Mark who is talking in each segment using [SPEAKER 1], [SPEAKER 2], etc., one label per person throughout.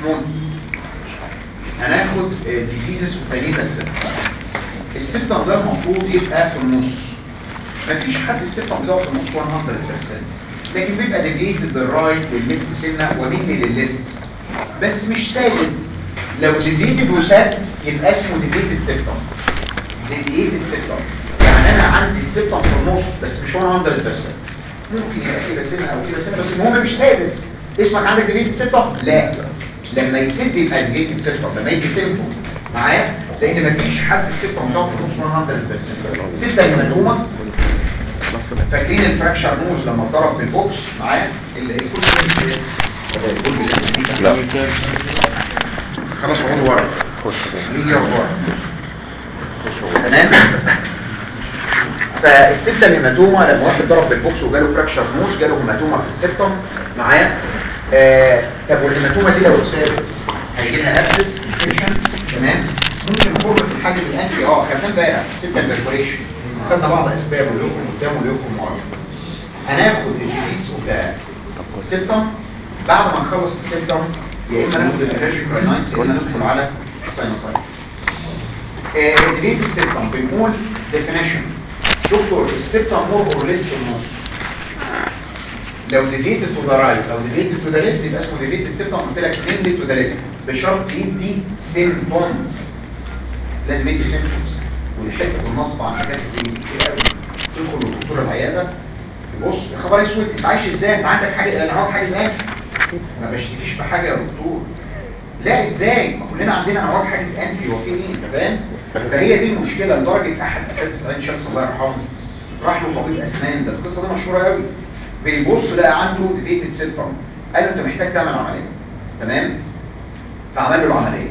[SPEAKER 1] محمود هناخد ديزيزز وفانيزال سيبتم السيبتم ده المفروض يبقى في النص مفيش حد السيبتم بتاعه في النص 100% لكن بيبقى ديفيتد بالرايت للليفت سنه ومينلي للليفت بس مش سادد لو ديفيتد وساد يبقى اسمه ديفيتد سيبتم ديفيتد سيبتم يعني انا عندي السيبتم في النص بس مش 100% ممكن يبقى كده سنه او كده سنه بس المهم مش سادد اسمك عندك ديفيتد سيبتم لا لما يسد يبقى ديفيتد سيبتم لما يجي سيمتوم معايا لان مفيش حد السيبتم بتاعه في النص 100% سته المدعومه فاكرين الفراكشر نوز لما اتضرب في البوكس معايا الكل
[SPEAKER 2] لا
[SPEAKER 1] خلاص اقعدوا ورا
[SPEAKER 2] خش
[SPEAKER 1] يجي ورا تمام فالسبتة الهيماتوما لما واحد ضرب بالبوكس وجاله فراكشر نوز جاله هيماتوما في السبتم معايا آه طب والهيماتوما دي لو اتثابت هيجي لها ابسس انفكشن تمام ممكن نخر في الحاجز الانفي اه خدنا امبارح السبتة البرفوريشن خدنا بعض اسباب واليوكم قدام واليوكم ورا هناخد الديزيز بتاع السبتم بعد ما نخلص السبتم يا اما ناخد الالرجيك راينايتس يا اما ندخل على الساينوسايتس الديليت السبتم بنقول ديفينيشن دكتور السبتم مور اور ليس في النص لو ديليتد تو ذا رايت او ديليتد تو ذا ليفت يبقى اسمه ديليتد سبتم قلت لك مينلي تو ذا ليفت بشرط يدي سيمبتومز لازم يدي سيمبتومز ودي حته النص طبعا حاجات كتير قوي تدخل لدكتور العياده تبص يا خبر اسود انت عايش ازاي انت عندك حاجه انا عاوز حاجه ازاي ما بشتكيش بحاجه يا دكتور لا ازاي ما كلنا عندنا انواع حاجز انفي هو في ايه انت فاهم فهي دي المشكله لدرجه احد اساتذه عين شمس الله يرحمه راح له طبيب اسنان ده القصه دي مشهوره قوي بيبص لقى عنده ديفيتد سيبتم قال له انت محتاج تعمل عمليه تمام فعمل له العمليه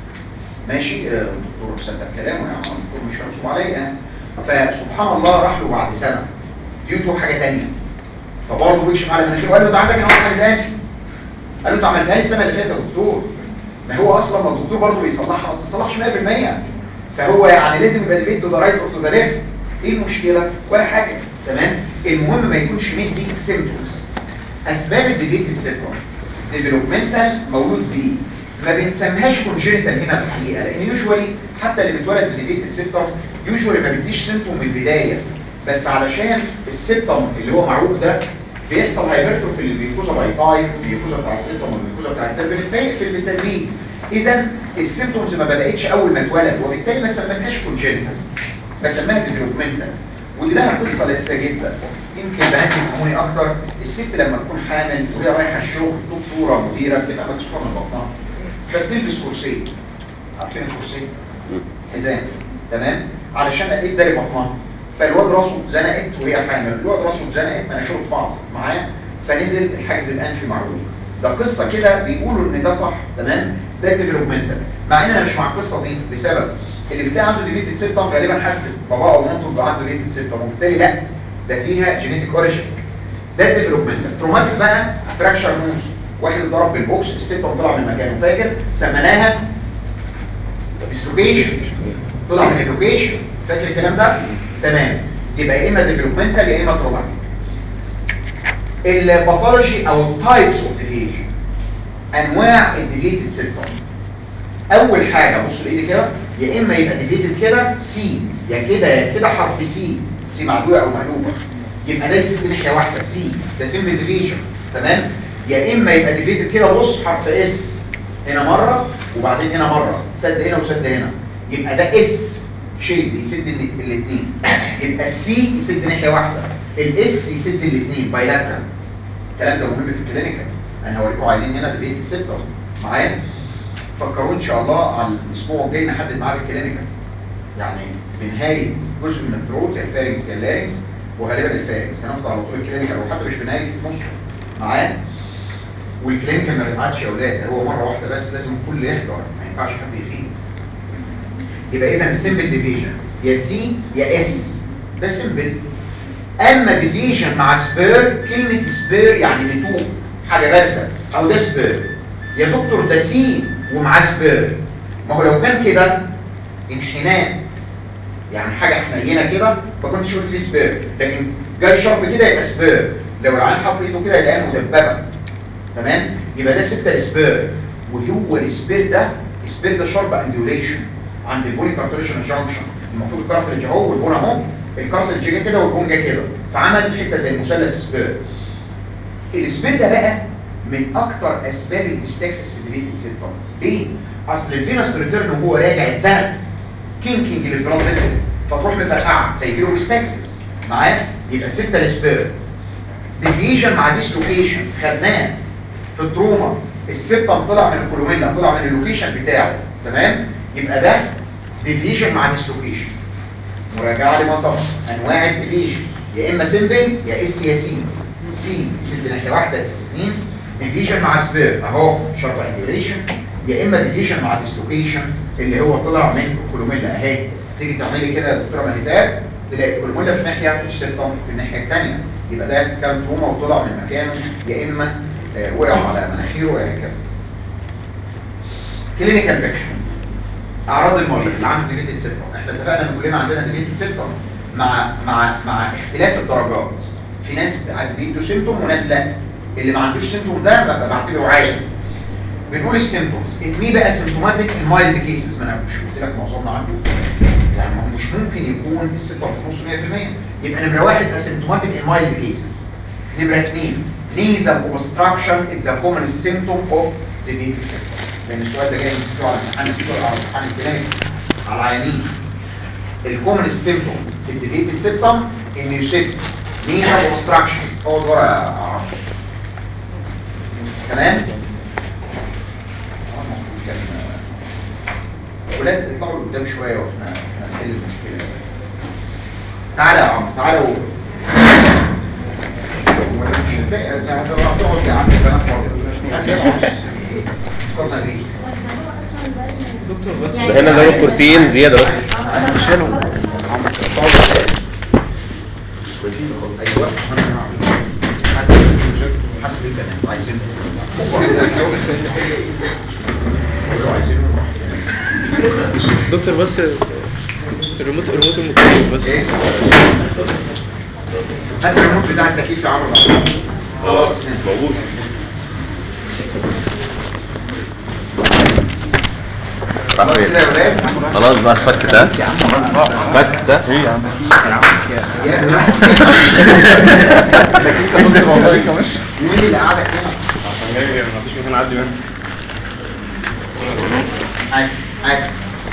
[SPEAKER 1] ماشي آه، الدكتور صدق كلامه يعني الدكتور مش هنصب عليا يعني فسبحان الله راح له بعد سنه ديوته حاجه ثانيه فبرضه بيكشف على مناخيره وقال له ده عندك نوع حاجه انفي قال له انت عملتها لي السنه اللي فاتت يا دكتور ما هو اصلا ما الدكتور برضه بيصلحها ما بتصلحش 100% فهو يعني لازم يبقى البيت تو ذا رايت اور تو ذا ليفت ايه المشكله ولا حاجه تمام المهم ما يكونش مدي سيمبتومز اسباب الديفيتد سيبتوم ديفلوبمنتال مولود بيه ما بنسميهاش كونجنتال هنا في الحقيقه لان يوجوالي حتى اللي بيتولد بديفيتد سيبتوم يوجوالي ما بيديش سيمبتوم من البدايه بس علشان السيبتوم اللي هو معروف ده بيحصل هايبرتروفي اللي بيكوزا باي تايم البيكوزا بتاع السيبتوم والبيكوزا بتاع التربيه بتقفل بالتدريج اذا السيمبتومز ما بداتش اول ما اتولد وبالتالي ما سميتهاش كونجنتال بسميها ديفلوبمنتال ودي لها قصه لسه جدا يمكن بنات يفهموني اكتر الست لما تكون حامل وهي رايحه الشغل دكتوره مديره بتبقى مكسوفه من بطنها فبتلبس كرسي عارفين الكرسي حزام تمام علشان ايه داري بطنها فالواد راسه اتزنقت وهي حامل الواد راسه اتزنقت مناخيره اتبعصت معاه فنزل الحاجز الانفي معروف ده قصه كده بيقولوا ان ده صح تمام ده ديفلوبمنتال مع ان انا مش مع القصه دي لسبب اللي بتلاقي عنده ديفيتد سيبتم غالبا حد باباه او مامته بيبقى عنده ديفيتد سيبتم وبالتالي لا ده فيها جينيتيك اوريجين ده الديفلوبمنتال تروماتيك بقى فراكشر نوز واحد ضرب بالبوكس السيبتم طلع من مكانه فاكر سميناها ديسلوكيشن طلع من اللوكيشن فاكر الكلام ده تمام يبقى يا اما ديفلوبمنتال يا اما تروماتيك الباثولوجي او التايبس اوف ديفيشن انواع الديفيتد سيبتم اول حاجه بص الايد كده يا اما يبقى ديفيتد كده سي يا كده يا كده حرف سي سي معدوله او مقلوبه يبقى ده يسد ناحيه واحده سي ده سيمبل ديفيشن تمام يا اما يبقى ديفيتد كده بص حرف اس هنا مره وبعدين هنا مره سد هنا وسد هنا يبقى ده اس شيد يسد الاثنين يبقى السي يسد ناحيه واحده الاس يسد الاثنين بايلاترال الكلام ده مهم في الكلينيكال انا هوريكم عايزين هنا ديفيتد سيبتم معايا فكروا ان شاء الله على الاسبوع الجاي نحدد ميعاد الكلينيكال يعني بنهايه جزء من الثروت يا الفارنكس يا اللارنكس وغالبا الفارنكس هناخد على طول الكلينيكال وحتى مش بنهايه في نصه معايا والكلينيكال ما بيتعادش يا اولاد هو مره واحده بس لازم الكل يحضر ما ينفعش حد يخيب يبقى اذا السمبل ديفيجن يا سي يا اس ده سمبل اما ديفيجن مع سبير كلمه سبير يعني بتوق حاجه بارزه او ده سبير يا دكتور ده سي ومعاه سبير ما هو لو كان كده انحناء يعني حاجه حنينه كده ما كنتش قلت لي سبير لكن جاي شرط كده يبقى سبير لو العين حط ايده كده يلاقيها مدببه تمام يبقى ده سته سبير وهو السبير ده السبير ده شارب انديوليشن عند البولي كارتريشن جانكشن المفروض الكارتريج اهو والبون اهو الكارتريج جه كده والبون جه كده فعمل حته زي مثلث سبير السبير ده بقى من اكتر اسباب البستاكسس في الديليتد سيبتم ليه؟ اصل الفينس ريتيرن وهو راجع اتزنق كينكينج للبلاد فيسل فتروح مفرقعه فيجي له بستاكسس معاه يبقى ستة السبير ديفيجن مع ديسلوكيشن خدناه في التروما السبتم طلع من الكولوميلا طلع من اللوكيشن بتاعه تمام يبقى ده ديفيجن مع ديسلوكيشن مراجعه لما سبق انواع الديفيجن يا اما سيمبل يا اس يا سي سي سيمبل ناحيه واحده اس اثنين ديفيجن مع سبير اهو شرط انجوليشن يا اما ديفيجن مع ديسلوكيشن اللي هو طلع من الكولوميلا اهي تيجي تعملي كده يا دكتوره مهداد تلاقي الكولوميلا في ناحيه السبتم في الناحيه الثانيه يبقى ده كان تروما وطلع من مكانه يا اما آه، وقع على مناخيره وهكذا كلينيكال بيكشن اعراض المريض اللي عنده ديليتد سيبتم احنا اتفقنا ان كلنا عندنا ديليتد سيبتم مع مع مع اختلاف الدرجات في ناس بيدوا سيمتوم وناس لا اللي ما عندوش سيمتوم ده ببقى بعتبره عادي بنقول السيمتومز مين بقى سيمتوماتيك المايلد كيسز ما انا مش قلت لك معظمنا عنده يعني ما هو مش ممكن يكون السيمتوم في نص 100% يبقى نمره واحد اسيمتوماتيك المايلد كيسز نمره اثنين نيزل اوبستراكشن ذا كومن سيمتوم اوف ذا ديليتد سيبتم لان السؤال ده جاي مسكته على امتحان السؤال على امتحان الكلام على العيانين الكومن سيمتوم في الديليتد سيبتم ان يشد نيزل اوبستراكشن هو ورا يا عرب تمام ولاد اطلعوا قدام شويه واحنا احنا نحل المشكله تعالى يا عم تعالى و مش هتلاقي انت هتقعد يا عم البنات برضه ايه
[SPEAKER 3] دكتور بس ده هنا اللي هو الكرسيين زياده بس
[SPEAKER 1] انا مش هلو ايوه انا هعمل حسب حسب البنات عايزين عايزين
[SPEAKER 3] دكتور بس الريموت الريموت المكيف بس
[SPEAKER 1] ايه هات الريموت بتاع التكييف يا عمرو خلاص
[SPEAKER 3] موجود
[SPEAKER 1] خلاص كده يا ولاد
[SPEAKER 3] خلاص بقى الفك ده الفك ده ايه يا عم
[SPEAKER 1] مين اللي قعدك هنا
[SPEAKER 3] مفيش مكان اعدي منه
[SPEAKER 1] اسف اسف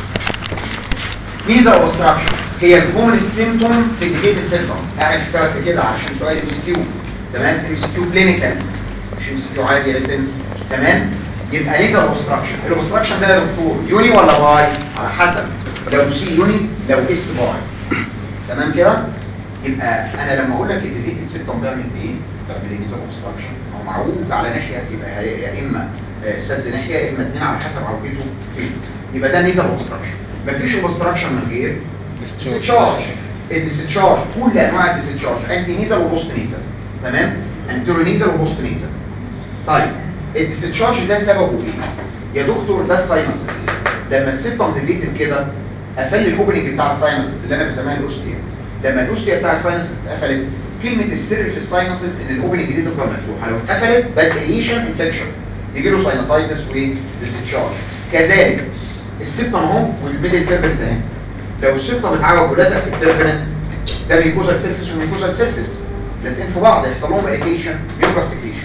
[SPEAKER 1] ميزا اوبستراكشن هي الكومن سيمتوم في الديليتد سيمتوم اعمل حسابك في كده عشان سؤال ام اس كيو تمام ام اس كيو كلينيكال مش ام اس كيو عادي يا ريتن تمام يبقى ليزر اوبستراكشن الاوبستراكشن ده يا دكتور يوني ولا باي على حسب لو سي يوني لو اس باي تمام كده يبقى انا لما اقول لك الديليتد سيمتوم بيعمل ايه بيعمل ليزر اوبستراكشن هو معروف على ناحيه يبقى هي- يا اما آه، سد ناحيه يا اما اتنين على حسب عربيته فين يبقى ده نيزل اوبستراكشن مفيش اوبستراكشن من غير ديستشارج الديستشارج كل انواع الديستشارج انتي نيزل وبوست نيزل تمام انترو نيزل وبوست نيزل طيب الديستشارج ده سببه ايه يا دكتور ده الساينسز لما السيبتم ديليتد كده قفل لي الاوبننج بتاع الساينسز اللي انا بسميها الاوستيا لما الاوستيا بتاع الساينسز اتقفلت كلمه السر في الساينسز ان الاوبننج دي تفضل مفتوحه لو اتقفلت بدأيشن انفكشن يجي له ساينسايتس وديستشارج كذلك السيبتم اهو والميدل تيربنت اهي لو السيبتم اتعوج ولزق في التيربنت ده ميكوزال سيرفيس وميكوزال سيرفيس لازقين في بعض يحصل لهم اريتيشن ميوكاس سكريشن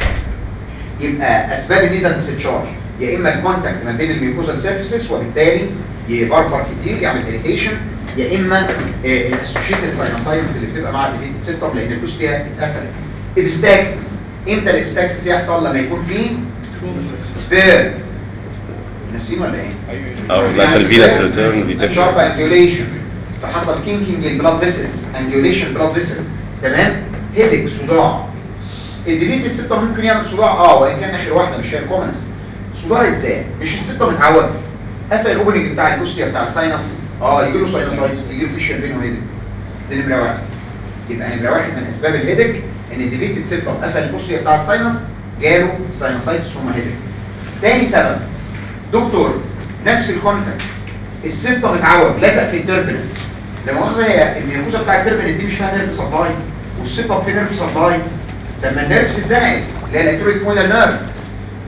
[SPEAKER 1] يبقى اسباب النيزل ديستشارج يا اما الكونتاكت ما بين الميوكوزال سيرفيسز وبالتالي يبربر كتير يعمل اريتيشن يا اما الاسوشيتد ساينوسايتس اللي بتبقى مع الديفيد سيبتم لان الاوستيا اتقفلت الابستاكسس امتى الابستاكسس يحصل لما يكون فيه سبير ناسين ولا ايه
[SPEAKER 3] او لا الفينس ريتيرن دي
[SPEAKER 1] شارب انجوليشن فحصل كينكينج البلاد فيسل انجوليشن بلاد فيسل تمام هيدك صداع الديليتد سيبتم ممكن يعمل صداع اه وان كان اخر واحده مش هي الكومنس صداع ازاي مش السيبتم متعود قفل الاوبننج بتاع الكوستيا بتاع الساينس اه يجي له ساينسايتس يجي له فيشر بينه وهيدك دي نمره واحد يبقى نمره واحد من اسباب الهيدك ان الديليتد سيبتم قفل الكوستيا بتاع الساينس جاله ساينسايتس ثم هيدك تاني سبب دكتور نفس الكونتاكت السيبتم اتعوج لزق في التربنت لما مؤاخذه هي الميكوزا بتاع التربنت دي مش فيها نيرف سبلاي والسيبتم في نيرف سبلاي لما النيرف اتزنقت اللي هي الالكترويد مودال نيرف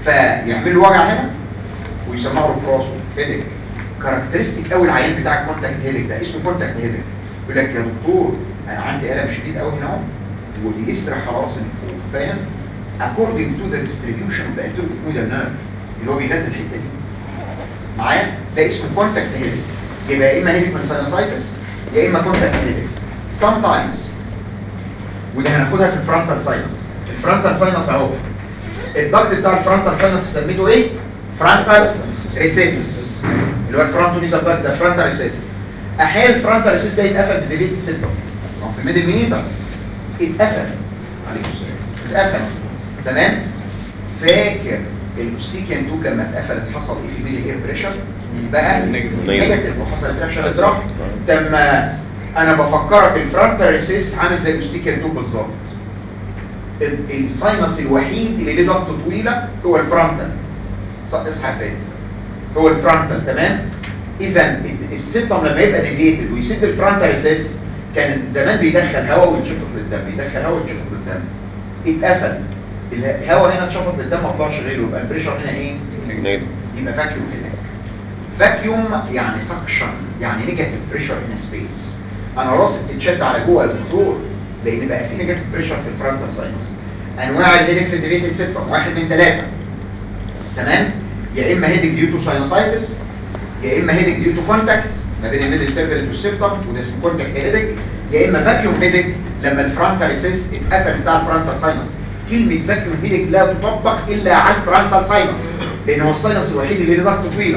[SPEAKER 1] فيعمل له وجع هنا ويسمعوا له في راسه هيدك كاركترستيك قوي العيان بتاع الكونتاكت هيدك ده اسمه كونتاكت هيدك يقول لك يا دكتور انا عندي الم شديد قوي هنا اهو وبيسرح على راسي من فوق فاهم according to the distribution of the anterior nerve اللي هو بيغذي الحته دي معايا ده اسمه كونتاكت هيدك يبقى يا اما هيدك من ساينوسايتس يا اما كونتاكت هيدك sometimes وده هناخدها في الفرونتال ساينس الفرونتال ساينس اهو الضغط بتاع الفرونتال ساينس سميته ايه فرونتال ريسيس اللي هو الفرونتو نيزال ضغط ده فرونتال ريسيس احيانا الفرونتال ريسيس ده يتقفل بديفيتد سيبتوم او في الميدل مينيتس اتقفل عليكم السلام اتقفل تمام فاكر الاوستيكيان توب لما اتقفلت حصل ايه في ميدل اير بريشر بقى نيجاتيف وحصل تراكشن دروب لما انا بفكرك الفرونتال ريسيس عامل زي الاوستيكيان توب بالظبط ال- الساينس الوحيد اللي ليه ضغط طويله هو الفرونتال ص- اصحى يا فادي هو الفرونتال تمام اذا السيبتم لما يبقى ديفيتد ويسد الفرونتال ريسيس كان زمان بيدخل هواء ويتشفط للدم يدخل هواء ويتشفط للدم اتقفل الهواء هنا اتشفط للدم ما طلعش غيره يبقى البريشر هنا ايه
[SPEAKER 3] نيجاتيف
[SPEAKER 1] يبقى فاكيوم هنا فاكيوم يعني سكشن يعني نيجاتيف بريشر ان سبيس انا راسي بتتشد على جوه الدكتور لان بقى في نيجاتيف بريشر في الفرونتال ساينس انواع الهيدك في الديفيتد سيبتوم واحد من ثلاثه تمام يا اما هيدك ديو تو ساينوسايتس يا اما هيدك ديو تو كونتاكت ما بين الميدل تيربل والسيبتوم وده اسمه كونتاكت هيدك يا اما فاكيوم هيدك لما الفرونتال ريسيس اتقفل بتاع الفرونتال ساينس كلمه فاكيوم هيدك لا تطبق الا على الفرونتال ساينس لان هو الساينس الوحيد اللي له ضغط طويله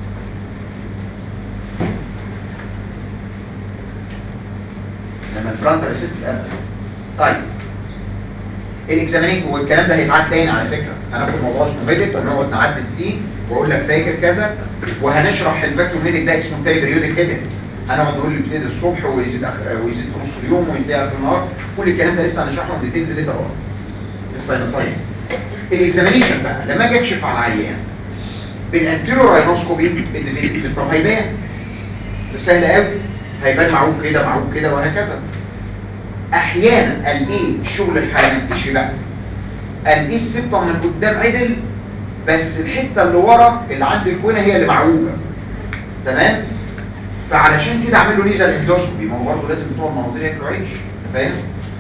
[SPEAKER 1] لما الفرونتال ريسيس اتقفل طيب الاكزامينينج والكلام ده هيتعاد تاني على فكره هناخد موضوع اسمه ميديك ونقعد نعدد فيه واقول لك فاكر كذا وهنشرح الفاكيوم هيدك ده اسمه تاني بريودك هيدك هنقعد نقول اللي بيبتدي الصبح ويزيد أخ... ويزيد في نص اليوم وينتهي في النهار كل الكلام ده لسه هنشرحه من ديتيلز ليتر اون في الساينوسايتس الاكزامينيشن بقى لما اجي اكشف على العيان بالانتيرو راينوسكوبي الديفيتس طب هيبان سهل قوي هيبان معوج كده معوج كده وهكذا احيانا الاقي الشغل الحلمنتيشي بقى الاقي السبطه من قدام عدل بس الحته اللي ورا اللي عند الكونه هي اللي معوجه تمام فعلشان كده اعمل له ليزر اندوسكوبي ما هو برضه لازم بتوع المناظير ياكلوا عيش أنت فاهم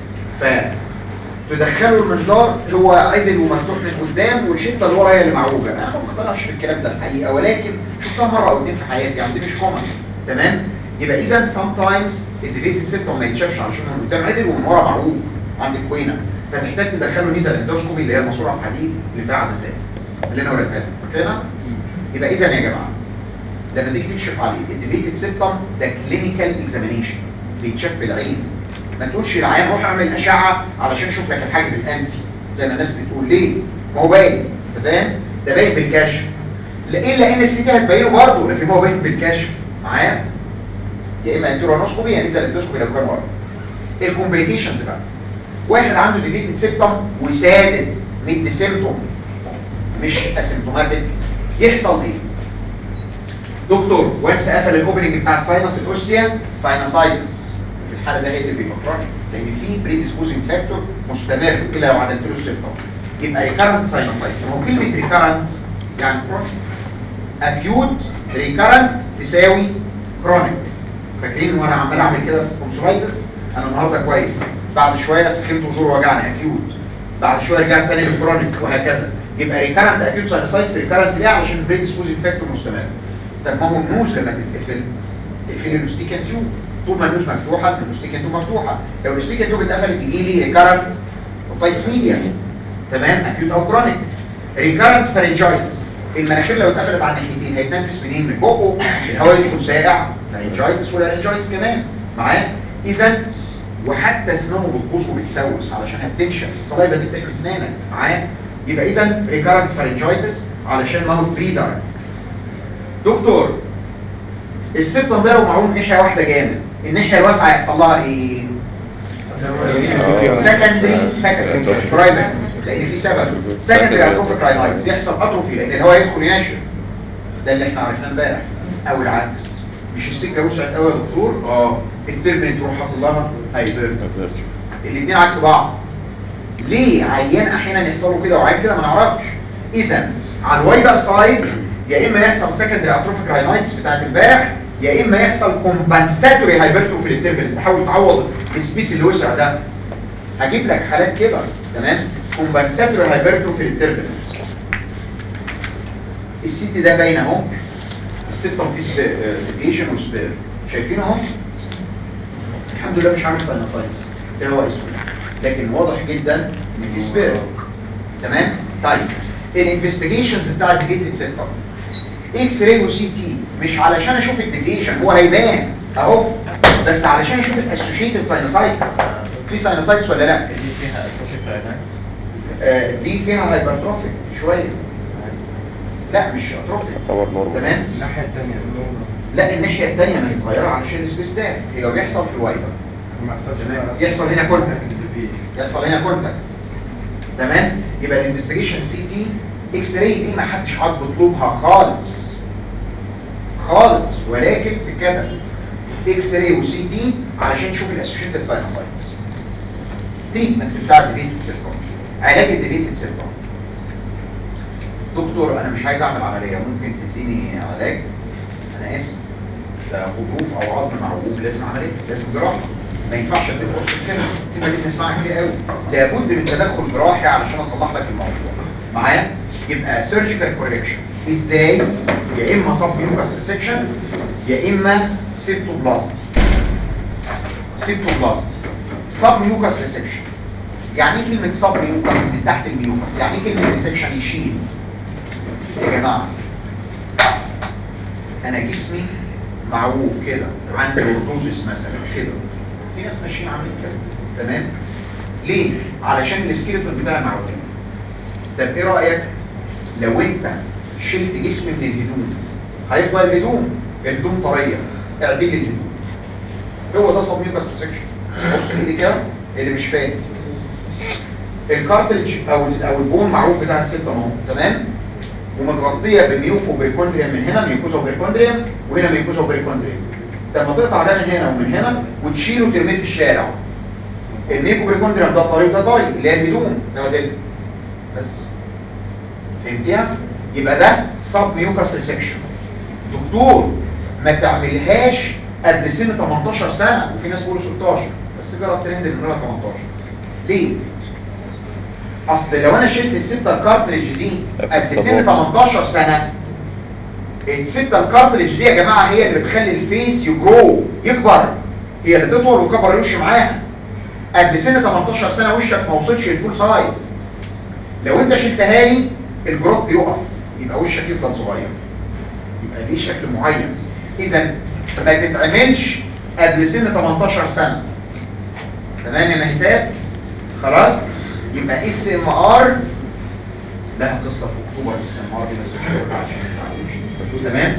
[SPEAKER 1] فتدخله المنظار هو عدل ومفتوح من قدام والحته اللي ورا هي اللي معوجه انا ما اقتنعش بالكلام ده الحقيقه ولكن شفتها مره او اتنين في حياتي يعني دي مش كومن تمام يبقى اذا سام تايمز الديفيتد سيبتوم ما يتشافش علشان من قدام عدل ومن ورا معوج عند الكوينه فتحتاج تدخله ليزر اندوسكوبي اللي هي الماسوره الحديد اللي فيها عدسات اللي انا وريتها لك فاكرها يبقى اذا يا جماعه لما تيجي تكشف عليه الديليتد سيبتم ده كلينيكال اكزامينيشن بيتشاف بالعين ما تقولش العيان روح اعمل اشعه علشان اشوف لك الحاجز الانفي زي ما الناس بتقول ليه ما هو باين انت فاهم ده باين بالكشف لا- الا ان السي تي هتبينه برضه لكن هو باين بالكشف معايا يا اما انتورانوسكوبي يا نزل اندوسكوبي لو كان ورا الكومبليكيشنز بقى واحد عنده ديليتد سيبتم وسادد ميد سيمتوم مش اسيمتوماتيك يحصل ايه دكتور وانس قفل الاوبننج بتاع الساينس الاوستيا ساينسايتس في الحاله ده هي اللي بيفكرني لان في بريديسبوزنج فاكتور مستمر الا لو عدلت له السيمتوم يبقى ريكارنت ساينسايتس هو كلمه ريكارنت يعني كرونيك اكيوت ريكارنت تساوي كرونيك فاكرين وانا عمال اعمل كده في الكونسولايتس انا النهارده كويس بعد شويه سخنت وزور وجعني اكيوت بعد شويه رجعت تاني للكرونيك وهكذا يبقى ريكارنت اكيوت ساينسايتس ريكارنت ليه علشان البريديسبوزنج فاكتور مستمر طب ما هو النوز لما تتقفل تقفل الاستيكان تيوب طول ما النوز مفتوحه الاستيكان تيوب مفتوحه لو الاستيكان تيوب اتقفلت تجي لي ريكارنت اوتايتس ميديا تمام اكيوت او كرونيك ريكارنت فارنجايتس المناخير لو اتقفلت على الناحيتين هيتنفس منين من بقه الهواء يكون ساقع فارنجايتس والارنجايتس كمان معايا اذا وحتى اسنانه بتبوظ وبتسوس علشان هتنشف الصلايبه دي بتاكل اسنانك معايا يبقى اذا ريكارنت فارنجايتس علشان ماوث بريدر دكتور السبتم ده لو معون ناحيه واحده جامد الناحيه الواسعه يحصل لها ايه سكندري سكندري برايمري لان في سبب سكندري اتروفيك راينايتس يحصل اتروفي لان الهواء يدخل ينشف ده اللي احنا عرفناه امبارح او العكس مش السكه وسعت قوي يا دكتور اه الترمينت تروح حاصل لها هايبر الاثنين عكس بعض ليه عيان احيانا يحصل له كده وعيان كده ما نعرفش اذا على الوايدر سايد يا اما يحصل سكندري اتروفيك راينايتس بتاعت امبارح يا اما يحصل كومبنساتوري هايبرتروفي للتربل تحاول تعوض السبيس اللي وسع ده هجيب لك حالات كده تمام كومبنساتوري هايبرتروفي للتربل الست ده باين اهو السيبتم فيه سيبيشن وسبير شايفينه اهو الحمد لله مش عامل ساينوسايتس ده هو اسمه لكن واضح جدا ان في سبير تمام طيب الانفستيجيشنز بتاعت الجيتد سيبتم اكس راي وسي تي مش علشان اشوف الديفيشن هو هيبان اهو بس علشان اشوف الاسوشيتد ساينوسايتس في ساينوسايتس ولا لا
[SPEAKER 3] اللي فيها اتروفيك راينايتس
[SPEAKER 1] آه دي فيها هايبرتروفيك شويه لا مش اتروفيك
[SPEAKER 3] تعتبر نورمال
[SPEAKER 1] تمام
[SPEAKER 2] الناحية التانية النور
[SPEAKER 1] لا الناحيه الثانيه ما هي صغيره علشان السبيس ده هي بيحصل في الوايدر
[SPEAKER 2] ما يحصلش
[SPEAKER 1] تمام.
[SPEAKER 2] بقى.
[SPEAKER 1] يحصل هنا كونتاكت.
[SPEAKER 2] انزفيش.
[SPEAKER 1] يحصل هنا كونتاكت تمام يبقى الانفستيجيشن سي تي اكس راي دي ما حدش عاد بيطلبها خالص خالص ولكن تتكتب اكس راي وسي تي علشان نشوف الاسوشيتد ساينوسايتس تريتمنت بتاع الديليتد سيركم علاج الديليتد سيركم دكتور انا مش عايز اعمل عمليه ممكن تديني علاج انا اسف ده غضروف او عظم معوج لازم عمليه لازم جراحه ما ينفعش اديك قرص كده الكلمه دي بنسمعها كتير قوي لابد من تدخل جراحي علشان اصلح لك الموضوع معايا يبقى سيرجيكال كوريكشن ازاي يا اما صب يوكاس ريسكشن يا اما سيبتوبلاستي سيبتوبلاستي صب يوكاس ريسكشن يعني ايه كلمه صب يوكاس من تحت الميوكاس يعني ايه كلمه ريسكشن يشيل يا جماعه انا جسمي معوج كده عندي اوردوزس مثلا كده في ناس ماشيين عاملين كده تمام ليه علشان السكيلتون بتاعي معوج طب ايه رايك لو انت شلت جسمي من الهدوم هيفضل الهدوم الهدوم طريه اعدل لي الهدوم هو ده صميم بس سكشن بص ايدي كده اللي مش فاهم الكارتلج او او البون معروف بتاع الست اهو تمام ومتغطيه بميوكو بريكوندريم من هنا ميوكوزا بريكوندريم وهنا ميوكوزا بريكوندريم لما تقطع ده من هنا ومن هنا وتشيله وترميه في الشارع الميوكو بريكوندريم ده طري وده طري اللي هي الهدوم ده ده بس فهمتيها يبقى ده سب ميوكاس ريسكشن دكتور ما تعملهاش قبل سن 18 سنه وفي ناس بيقولوا 16 بس جرى الترند من غير 18 ليه اصل لو انا شلت الستة الكارتريج دي قبل سن 18 سنة الستة الكارتريج دي يا جماعة هي اللي بتخلي الفيس يجرو يكبر هي اللي تطول وكبر الوش معاها قبل سن 18 سنة وشك ما وصلش للفول سايز لو انت شلتها لي الجروث يقف يبقى وشك يفضل صغير يبقى ليه شكل معين اذا ما تتعملش قبل سن 18 سنة تمام يا مهتاب خلاص يبقى اس ام ار لها قصه في اكتوبر اس ام ار دي بس مش هقول عشان ما تعرفوش. تمام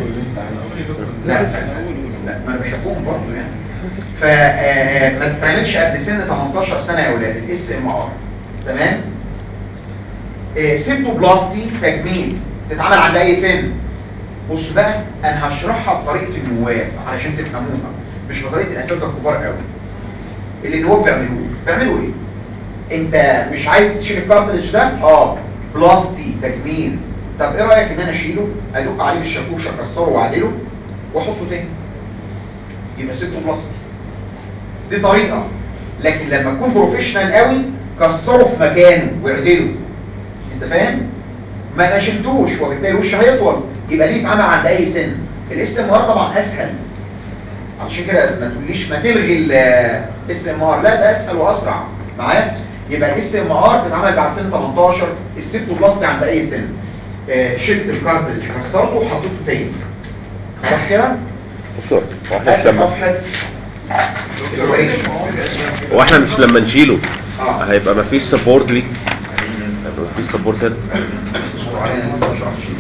[SPEAKER 1] لا لا ما انا بحبهم برضه يعني فما تتعملش قبل سن 18 سنه يا اولاد الاس ام ار تمام آه، سيبتوبلاستي تجميل تتعمل عند اي سن بص بقى انا هشرحها بطريقه النواب علشان تفهموها مش بطريقه الاساتذه الكبار قوي اللي النواب بيعملوه بيعملوا ايه انت مش عايز تشيل الكارتريج ده اه بلاستي تجميل طب ايه رايك ان انا اشيله ادق عليه بالشاكوش اكسره واعدله واحطه تاني يبقى سيبته بلاستي دي طريقه لكن لما تكون بروفيشنال قوي كسره في مكانه واعدله انت فاهم ما ما شلتوش وبالتالي الوش هيطول يبقى ليه اتعمل عند اي سن الاس ام ار طبعا اسهل عشان كده ما تقوليش ما تلغي الاس ام ار لا ده اسهل واسرع معايا يبقى الاس ام ار تتعمل بعد سن 18 السيبتوبلاستي عند اي سن آه، شلت الكارتريج كسرته وحطيته تاني خلاص كده
[SPEAKER 3] دكتور هو احنا مش
[SPEAKER 1] هات
[SPEAKER 3] لما
[SPEAKER 1] صفحه
[SPEAKER 3] هو احنا مش لما نشيله
[SPEAKER 1] اه
[SPEAKER 3] هيبقى مفيش سبورت ليه هيبقى مفيش سبورت هنا
[SPEAKER 1] اصبر علينا لسه مش عارف شيء.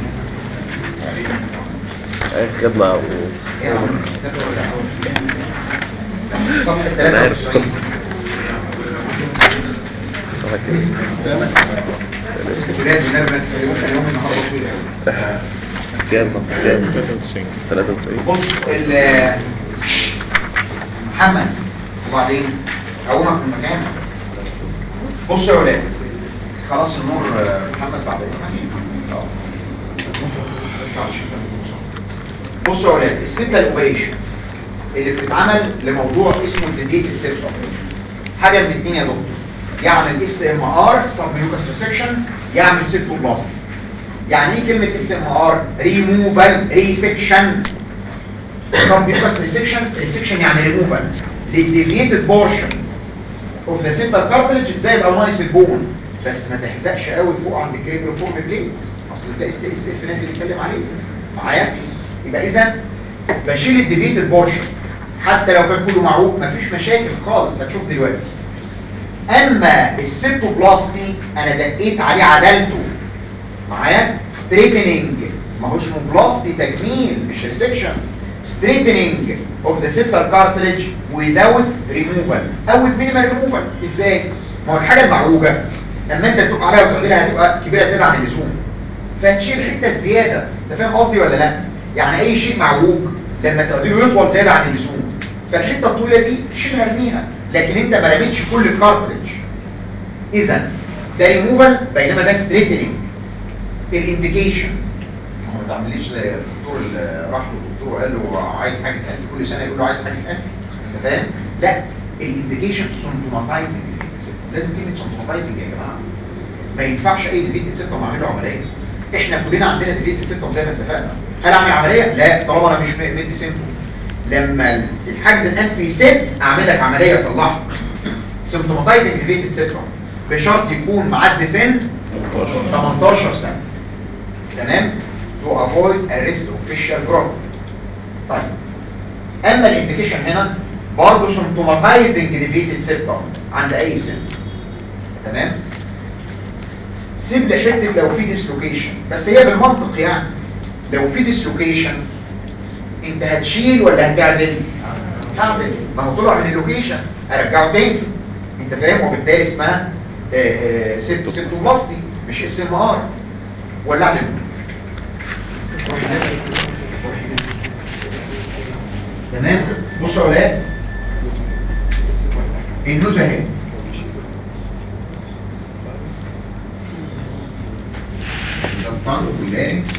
[SPEAKER 3] اي خدمة و...
[SPEAKER 1] ايه يا عم كتبت ولا لا؟ صفحه
[SPEAKER 3] أنا عارف.
[SPEAKER 1] 93
[SPEAKER 3] صح كده
[SPEAKER 1] الولاد والنبي ما تتكلموش اليوم النهارده طويل قوي
[SPEAKER 3] كام صح كام 93
[SPEAKER 1] بص ال محمد وبعدين اقومك من مكانك بص يا ولاد خلاص النور آه، محمد بعد اذنك اه بس علشان بصوا يا اولاد السنتال اوبريشن اللي بتتعمل لموضوع اسمه الديديتد سيلف اوبريشن حاجه من اتنين يا دكتور يعمل اس ام ار سب ميوكس ريسكشن يعمل سيتوبلاست يعني ايه كلمه اس ام ار ريموفال ريسكشن سب ميوكس ريسكشن ريسكشن يعني ريموفال للديفيتد بورشن اوف ذا سنتال كارتلج زي الالمايس البون بس ما تحزقش قوي فوق عند الكريبر فورم بليت اصل تلاقي السي اس اف نازل يسلم عليه معايا يبقى اذا بشيل الديفيتد بورشن حتى لو كان كله معروف مفيش مشاكل خالص هتشوف دلوقتي اما السيتوبلاستي انا دقيت عليه عدلته معايا ستريتنينج ما هوش بلاستي تجميل مش ريسكشن ستريتنينج اوف ذا سيتال كارتلج without ريموفال او مينيمال ريموفال ازاي ما هو الحاجه المعوجه لما انت تدق عليها وتعدلها هتبقى كبيره زياده عن اللزوم فهتشيل الحته الزياده انت فاهم قصدي ولا لا يعني اي شيء معوج لما تعدله يطول زياده عن اللزوم فالحته الطويله دي تشيلها ارميها لكن انت ما رميتش كل الكارتلج اذا ده ريموفال بينما ده ستريتنينج الانديكيشن ما تعمليش زي الدكتور اللي راح له الدكتور وقال له عايز حاجه ثانيه كل سنه يقول له عايز حاجه ثانيه انت فاهم لا الانديكيشن سيمبتوماتايزنج لازم كلمه سيمبتوماتايزنج يا جماعه ما ينفعش اي ديفيتد سيبتوم اعمل له عمليه احنا كلنا عندنا ديفيتد سيبتوم زي ما اتفقنا هل اعمل عمليه لا طالما انا مش مدي سيمتوم لما الحاجز الانفي يسد اعمل لك عمليه اصلحها سيمبتوماتايزنج ديفيتد سيبتوم بشرط يكون معدي سن 18 سنه تمام to avoid arrest official growth طيب اما الانديكيشن هنا برضه سيمبتوماتايزنج ديفيتد سيبتوم عند اي سن تمام سيب لي حته لو في ديسلوكيشن بس هي بالمنطق يعني لو في ديسلوكيشن انت هتشيل ولا هتعدل هعدل ما هو طلع من اللوكيشن ارجعه تاني انت فاهم وبالتالي اسمها سيبتو سيبتو بلاستي مش اس ام ار ولا اعمل تمام بصوا يا اولاد النوزه اهي الطن واللارنكس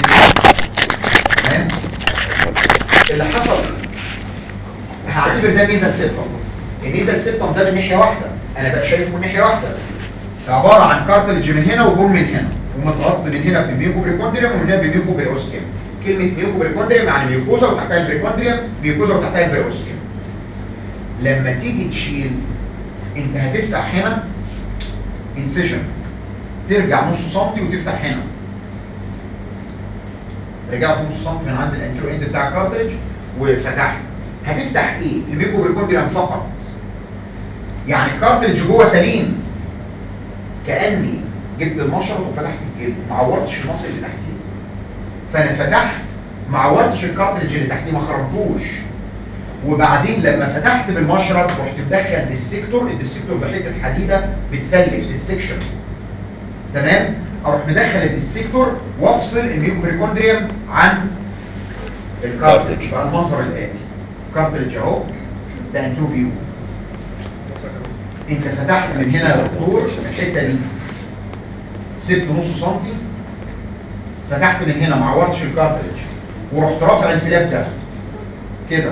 [SPEAKER 1] تمام اللي حصل هعتبر ده ميزه سيبتم الميزه سيبتم ده من ناحيه واحده انا بقى شايفه من ناحيه واحده عباره عن كارتلج من هنا وبوم من هنا ومتغطي من هنا بميوكو بريكوندريوم ومن هنا بميوكو بريوستيوم كلمه ميوكو بريكوندريوم يعني ميوكوزا وتحتها البريكوندريوم ميوكوزا وتحتها البريوستيوم لما تيجي تشيل انت هتفتح هنا انسيشن ترجع نص سنتي وتفتح هنا رجعت نص سنتي من عند الانترو اند بتاع الكارتريج وفتحت هتفتح ايه الميكو بريكورديوم فقط يعني الكارتريج جوه سليم كاني جبت المشرط وفتحت الجلد ما عورتش المصل اللي تحتيه فانا فتحت ما عورتش الكارتريج اللي تحتيه ما خرمتوش وبعدين لما فتحت بالمشرط رحت مدخل الديسكتور الديسكتور بحته حديده بتسلك السكشن تمام اروح مدخل الديسكتور وافصل الميكوبريكوندريوم عن الكارتريج بقى المنظر الاتي كارتريج اهو ده انتو فيو انت فتحت من هنا يا دكتور الحته دي سبت نص سنتي فتحت من هنا ما عورتش الكارتريج ورحت رافع الفلاب ده كده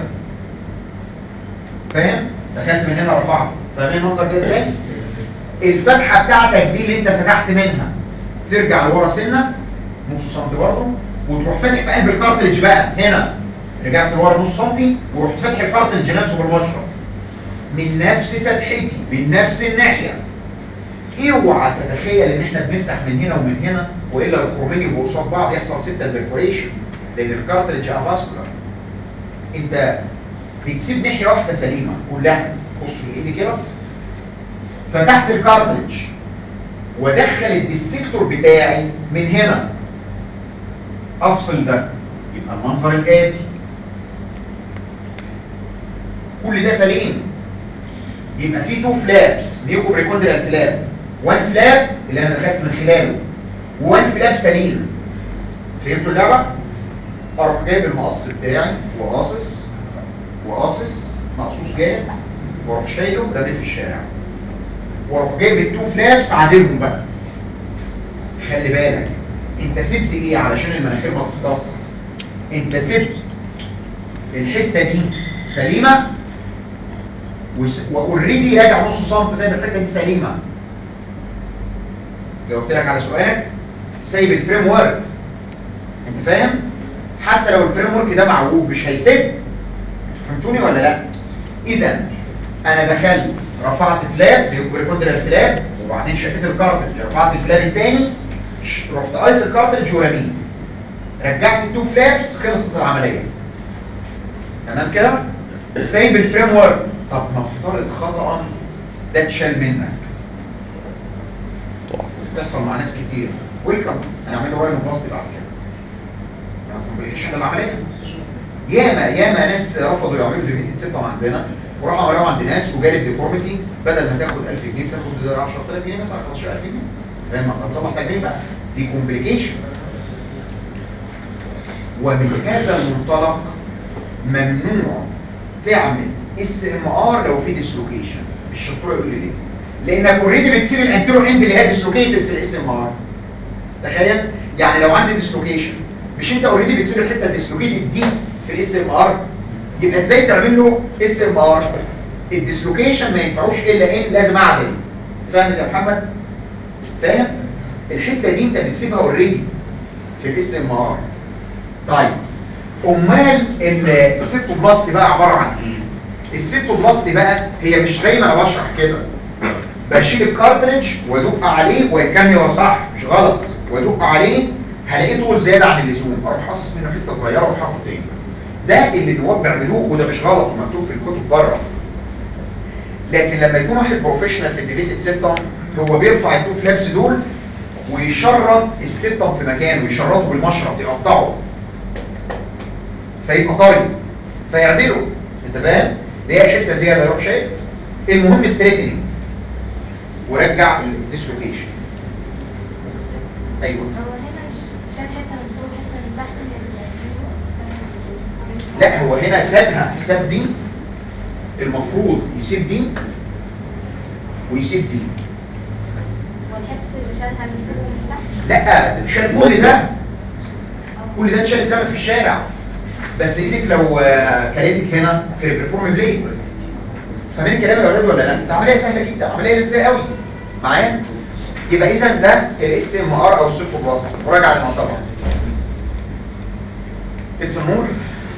[SPEAKER 1] فاهم دخلت من هنا رفعت فاهمين المنظر كده ازاي الفتحه بتاعتك دي اللي انت فتحت منها ترجع لورا سنه نص سنتي برضه وتروح فاتح في قلب الكارتريج بقى هنا رجعت لورا نص سنتي ورحت فاتح الكارتريج نفسه بالمشرط من نفس فتحتي من نفس الناحيه اوعى تتخيل ان احنا بنفتح من هنا ومن هنا والا الكرومين يبقوا قصاد بعض يحصل سته برفوريشن لان الكارتريج افاسكولار انت بتسيب ناحيه واحده سليمه كلها بص في ايدي كده فتحت الكارتريج وادخل الديسكتور بتاعي من هنا افصل ده يبقى المنظر الاتي كل ده سليم يبقى في تو فلابس ميوكو بريكوندريال فلاب وان فلاب اللي انا دخلت من خلاله وان فلاب سليم فهمتوا اللعبه اروح جايب المقص بتاعي وقاصص وقاصص مقصوص جاهز واروح شايله راميه في الشارع واروح جايب التو فلابس عادلهم بقى خلي بالك انت سبت ايه علشان المناخير ما تفطس انت سبت الحته دي سليمه واوريدي راجع نص سم زي ما الحته دي سليمه جاوبت لك على سؤالك سايب الفريم ورك انت فاهم حتى لو الفريم ورك ده معوج مش هيسد فهمتوني ولا لا اذا انا دخلت رفعت فلاب بريكوندرال فلاب وبعدين شقيت الكارتج رفعت الفلاب الثاني رحت قايس الكارتج ورميه رجعت التو فلابس خلصت العمليه تمام كده سايب الفريم ورك طب نفترض خطأ ده اتشال منك بتحصل مع ناس كتير ويلكم انا عامل ورقه مبسط بعد كده ما كومبليكيشن العمليه ياما ياما ناس رفضوا يعملوا ديفيتد سيبتم عندنا وراحوا عملوها عند ناس وجالب ديفورميتي بدل ما تاخد 1000 جنيه تاخد 10000 جنيه مثلا 15000 جنيه فاهم هتصلح تجربه دي كومبليكيشن ومن هذا المنطلق ممنوع تعمل اس ام ار لو في ديسلوكيشن الشطوره يقول لي ليه لانك اوريدي بتسيب الانتيرو اند اللي هي ديسلوكيتد في الاس ام ار تخيل يعني لو عندي ديسلوكيشن مش انت اوريدي بتسيب الحته الديسلوكيتد دي في الاس ام ار يبقى ازاي تعمل له اس ام ار الديسلوكيشن ما ينفعوش الا ان لازم اعدل فاهم يا محمد فاهم الحته دي انت بتسيبها اوريدي في الاس ام ار طيب امال السيتوبلاست بقى عباره عن ايه السيتوبلاست بقى هي مش زي ما انا بشرح كده بشيل الكارتريج وادق عليه وان كان هو صح مش غلط وادق عليه هلاقيه طول زياده عن اللزوم اروح حاصص منه حته صغيره واحطه تاني ده اللي النواب بيعملوه وده مش غلط ومكتوب في الكتب بره لكن لما يكون واحد بروفيشنال في الديليتد سيبتم هو بيرفع التو فلابس دول ويشرط السيبتم في مكانه ويشرطه بالمشرط يقطعه فيبقى طري فيعدله انت فاهم دي حته زياده يروح شايف المهم ستريتنينج ورجع الديسلوكيشن ايوه
[SPEAKER 3] هو هنا ش- شال حته من فوق حته من تحت من
[SPEAKER 1] لا هو هنا سابها ساب دي المفروض يسيب دي ويسيب دي
[SPEAKER 3] والحته اللي شالها من فوق ومن تحت
[SPEAKER 1] لا ده شال كل ده كل ده اتشال اترمى في الشارع بس ايدك لو آه، كلمتك هنا في البرفورم بليد فاهمين الكلام يا ولاد ولا لا؟ ده عمليه سهله جدا عمليه لذيذه قوي معايا يبقى اذا ده الاس ام ار او السيركو بلاس مراجعه للمصابه التنور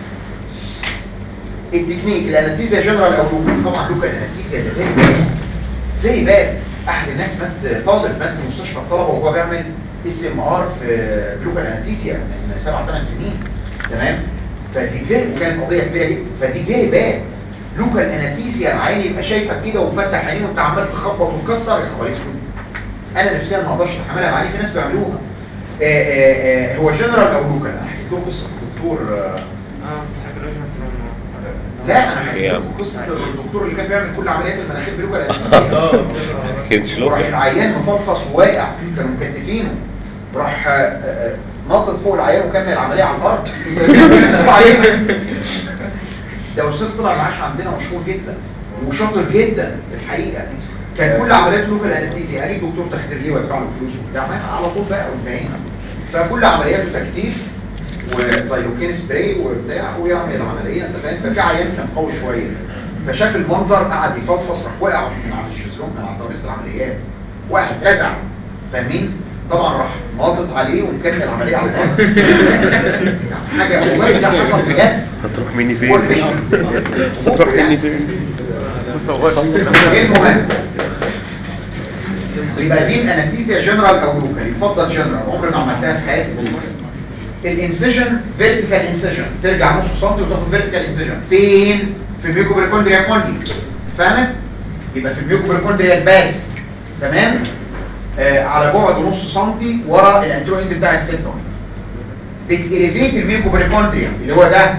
[SPEAKER 1] التكنيك الانستيزيا جنرال او لوكال طبعا لوكال انستيزيا ده فيري باد فيري باد احد الناس مات طالب مات في مستشفى الطلبه وهو بيعمل اس ام ار في لوكال انستيزيا من سبع ثمان سنين تمام فدي فيري وكانت قضيه كبيره جدا فدي فيري باد لوكال انستيزيا العين يبقى شايفك كده ومفتح عينيه وانت عمال تخبط وتكسر يا خبر اسود انا نفسيا ما اقدرش اتحملها معايا في ناس بيعملوها آه، آه، آه، هو جنرال او لوكال انا حكيت لكم قصه الدكتور آه،
[SPEAKER 2] اه سايكولوجي
[SPEAKER 1] لا انا حكيت
[SPEAKER 4] يا.
[SPEAKER 1] لكم قصه الدكتور اللي كان بيعمل كل عمليات المناخير بلوكال انستيزيا
[SPEAKER 4] كنتش
[SPEAKER 1] وراح
[SPEAKER 4] لوكال
[SPEAKER 1] العيان مفلفص وواقع كانوا مكتفينه راح آه، آه، نطت فوق العيان وكمل العمليه على الارض وبعدين ده استاذ طلع معاش عندنا مشهور جدا وشاطر جدا الحقيقه كان كل عمليات لوكال انستيزيا قال لي الدكتور تخدر ليه ويدفع له فلوس وبتاع ما على طول بقى وانتهينا فكل عملياته تكتيف وزيلوكين سبراي وبتاع ويعمل العمليه انت فاهم ففي عيان كان قوي شويه فشاف المنظر قعد يفضفص راح وقع من على الشيزلون من على ترابيزه العمليات واحد جزع فاهمين طبعا راح ناطط عليه ومكمل العمليه على الارض يعني حاجه والله ده حصل بجد
[SPEAKER 4] هتروح مني فين
[SPEAKER 1] هتروح
[SPEAKER 4] مني فين
[SPEAKER 1] المهم يبقى دي الانستيزيا جنرال او لوكال يفضل جنرال عمري ما عملتها في حياتي والله الانسيجن فيرتيكال انسيجن ترجع نص سم وتاخد فيرتيكال انسيجن فين في الميوكوبريكوندريا كوني فاهمت يبقى في الميوكوبريكوندريا باس تمام آه على بعد نص سنتي ورا الانترو اند بتاع السيبتوم بتإليفيت الميوكوبريكوندريا اللي هو ده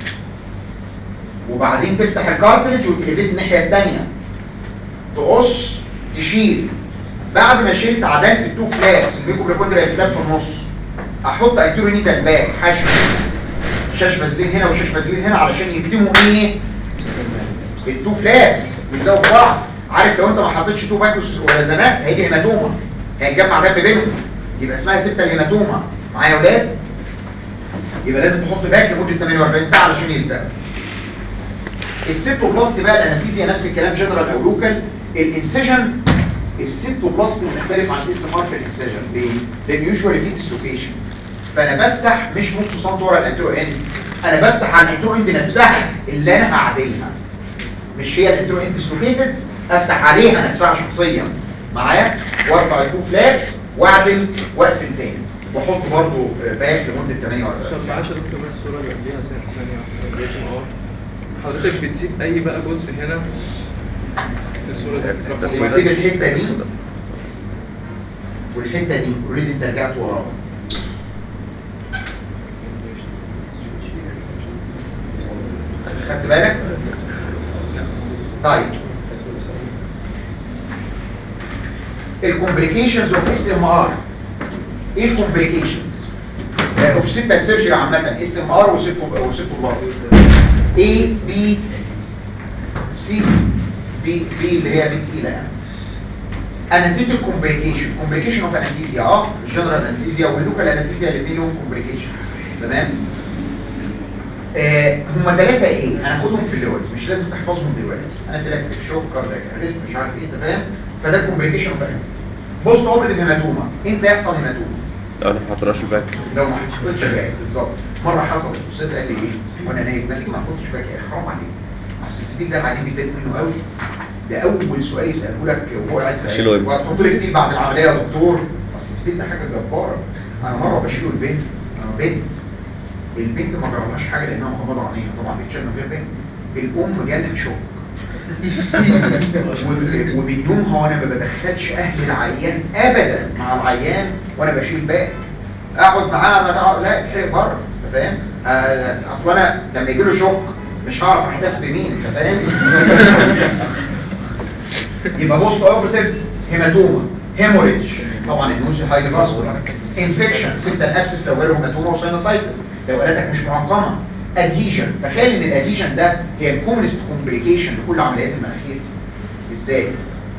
[SPEAKER 1] وبعدين تفتح الكارتريج وتقلبيه الناحيه الثانيه تقص تشيل بعد ما شلت عدلت التو فلابس الميكروبريكوندريا فلاب في النص احط انتورينيزال باك حشو شاش بازلين هنا وشاش بازلين هنا علشان يكتموا ايه التو فلابس بيلزقوا في بعض عارف لو انت ما حطيتش تو باك ولا زنات هيجي هيماتوما هيتجمع دم بينهم يبقى اسمها سته الهيماتوما معايا يا ولاد يبقى لازم تحط باك لمده 48 ساعه علشان يلزق السيتوبلاست بقى الانستيزيا نفس الكلام جنرال او لوكال الانسيجن السيتوبلاست مختلف عن اس ار في الانسيجن ليه؟ لان يوجوالي في ديسلوكيشن فانا بفتح مش نص سم ورا الانترو اند انا بفتح على الانترو اند نفسها اللي انا هعدلها مش هي الانترو اند ديسلوكيتد افتح عليها نفسها شخصيا معايا وارفع الكو فلاكس واعدل واقفل تاني واحط برضه باك لمده 48
[SPEAKER 2] طب
[SPEAKER 1] ساعه
[SPEAKER 2] معلش يا دكتور بس الصورة اللي قبليها ثانية ثانية الريشن ار حضرتك بتسيب أي بقى جزء هنا في الصورة دي
[SPEAKER 1] بسيب الحته دي والحته دي اوريدي انت رجعت وراها خدت بالك طيب الكومبليكيشنز اوف اس ام ار ايه الكومبليكيشنز اوف سيبتال سيرجري عامه اس ام ار وسيبتو وسيبتو بلاس اي بي سي بي بي اللي هي بي تقيله يعني انا اديت الكومبليكيشن كومبليكيشن اوف انستيزيا اه الجنرال انستيزيا واللوكال انستيزيا الاثنين لهم كومبليكيشنز تمام آه هم ثلاثه ايه هناخدهم في اللوز مش لازم تحفظهم دلوقتي انا لك شوك كاردياك ريست مش عارف ايه انت فاهم فده كومبليكيشن اوف انستيزيا بوست اوبريتيف هيماتوما امتى يحصل هيماتوما
[SPEAKER 4] لو انا ما حطيناش الباك
[SPEAKER 1] لو ما حطيتش باك بالظبط مره حصلت الاستاذ قال لي ايه وانا نايم قال لي ما حطيتش باك يا اخي حرام عليك اصل الفتيل ده بعدين بيتضايق منه قوي ده اول سؤال يساله لك وهو قاعد في
[SPEAKER 4] شيله
[SPEAKER 1] العيادة.
[SPEAKER 4] امتى؟
[SPEAKER 1] وهتحط لي فتيل بعد العمليه يا دكتور اصل الفتيل ده حاجه جباره انا مره بشيله البنت أنا بنت البنت ما جرالهاش حاجه لانها مغمضه عينيها طبعا بيتشال من غير بنت الام جالها شوك و- ومن يومها وانا ما بدخلش اهل العيان ابدا مع العيان وانا بشيل باقي اقعد معاه ما تقعد لا اتحرق بره انت فاهم آه، اصل انا لما يجي له شوك مش هعرف احداث بمين انت فاهم يبقى بوست اوبرتيف هيماتوما هيموريدج طبعا النوز هايلي فاسكولار انفكشن سيبتا ابسس لو جاله هيماتوما وساينوسايتس لو قالتك مش معقمه ادهيجن تخيل ان الادهيجن ده هي الكومنست كومبليكيشن لكل عمليات المناخير ازاي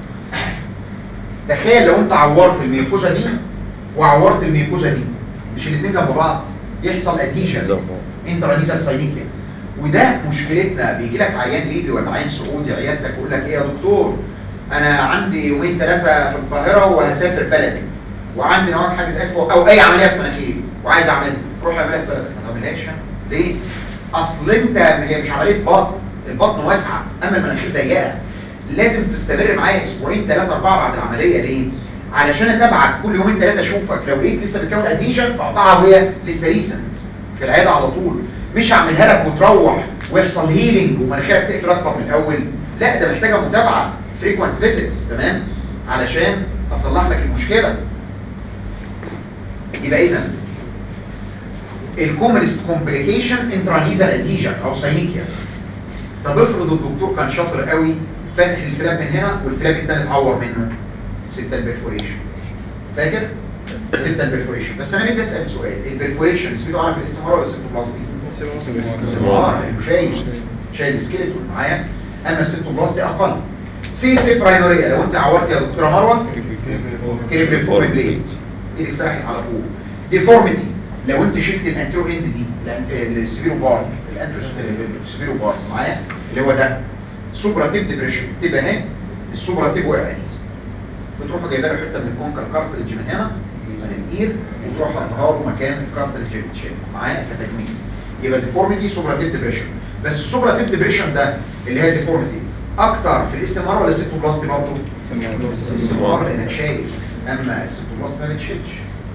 [SPEAKER 1] تخيل لو انت عورت الميكوزا دي وعورت الميكوزا دي مش الاثنين جنب بعض يحصل ادهيجن
[SPEAKER 4] بالظبط.
[SPEAKER 1] انترانيزال ساينيكيا وده مشكلتنا بيجي لك عيان ليبي ولا عيان سعودي عيادتك يقول لك ايه يا دكتور انا عندي يومين ثلاثه في القاهره وهسافر بلدي وعندي نوع حاجز انف او اي عمليه في مناخيري وعايز اعملها روح اعملها في بلدك ما تعملهاش ليه اصل انت هي مش عمليه بطن البطن واسعه اما المناخير ضيقه لازم تستمر معايا اسبوعين ثلاثه اربعه بعد العمليه ليه علشان اتابعك كل يومين ثلاثه اشوفك لو لقيت لسه بتكون اديشن بقطعها وهي لسه ريسنت في العياده على طول مش هعملها لك وتروح ويحصل هيلينج ومناخيرك تقفل اكتر من الاول لا ده محتاجه متابعه فريكوانت فيزيتس تمام علشان اصلح لك المشكله يبقى اذا الكومنست كومبليكيشن انترانيزال اديجن او ساينيكيا طب افرض الدكتور كان شاطر قوي فاتح الفلاب من هنا والفلاب التاني اتعور منه سبتال بيرفوريشن فاكر سبتال بيرفوريشن بس انا بدي اسال سؤال البيرفوريشن نسبته اعلى في الاستمرار ولا السيتوبلاستي استمرار لانه شايل شايل سكيلتون معايا اما السيتوبلاستي اقل سي سيف راينوريا لو انت عورت يا دكتوره مروه كريبريفورم بليد ايدك سرحت على فوق ديفورميتي لو انت شلت الانترو اند دي الان- السبيرو بارت السبيرو بارت معايا اللي هو ده سوبراتيف ديبريشن تبقى اهي السوبراتيف وقعت بتروح جايبه له حته من الكونكر كارتلج من هنا من الاير وتروح حاطها له مكان الكارتلج اللي بتشيل معايا كتجميل يبقى ديفورميتي سوبراتيف ديبريشن بس السوبراتيف ديبريشن ده اللي هي ديفورميتي اكتر في الاستمرار ولا السيتوبلاستي برضه؟ الاستمرار لانك شايف اما السيتوبلاست ما بتشيلش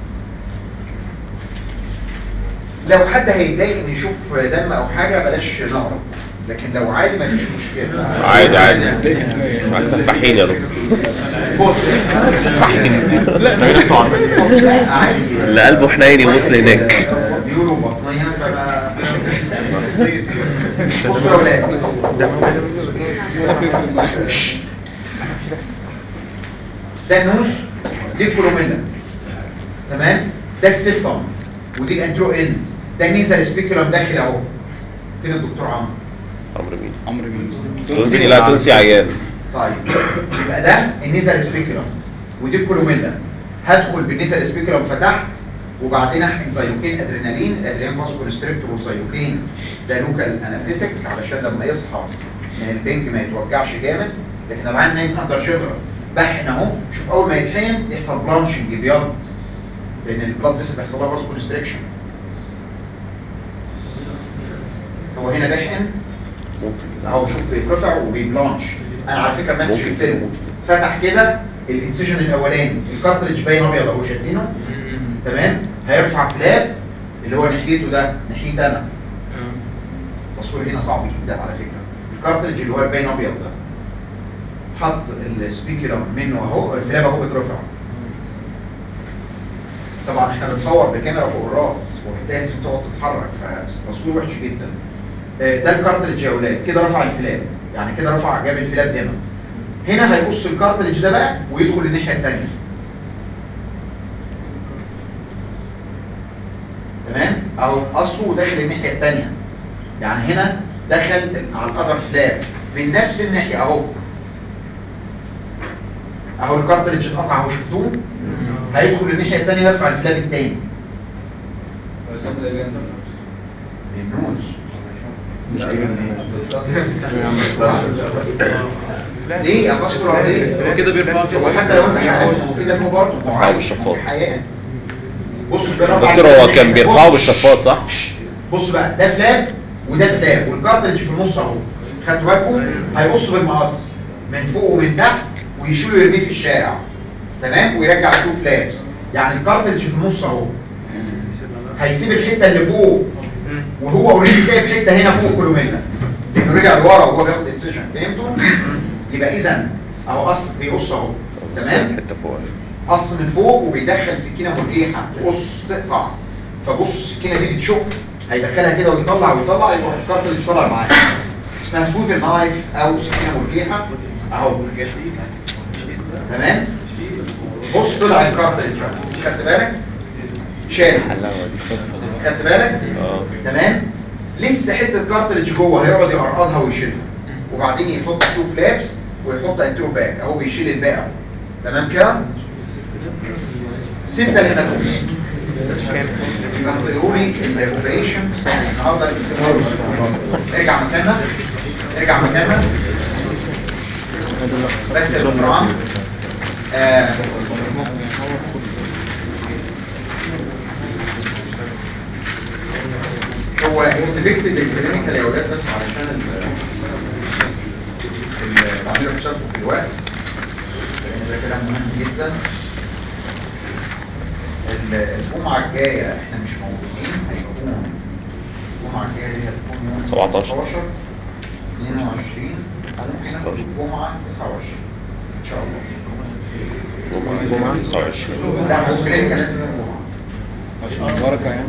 [SPEAKER 1] لو حد هيتضايق ان يشوف دم او حاجه بلاش نعرض لكن لو عادي مفيش مشكله
[SPEAKER 4] عادي عادي مع سفاحين يا دكتور
[SPEAKER 1] بص
[SPEAKER 4] لا
[SPEAKER 1] لا عادي
[SPEAKER 4] اللي قلبه حنين يبص هناك
[SPEAKER 1] بيقولوا بطنيه فما بصوا يا ولاد ده النوش دي الكولوميلا تمام ده السيستم ودي الانترو اند ده النيزل سبيكولم داخل اهو كده الدكتور عمرو
[SPEAKER 4] عمرو مين
[SPEAKER 2] عمرو مين
[SPEAKER 4] تونسي لا تونسي عيان
[SPEAKER 1] طيب يبقى ده النيزل سبيكولم ودي الكولوميلا هدخل بالنسبه للسبيكولم فتحت وبعدين احقن زيوكين ادرينالين الادرينالين فاسو كونستريكتور والزيوكين ده لوكال انابيتك علشان لما يصحى من البنج ما يتوجعش جامد لكن لو عندنا نايم اندر شجره بحقن اهو شوف اول ما يتحقن يحصل بلانشنج بيض لان البلاد فيسل بيحصل لها فاسو كونستريكشن هو هنا بحقن
[SPEAKER 4] ممكن
[SPEAKER 1] اهو شوف بيترفع وبيبلانش انا على فكره ما
[SPEAKER 4] ممكن.
[SPEAKER 1] الفيلم فتح كده الانسيشن الاولاني الكارتريج باين ابيض اهو شايفينه تمام هيرفع فلاب اللي هو ناحيته ده ناحيه انا التصوير هنا صعب جدا على فكره الكارتريج اللي هو باين ابيض ده حط السبيكولم منه اهو الفلاب اهو بيترفع طبعا احنا بنصور بكاميرا فوق الراس وبالتالي لازم تقعد تتحرك فالتصوير وحش جدا آه، ده الكارتريج يا اولاد كده رفع الفلاب يعني كده رفع جاب الفلاب هنا هنا هيقص الكارتريج ده بقى ويدخل الناحيه الثانيه تمام اهو قصه وداخل الناحيه الثانيه يعني هنا دخل على الاذر فلاب من نفس الناحيه اهو اهو الكارتريج اتقطع اهو شفتوه هيدخل الناحيه الثانيه يرفع الفلاب الثاني النوز مش ايوه ليه يا باسكولار ليه
[SPEAKER 2] هو كده بيرفع
[SPEAKER 1] هو حتى لو انت حققت هو كده هو برضه
[SPEAKER 4] بيرفعه بالشفاط.
[SPEAKER 1] حقيقة. بص بيرفع
[SPEAKER 4] دكتور هو
[SPEAKER 1] الفلاب.
[SPEAKER 4] كان بيرفعه
[SPEAKER 1] بص.
[SPEAKER 4] بالشفاط صح؟
[SPEAKER 1] بص بقى ده فلاب وده فلاب والكارتريج في النص اهو خدتوا بالكم هيقص بالمقص من فوق ومن تحت ويشيله يرميه في الشارع تمام ويرجع تو فلابس يعني الكارتريج في النص اهو هيسيب الحته اللي فوق وهو اوريدي سايب حته هنا فوق كولومينا لانه رجع لورا وهو بياخد انسيشن فهمتوا يبقى اذا اهو قص بيقص اهو تمام
[SPEAKER 4] حته فوق
[SPEAKER 1] قص من فوق وبيدخل سكينه مريحه تقص تقطع فبص السكينه دي بتشق هيدخلها كده ويطلع ويطلع يروح الكارتريج طالع معاه اسمها سوت النايف او سكينه مريحه اهو تمام بص طلع الكارتريج خدت بالك شال
[SPEAKER 4] حلاوه دي
[SPEAKER 1] خدت بالك
[SPEAKER 4] اه
[SPEAKER 1] تمام لسه حته كارتريج جوه هيقعد يقرقضها ويشيلها وبعدين يحط تو فلابس ويحط انترو باك اهو بيشيل الباقي اهو تمام كده ستة الهيماتوم يقولي الاوبريشن النهارده الاستمرار ارجع مكاننا ارجع مكاننا بس يا دكتور عمرو آه، هو اكسبكتد الكلينيكال يا اولاد بس علشان ال ال- بعمله حسابكم في الوقت لان ده كلام مهم جدا ال- الجمعه الجايه احنا مش موجودين هيكون الجمعه الجايه دي هتكون يوم
[SPEAKER 4] 17.
[SPEAKER 1] 19 22 او ممكن ناخد الجمعه 29 ان شاء الله
[SPEAKER 4] جمعه 29
[SPEAKER 1] لا هو الكلينيكال لازم يوم الجمعه
[SPEAKER 5] بركة يعني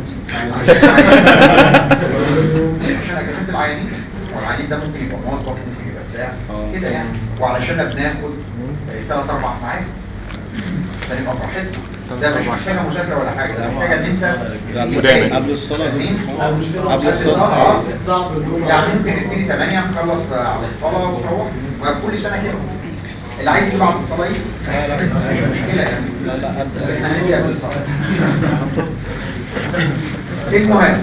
[SPEAKER 1] عشان اجازات العيانين والعيانين ده ممكن يبقى موظف ممكن يبقى بتاع
[SPEAKER 5] آه.
[SPEAKER 1] كده يعني وعلشان بناخد ثلاث اربع ساعات فنبقى براحتنا ده مش محتاجه مذاكره ولا حاجه ده محتاجه ان انت
[SPEAKER 5] ده
[SPEAKER 1] تيجي
[SPEAKER 5] قبل-
[SPEAKER 1] تاني.
[SPEAKER 5] قبل الصلاة.
[SPEAKER 1] فاهمين؟
[SPEAKER 5] قبل
[SPEAKER 1] قبل
[SPEAKER 5] الصلاة.
[SPEAKER 1] الصلاه اه يعني ممكن نبتدي 8 نخلص على الصلاه ونروح وكل سنه كده اللي عايز يجي بعد الصلاه يجي مش مشكله يعني
[SPEAKER 5] لا لا قبل
[SPEAKER 1] بس احنا هنيجي قبل الصلاه المهم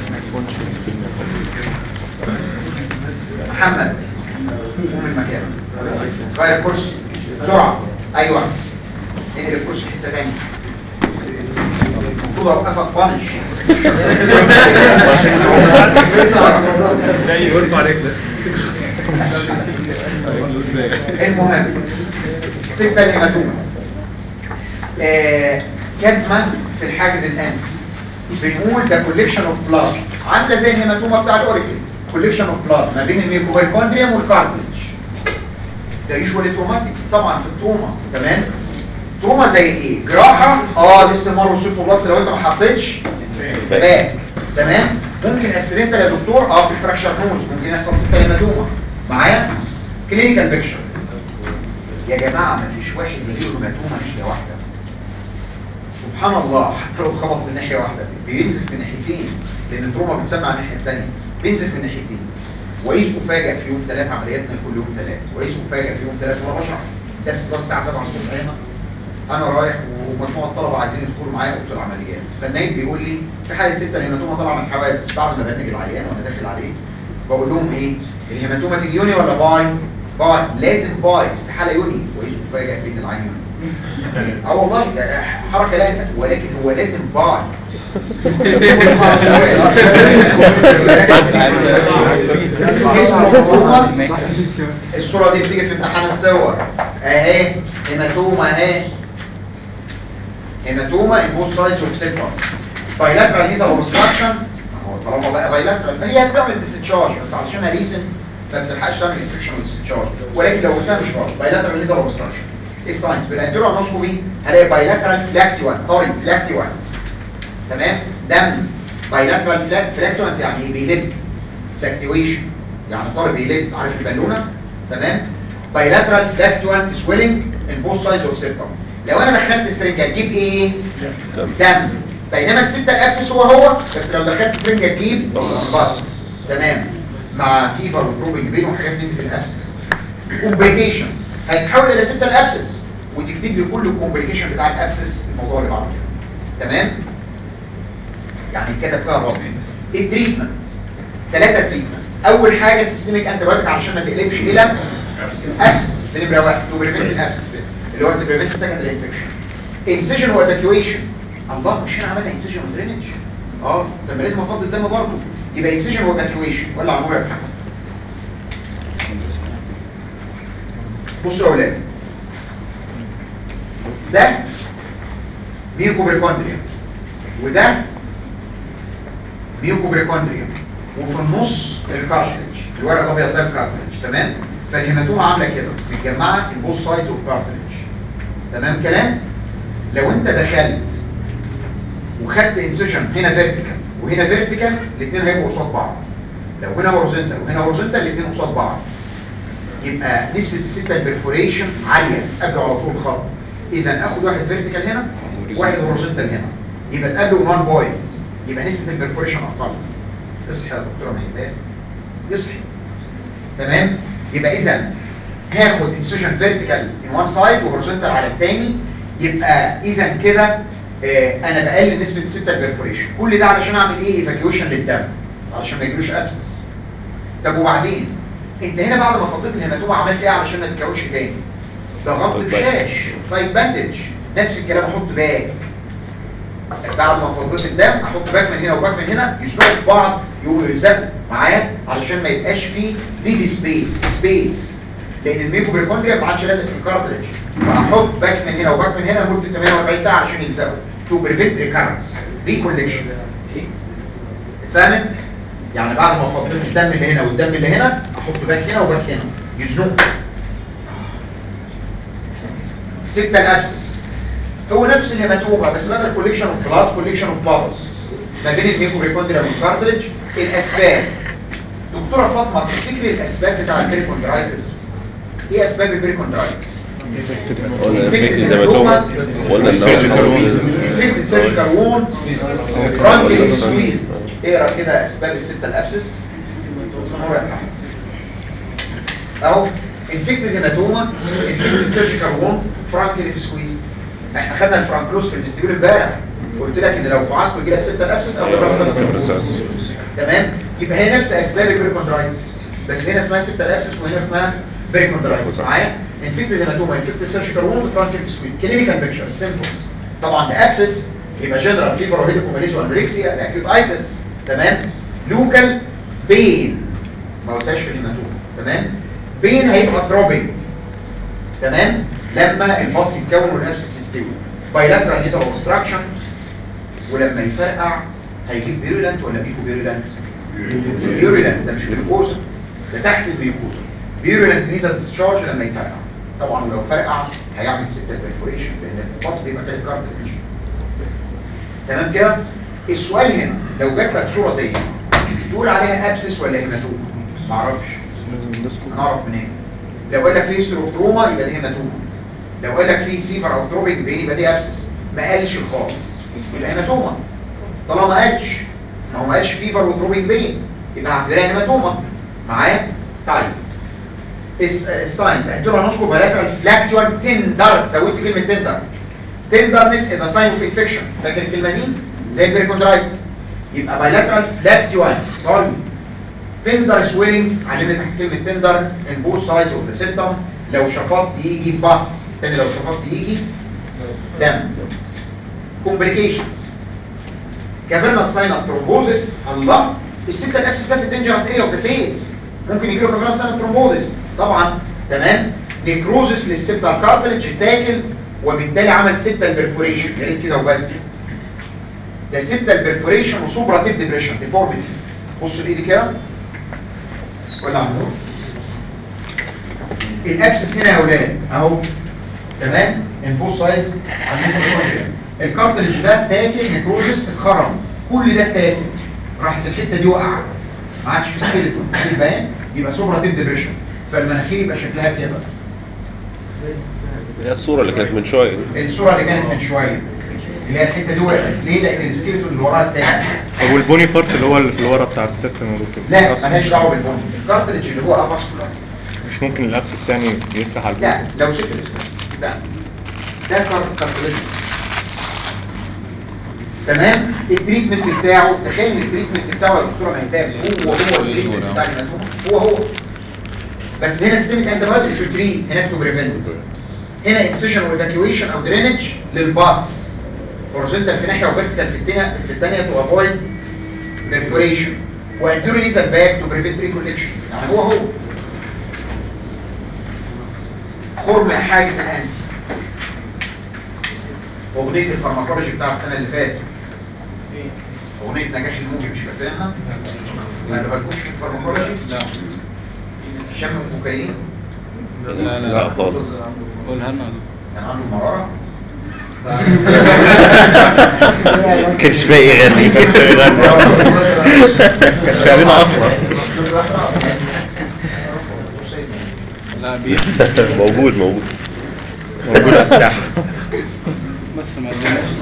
[SPEAKER 1] محمد قوم المكان غير الكرسي بسرعة ايوه انقل الكرسي في حتة تانية المفروض اوقفك بانش
[SPEAKER 2] لا يرفع رجلك
[SPEAKER 1] المهم ستة الهيماتوما آه، كتمة في الحاجز الانفي بنقول ده كوليكشن اوف بلاد عامله زي الهيماتوما بتاع الاوريكل كوليكشن اوف بلاد ما بين الميكوبيكوندريوم والكارتلج ده يشوالي تروماتيك طبعا في التروما تمام تروما زي ايه جراحه اه لسه مره سيتوبلاست لو انت ما حطيتش باك تمام ممكن اكسيدنتال يا دكتور اه في فراكشر نوز ممكن يحصل سته هيماتوما معايا كلينيكال بيكشر يا جماعه ما فيش واحد يجيله هيماتوما ناحيه واحده سبحان الله حتى لو خبط من ناحيه واحده بينزف من ناحيتين لان التروما بتسمع على الناحيه الثانيه بينزف من ناحيتين وايش افاجئ في يوم ثلاث عملياتنا كل يوم ثلاث وايش افاجئ في يوم ثلاث وانا بشرح درس ده الساعه 7 الصبح هنا انا رايح ومجموعه طلبه عايزين يدخلوا معايا اوضه العمليات فالنايب بيقول لي في حاله سته الهيماتوما طالعه من الحوادث بعد ما بنج العيان وانا داخل عليه بقول لهم ايه الهيماتوما تيجي يوني ولا باي باي لازم باي استحاله يوني وايش مفاجاه بين العين اه والله ده حركه لا ينسى ولكن هو لازم باي الصورة دي بتيجي في امتحان الصور اهي هيماتوما اهي هيماتوما in both sides of septum bilateral nasal obstruction هو طالما بقى bilateral فهي هتعمل discharge بس علشانها recent ما بتلحقش تعمل infection discharge ولكن لو قلتها مش غلط bilateral nasal obstruction ايه الساينس بالانتيرو انوسكوبي هلاقي bilateral flaculant طري flaculant تمام دم bilateral flaculant يعني ايه بيلب fluctuation يعني طالب بيلب عارف البالونه تمام bilateral fluctuant swelling in both sides of septum لو انا دخلت سرنجه تجيب ايه دم بينما الستة الابسس هو هو بس لو دخلت سرنجه تجيب بس تمام مع فيفر وبروبنج بين وحاجات من دي في الابسس كومبليكيشنز هيتحول الى ستة الابسس وتكتب لي كل الكومبليكيشن بتاع الابسس الموضوع اللي بعد كده تمام يعني كده فيها رابط التريتمنت ثلاثة تريتمنت اول حاجة سيستميك انتي بايوتيك علشان ما تقلبش الى ابسس دي نمره واحد تو بريفنت الابسس اللي هو تو بريفنت سكندري انفكشن انسيجن وايفاكيويشن الله مش احنا عملنا انسيجن ودرينج اه طب ما لازم افضي الدم برضه يبقى انسيجن وايفاكيويشن ولا عمرو يا محمد بصوا يا اولاد ده ميوكوبريكوندريا وده ميوكوبريكوندريا وفي النص الكارتلج الورق الابيض ده الكارتلج تمام فالهيماتوما عامله كده متجمعه في بوث سايدز اوف كارتلج تمام كلام لو انت دخلت وخدت انسيشن هنا فيرتيكال وهنا فيرتيكال الاثنين هيبقوا قصاد بعض لو هنا هوريزونتال وهنا هوريزونتال الاثنين قصاد بعض يبقى نسبة الستة البرفوريشن عالية قبل على طول خط اذا اخد واحد فيرتيكال هنا واحد هوريزونتال هنا يبقى تقابله 1 بوينت يبقى نسبة البرفوريشن اقل اصحى يا دكتوره مهدان يصحي تمام يبقى اذا هاخد انسيشن فيرتيكال ان وان سايد وهوريزونتال على الثاني يبقى اذا كده آه انا بقلل نسبه الستة البرفوريشن كل ده علشان اعمل ايه ايفاكيويشن للدم علشان ما يجيلوش ابسس طب وبعدين انت هنا بعد ما فضيت الهيماتوما عملت ايه علشان ما تتكونش تاني ضغطت بشاش طيب باندج نفس الكلام احط باك بعد ما فضيت الدم احط باك من هنا وباك من هنا يشبكوا في بعض يقولوا يلزقوا معايا علشان ما يبقاش فيه دي سبيس سبيس لان الميكوبريكوندريا ما عادش لازق في الكارتلج فاحط باك من هنا وباك من هنا لمده 48 ساعه علشان يلزقوا تو بريفنت ريكارنس ريكولكشن فهمت يعني بعد ما فضيت الدم اللي هنا والدم اللي هنا احط باك هنا وباك هنا يزنقوا ستة الابسس هو نفس الهيماتوما بس بدل كوليكشن اوف بلاد كوليكشن اوف بلس ما بين الميكوبريكوندريا والكارتلج الاسباب دكتوره فاطمه تفتكري الاسباب بتاع البريكوندرايتس ايه اسباب البريكوندرايتس
[SPEAKER 4] قلنا الفكر زي ما توما قلنا ان هو
[SPEAKER 1] infected surgical wound bronchial squeeze اقرا كده اسباب الستة الابسس نور يا محمد اهو infected hematoma infected surgical wound bronchial squeeze احنا خدنا الفرانكلوس في الفيستيبول امبارح قلت لك ان لو فعصته يجي لك ستة الابسس او غير تمام يبقى هي نفس اسباب البريكوندرايتس بس هنا اسمها ستة الابسس وهنا اسمها بريكوندرايتس معايا انفكتد هيماتوما انفكتد سيرجيكال ووند برانكيال سكويد كلينيكال بيكتشر سيمبتومز طبعا ده ابسس يبقى جنرال فيبر وهيدوكوماليز وانوركسيا ده اكيوت ايتس تمام لوكال بين ما قلتهاش في الهيماتوما تمام بين هيبقى ثروبنج تمام لما الفص يتكون والابسس يستوي بايلاترال نيزل اوبستراكشن ولما يفرقع هيجيب فيرولنت ولا بيكو فيرولنت فيرولنت ده مش جلوكوز ده تحت الميكوزا فيرولنت نيزل ديسشارج لما يفرقع طبعا لو فرقع هيعمل ستة بريفوريشن لان الفص بيبقى تاني كارتلج تمام كده السؤال هنا لو جات لك صوره زي دي تقول عليها ابسس ولا هيماتوما ما اعرفش انا اعرف منين لو قال لك في هيستوري اوف تروما يبقى دي هيماتوما لو قال لك في فيفر او ثروبنج بين يبقى دي ابسس ما قالش خالص يبقى هيماتوما طالما ما قالش ما هو ما قالش فيفر وثروبنج بين يبقى هعتبرها هيماتوما معايا طيب الساينز اديله نسكو بلاترال فلاكتوال تندر زودت كلمه تندر tenderness is a sign of infection فاكر الكلمه دي زي البريكوندرايتس يبقى bilateral flap T1 sorry tender swelling علمت كلمه tender in both sides of the septum لو شفطت يجي باس تاني لو شفطت يجي دم complications كافيرنا ساين اوف ترومبوزيس الله السكه الابس ده في الدينجرس ايه اوف ذا فيس ممكن يجي له كافيرنا ساين اوف ترومبوزيس طبعا تمام نيكروزس للسبتال كارتلج تاكل وبالتالي عمل سبتال بيرفوريشن يا ريت كده وبس ده سبتال بيرفوريشن وسوبراتيف ديبريشن ديفورميتي بصوا الايد كده ولا عمرو الابسس هنا يا اولاد اهو تمام البوث سايدز الكارتلج ده تاكل نيكروزس اتخرم كل ده تاكل راحت الحته دي وقع ما عادش في سكيلتون في بيان يبقى سوبراتيف ديبريشن فالمناخير يبقى شكلها كده
[SPEAKER 4] هي الصورة اللي كانت من شوية دي.
[SPEAKER 1] الصوره اللي كانت من شويه اللي هي الحته دي وقعت ليه لان السكيلتون اللي وراها التاني
[SPEAKER 5] طب والبوني بارت اللي هو اللي في الورا بتاع الست يا دكتور
[SPEAKER 1] لا
[SPEAKER 5] أصلاً
[SPEAKER 1] مالهاش دعوه بالبون الكارتلج اللي هو افاسكولار
[SPEAKER 5] مش ممكن الابسس يعني يسرح على
[SPEAKER 1] لا
[SPEAKER 5] البوني
[SPEAKER 1] لو سبت الاسم ده ده كارت كارتلج تمام التريتمنت بتاعه تخيل ان التريتمنت بتاعه يا دكتوره مهتاب هو هو التريتمنت بتاع الهيماتوما هو هو بس هنا ستيمك انت بادئ في تريت هناك تو بريفنت هنا اكسيشن وايفاكيويشن او درينج للباص هورزونتال في ناحيه وفيرتيكال في الثانيه في الثانيه تو افويد بيرفوريشن وانتوري ليزر باك تو بريفنت ريكوليكشن يعني هو هو خرم حاجز الانف اغنيه الفارماكولوجي بتاع السنه اللي فاتت اغنيه نجاح الموجي مش فاكرينها ما بالكوش في الفارماكولوجي لا شم الكوكايين
[SPEAKER 5] لا
[SPEAKER 4] لا خالص
[SPEAKER 5] قولها لنا
[SPEAKER 1] كان عنده مراره
[SPEAKER 4] كانش باقي يغني كانش باقي يغني كانش فاهمينها اصلا
[SPEAKER 5] لا بيه
[SPEAKER 4] موجود موجود
[SPEAKER 5] موجود على الساحه بس ما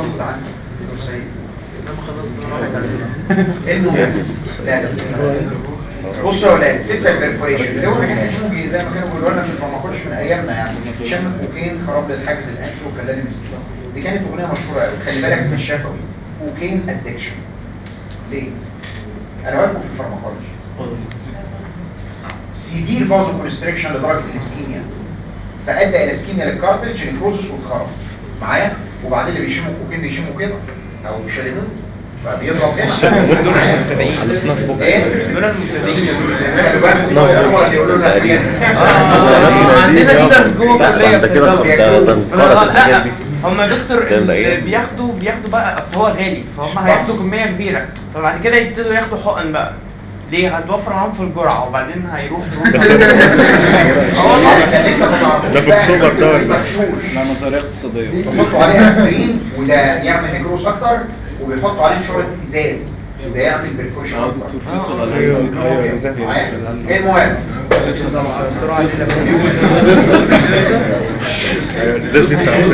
[SPEAKER 1] المهم لا لا بصوا يا ولاد ستة بيرفوريشن اللي هو نجاح الموجي زي ما كانوا بيقولوا لنا في الفارماكولوجي من ايامنا يعني شم كوكين خراب للحاجز الانفي وخلاني مسكين دي كانت اغنيه مشهوره قوي خلي بالك من الشفوي كوكين ادكشن ليه؟ انا واقف في الفارماكولوجي سيفير فازو كونستريكشن لدرجه الاسكيميا فادى الى اسكيميا للكارتريج نيكروزس واتخرب معايا وبعدين اللي بيشموا كوكين بيشموا كده او مش هيموت فبيضرب هنا
[SPEAKER 5] دول المبتدئين على سناف بوك
[SPEAKER 1] ايه
[SPEAKER 5] دول المبتدئين
[SPEAKER 3] عندنا في ناس جوه
[SPEAKER 4] لا،
[SPEAKER 3] كليه
[SPEAKER 4] انت
[SPEAKER 3] في
[SPEAKER 4] كده
[SPEAKER 3] الدوري.
[SPEAKER 4] ده ده انقرض الحاجات دي
[SPEAKER 3] هم دكتور
[SPEAKER 4] كام
[SPEAKER 3] اللي
[SPEAKER 4] دقيقة؟
[SPEAKER 3] بياخدوا بياخدوا بقى اصل هو غالي فهم هياخدوا كميه كبيره فبعد كده يبتدوا ياخدوا حقن بقى ليه هتوفر معاهم في الجرعه وبعدين هيروح
[SPEAKER 5] ده في اكتوبر ده ولا لا نظريه اقتصاديه
[SPEAKER 1] بيحطوا عليه اسبرين وده يعمل نيكروس اكتر وبيحطوا عليه شرط ازاز وده يعمل بالكوشن
[SPEAKER 5] اه
[SPEAKER 1] اكتر
[SPEAKER 5] دكتور فيصل
[SPEAKER 1] ايوه
[SPEAKER 5] ايوه ازاي
[SPEAKER 1] المهم
[SPEAKER 5] الازاز دي بتاعت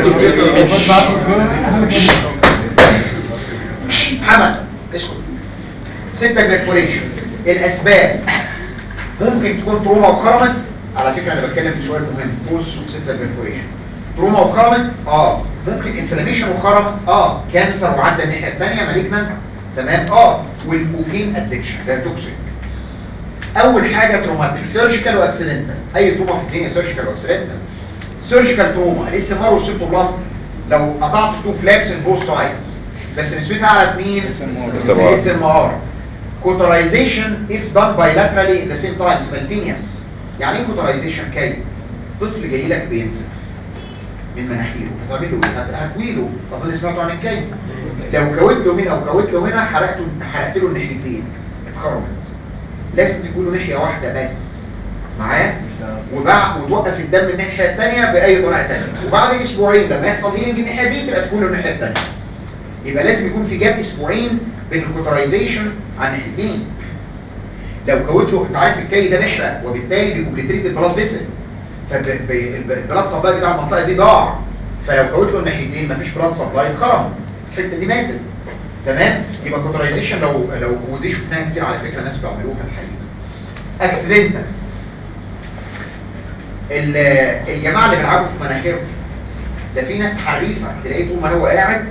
[SPEAKER 1] محمد اسكت ستة جلاكوليشن الاسباب ممكن تكون تروما وخرمت على فكرة انا بتكلم في سؤال مهم بص ستة جلاكوليشن تروما وخرمت اه ممكن انفلاميشن وخرم اه كانسر وعدى الناحية الثانية مالجنانت تمام اه والكوكين ادكشن ده توكسيك اول حاجة تروماتيك سيرجيكال واكسيدنتال اي تروما في الدنيا سيرجيكال واكسيدنتال سيرجيكال تروما الاس ام ار والسيبتوبلاستي لو قطعت تو فلابس ان بوث سايدز بس نسبتها اعلى في مين
[SPEAKER 5] SMR.
[SPEAKER 1] اس ام ار كوترايزيشن if done bilaterally at the same time simultaneous يعني ايه كوترايزيشن كي طفل جاي لك بينزف من مناخيره هتعمل له ايه هت- هتكوي له اظن سمعتوا عن الكي لو كويت له هنا وكويت له هنا حرقته حرقت له الناحيتين اتخرمت لازم تكون له ناحيه واحده بس معاه وبعد وتوقف الدم الناحيه الثانيه باي طريقه ثانيه وبعد اسبوعين لما يحصل هيلينج الناحيه دي تبقى تكون له الناحيه الثانيه يبقى لازم يكون في جاب اسبوعين بين الكوترايزيشن عن ناحيتين لو كويته انت عارف الكي ده محرق وبالتالي بيكوبليتريت البلاد فيسل فالبلاد سبلاي بتاع المنطقه دي ضاع فلو كويت له الناحيتين مفيش بلاد سبلاي اتخرم الحته دي ماتت تمام يبقى كوترايزيشن لو لو ودي شفناها كتير على فكره ناس بيعملوها في الحقيقه اكسيدنتال ال- الجماعه اللي بيلعبوا في مناخيرهم ده في ناس حريفه تلاقيه طول ما هو قاعد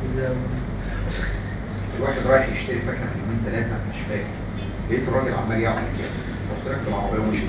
[SPEAKER 1] الواحد رايح يشتري فاكهه من يومين ثلاثه مش فاكر لقيت الراجل عمال يعمل كده رحت راكب العربيه وماشي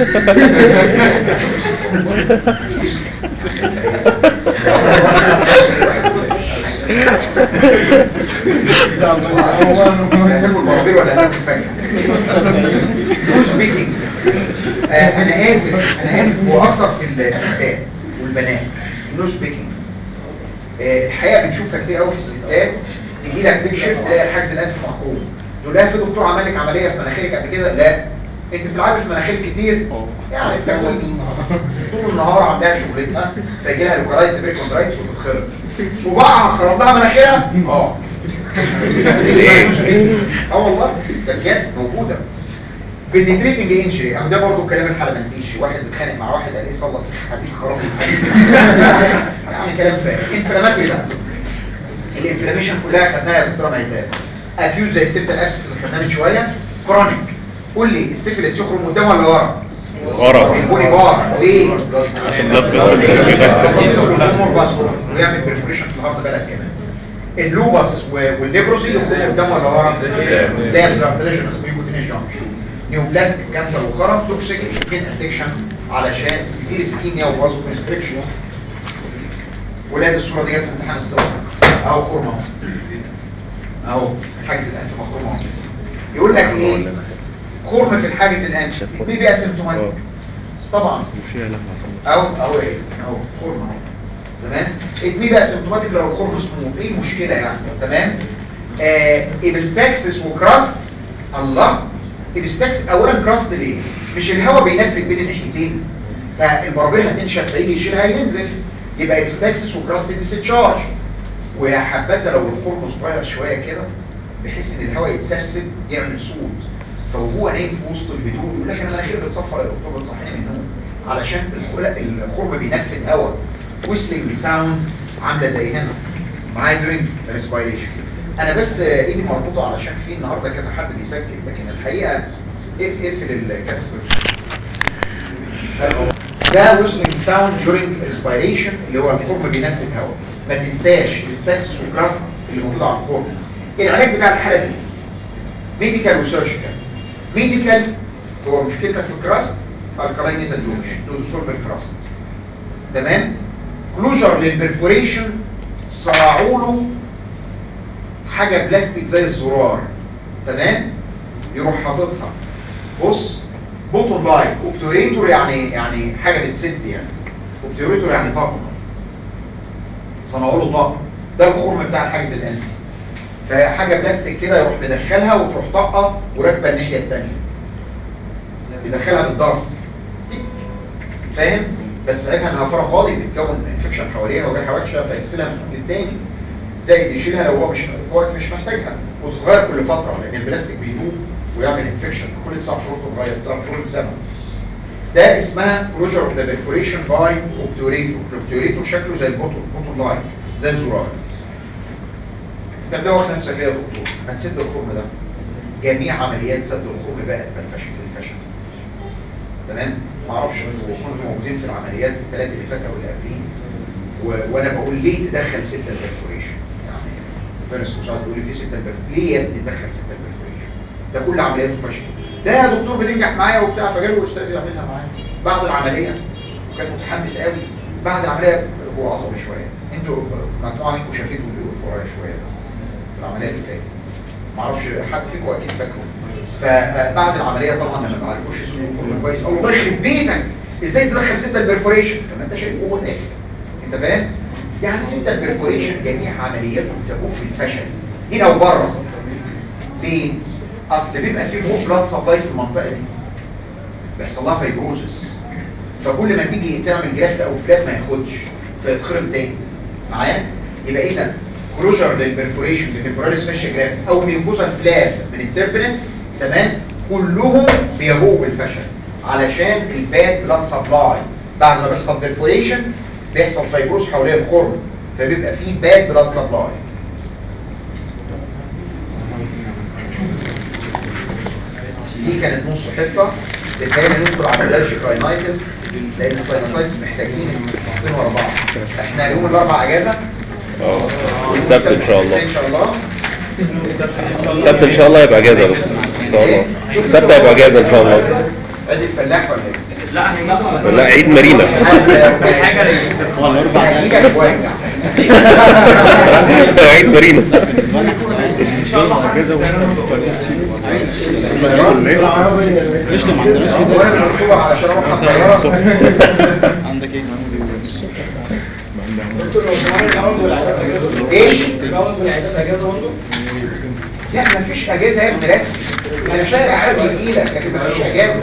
[SPEAKER 1] بيه ولا هتاكل فاكهه نو سبيكينج انا اسف انا اسف هو اكتر في الستات والبنات نو سبيكينج الحقيقه بنشوفها كتير قوي في الستات تيجي لك تكشف تلاقي الحاجز الانف محكوم تقول لها في دكتور عمل لك عمليه في مناخيرك قبل كده لا انت بتلعبي في مناخير كتير يعني بتاكل طول النهار عندها شغلتها فيجي لها لوكالايز بريكوندرايتس وتتخرج صباعها خرب لها مناخيرها اه اه والله ده بجد موجوده بالنتريتنج انجري اهو ده برضه كلام الحلبنتيشي واحد بيتخانق مع واحد قال ايه صلت صح حديد خراب يعني كلام فارغ انفلاماتوري بقى الانفلاميشن كلها خدناها يا دكتوره ميتان اكيوت زي السبت الابسس اللي خدناه من شويه كرونيك قول لي السيفيلس يخرج من قدام ولا ورا
[SPEAKER 4] ورا.
[SPEAKER 1] البوني بار ليه
[SPEAKER 4] عشان blood vessels بيغسل.
[SPEAKER 1] بيغسل ويعمل بريفريشن في الهارت بلد كمان اللوبس و- والليبروسي يخرجوا قدام ولا ورا ده بلارتليشن اسمه كوتينيش جانكشن نيوبلاستيك كانسر وخرم توكسيك سكين ادكشن علشان سيفير سكيميا وفازو كونستريكشن ولاد الصوره دي جت في امتحان الصور اهو خرمه اهو اهو حاجز الانف مخروم اهو يقول لك ايه خرم في الحاجز الانف بيبقى اسيمتوماتيك طبعا
[SPEAKER 5] وفيها لما
[SPEAKER 1] او او ايه او خرم اهو تمام اتنين بقى سيمتوماتيك لو الخرم سموث ايه المشكله يعني تمام آه ابستاكسس وكراست الله ابستاكسس اولا كراست ليه مش الهواء بينفذ بين الناحيتين فالبرابيل هتنشف فيجي يشيلها ينزل يبقى ابستاكسس وكراست ديستشارج ويا حبذا لو الخرم صغير شويه كده بحيث ان الهواء يتسرسب يعمل صوت فهو نايم في وسط الهدوء يقول لك انا مناخيري بتصفر يا دكتور بتصحيني من النوم علشان الخلق الخرم بينفذ هواء ويسلنج ساوند عامله زي هنا معايا درينج ريسبيريشن انا بس ايدي مربوطه علشان في النهارده كذا حد بيسجل لكن الحقيقه اقف- اقفل الكسر ده ويسلنج ساوند دورينج ريسبيريشن اللي هو الخرم بينفذ هواء ما تنساش الستاكسس وكراست اللي موجود على الخرم العلاج بتاع الحاله دي ميديكال وسيرجيكال ميديكال هو مشكلتك في الكراست الكلاين نزل دوش دول سولف الكراست تمام كلوجر للبرفوريشن صنعوا له حاجه بلاستيك زي الزرار تمام يروح حاططها بص بوتون لاين اوبتوريتور يعني يعني حاجه بتسد يعني اوبتوريتور يعني طاقم صنعوا له طاقم ده الخرم بتاع الحاجز الانفي فحاجه بلاستيك كده يروح مدخلها وتروح طاقه وراكبه الناحيه الثانيه يدخلها بالضغط فاهم بس ساعتها انها فرع فاضي بتكون انفكشن حواليها وريحه وحشه فيغسلها من الجزء الثاني زائد يشيلها لو هو مش في وقت مش محتاجها وتتغير كل فتره لان البلاستيك بيدوب ويعمل انفكشن كل تسع شهور تتغير تسع شهور لسنه ده اسمها كلوجر اوف ذا بيرفوريشن باي اوبتوريتور الاوبتوريتور شكله زي البوتون بوتون لاين زي الزرار انت مدوخ نفسك ايه يا دكتور هتسد الخرم ده جميع عمليات سد الخرم بقت بالفشل الفشل تمام ما اعرفش انتوا كنتوا موجودين في العمليات الثلاثه اللي فاتوا واللي قبلين و... وانا بقول ليه تدخل ستة البرفوريشن يعني فارس مساعد بيقول لي في ستة البرفوريشن ليه يا ابني تدخل ستة البرفوريشن ده كل عملياته فشل ده يا دكتور بتنجح معايا وبتاع فجاله الاستاذ يعملها معايا بعد العمليه وكان متحمس قوي بعد العمليه هو عصبي شويه انتوا مجموعه منكم شافتوا اللي ورايا شويه ده العمليه اللي فاتت معرفش حد فيكم اكيد فاكره فبعد العمليه طبعا لما ما عرفوش يسوقوا كويس او الله يخرب بيتك ازاي تدخل ستة البرفوريشن طب ما انت شايف جوه الاخر انت فاهم يعني ستة البرفوريشن جميع عملياتهم تكون في الفشل هنا وبره ليه اصل بيبقى فيه مو بلاد سبلاي في المنطقه دي بيحصل لها فايبروزس فكل ما تيجي تعمل جرافت او فلاب ما ياخدش فيتخرم تاني معايا يبقى اذا كلوجر للبرفوريشن للتمبوراليس فاشيا جرافت او ميوكوزا فلاب من التربنت تمام كلهم بيبوءوا بالفشل علشان الباد بلاد سبلاي بعد ما بيحصل برفوريشن بيحصل فايبروز حوالين الخرم فبيبقى فيه باد بلاد سبلاي دي كانت نص حصة تتبين ندخل على الالرجيك راينايتس لان الساينوسايتس محتاجين الاثنين ورا بعض احنا يوم الاربع اجازه
[SPEAKER 4] اه السبت ان شاء الله
[SPEAKER 1] ان شاء الله
[SPEAKER 4] السبت ان شاء الله يبقى اجازه بس ان شاء الله السبت هيبقى اجازه ان شاء الله
[SPEAKER 1] عيد الفلاح ولا ايه؟
[SPEAKER 3] لا هي
[SPEAKER 4] لا عيد مارينا
[SPEAKER 3] في حاجه
[SPEAKER 1] هيجيلك وارجع
[SPEAKER 4] عيد مارينا
[SPEAKER 3] ان شاء الله
[SPEAKER 5] قشطة ما عندناش
[SPEAKER 1] وانا مكتوبه علشان اروح على الطياره
[SPEAKER 5] عندك ايه
[SPEAKER 1] ايش؟ لا مفيش اجازه يا ابني رسمي انا شايف حد يجي لك لكن مفيش اجازه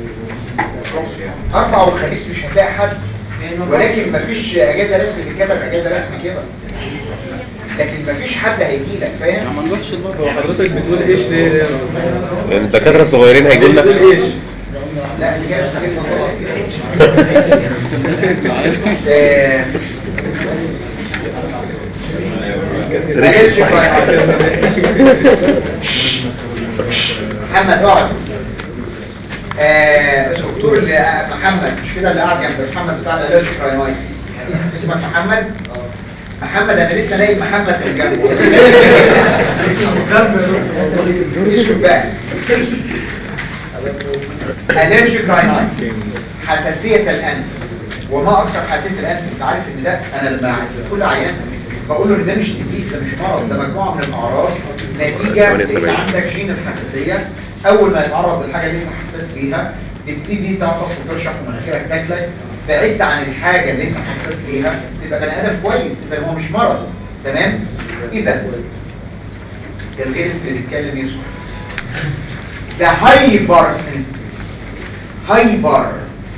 [SPEAKER 1] اربع وخميس مش هتلاقي حد ولكن مفيش اجازه رسمي تتكتب اجازه رسمي كده لكن مفيش حد هيجي لك فاهم
[SPEAKER 5] ما نروحش البر
[SPEAKER 2] هو حضرتك بتقول ايش ليه ليه؟
[SPEAKER 4] الدكاتره الصغيرين هيجوا لنا
[SPEAKER 2] بتقول ايش
[SPEAKER 1] لا دي كده آه، allergic rhinitis. محمد اقعد آه، الدكتور اللي آه، محمد مش كده اللي قاعد جنب محمد بتاع الالرجيك راينايتس اسمك محمد محمد انا لسه نايم محمد اللي جنبه اسكت بقى allergic rhinitis حساسية الأنف وما أكثر حساسية الأنف أنت عارف إن ده أنا لما كل عيان بقول له إن ده مش ديزيز ده مش مرض ده مجموعة من الأعراض نتيجة إن عندك جين الحساسية أول ما يتعرض للحاجة اللي أنت حساس بيها تبتدي تعطف وترشح ومناخيرك تاكلك بعدت عن الحاجة اللي أنت حساس بيها تبقى بني آدم كويس إذا هو مش مرض تمام؟ إذا الغيرس اللي بيتكلم يسمع ده هايبر سنسيتيف هايبر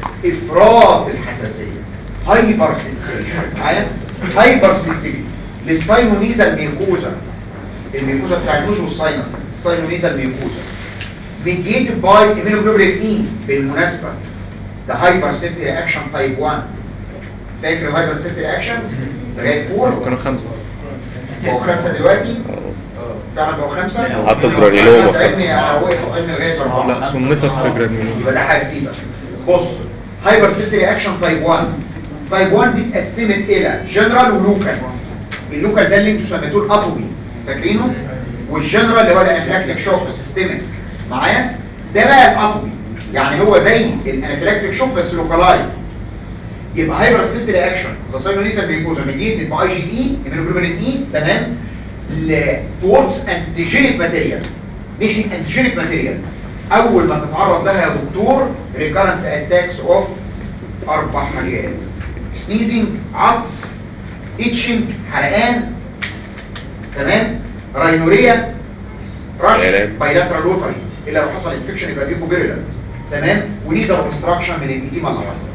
[SPEAKER 1] افراط الحساسيه هايبر سنسيشن معايا هايبر سنسيتيف للساينونيزا الميكوزا الميكوزا بتاع النوز والساينس الساينونيزا الميكوزا ميديتد باي ايمينوجلوبولين اي بالمناسبه ده هايبر سيفتي رياكشن تايب 1 فاكر الهايبر سيفتي رياكشنز لغايه 4
[SPEAKER 2] كانوا خمسة
[SPEAKER 1] بقوا خمسه دلوقتي فعلا بقوا خمسه
[SPEAKER 4] حتى الجرانيلوما
[SPEAKER 1] خمسة علمي انا وقف علمي لغايه اربعه
[SPEAKER 2] لا صنفت في جرانيولوما
[SPEAKER 1] يبقى ده حاجه جديده بص هايبر سيفتي رياكشن تايب 1 تايب 1 دي اتقسمت الى جنرال ولوكال اللوكال ده اللي انتوا سميتوه الاتومي فاكرينه والجنرال اللي هو الانافلاكتيك شوك السيستميك معايا ده بقى الاتومي يعني هو زي الانافلاكتيك شوك بس لوكالايزد يبقى هايبر سيفتي رياكشن ده ساينونيزا بيكوزا ميديتد باي جي اي ايمينوجلوبولين اي تمام towards antigenic material ناحيه antigenic material اول ما تتعرض لها يا دكتور recurrent attacks of اربع حاجات sneezing عطس itching حرقان تمام راينوريا رش
[SPEAKER 4] سلام.
[SPEAKER 1] بايلاترال روتري الا لو حصل انفكشن يبقى بيكو فيرولنت تمام ونيزل اوبستراكشن من الاديمه اللي حصلت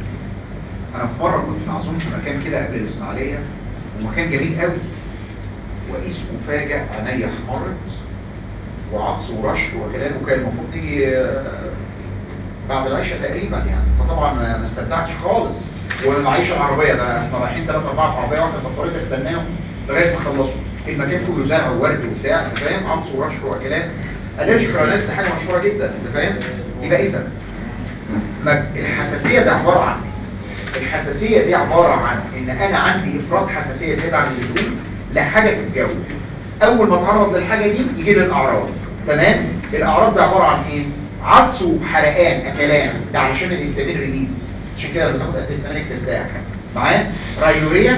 [SPEAKER 1] انا في مره كنت معزوم في مكان كده قبل الاسماعيليه ومكان جميل قوي وإذ أفاجأ عينيا احمرت وعطس ورشح وكلام وكان المفروض تيجي آه، بعد العشاء تقريبا يعني فطبعا ما ما استمتعتش خالص والمعيشة العربية ده احنا رايحين ثلاثة أربعة في عربية واحدة فاضطريت استناهم لغاية ما خلصوا المكان كله زرع وورد وبتاع انت فاهم عطس ورشح وكلام الرجل كرانات حاجة مشهورة جدا انت فاهم يبقى إذا ما- الحساسية ده عبارة عن إيه؟ الحساسية دي عبارة عن ان انا عندي افراط حساسية زيادة عن اللزوم لحاجة في الجو اول ما اتعرض للحاجة دي يجي لي الاعراض تمام الاعراض ده عبارة عن ايه عطس وحرقان اكلان ده علشان الهستامين ريليز عشان كده لما تاخد الهستامينك ترتاح معايا رايوريا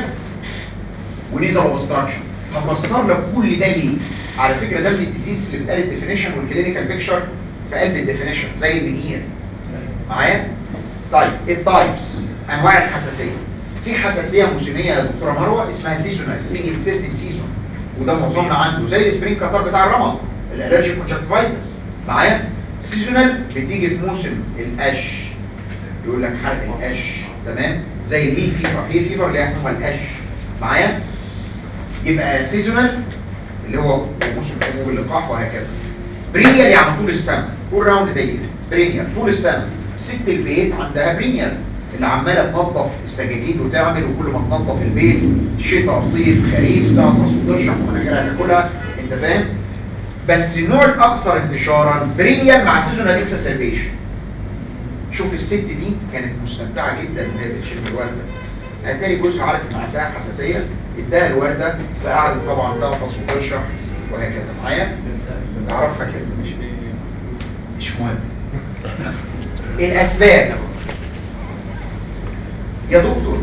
[SPEAKER 1] ونيزل اوبستراكشن هفسر لك كل ده ليه على فكرة ده من الديزيز اللي بتقال الديفينيشن والكلينيكال بيكتشر في قلب الديفينيشن زي المنير معايا طيب التايبس انواع الحساسيه في حساسيه موسميه يا دكتوره مروه اسمها سيزونال تيجي في سيرتن سيزون وده معظمنا عنده زي السبرينج كاتار بتاع الرمض الالرجيك كونجكتيفايتس معايا سيزونال بتيجي في موسم القش يقول لك حرق القش تمام زي الهيل فيفر هيل فيفر اللي هي حمى القش معايا يبقى سيزونال اللي هو موسم حبوب اللقاح وهكذا برينيال يعني طول السنه كل راوند داير برينيال طول السنه ست البيت عندها برينيال اللي عماله تنظف السجاجيد وتعمل وكل ما تنظف البيت شتاء صيف خريف تعطس وتشرح ومناخيرها تاكلها انت فاهم بس النوع الاكثر انتشارا برينيال مع سيزونال اكسسربيشن شوف الست دي كانت مستمتعه جدا وهي بتشم الورده اتاري جوزها عارف ان عندها حساسيه اداها الورده فقعدت طبعا تغطس وتشرح وهكذا معايا اعرفها كده مش مش مهم الاسباب يا دكتور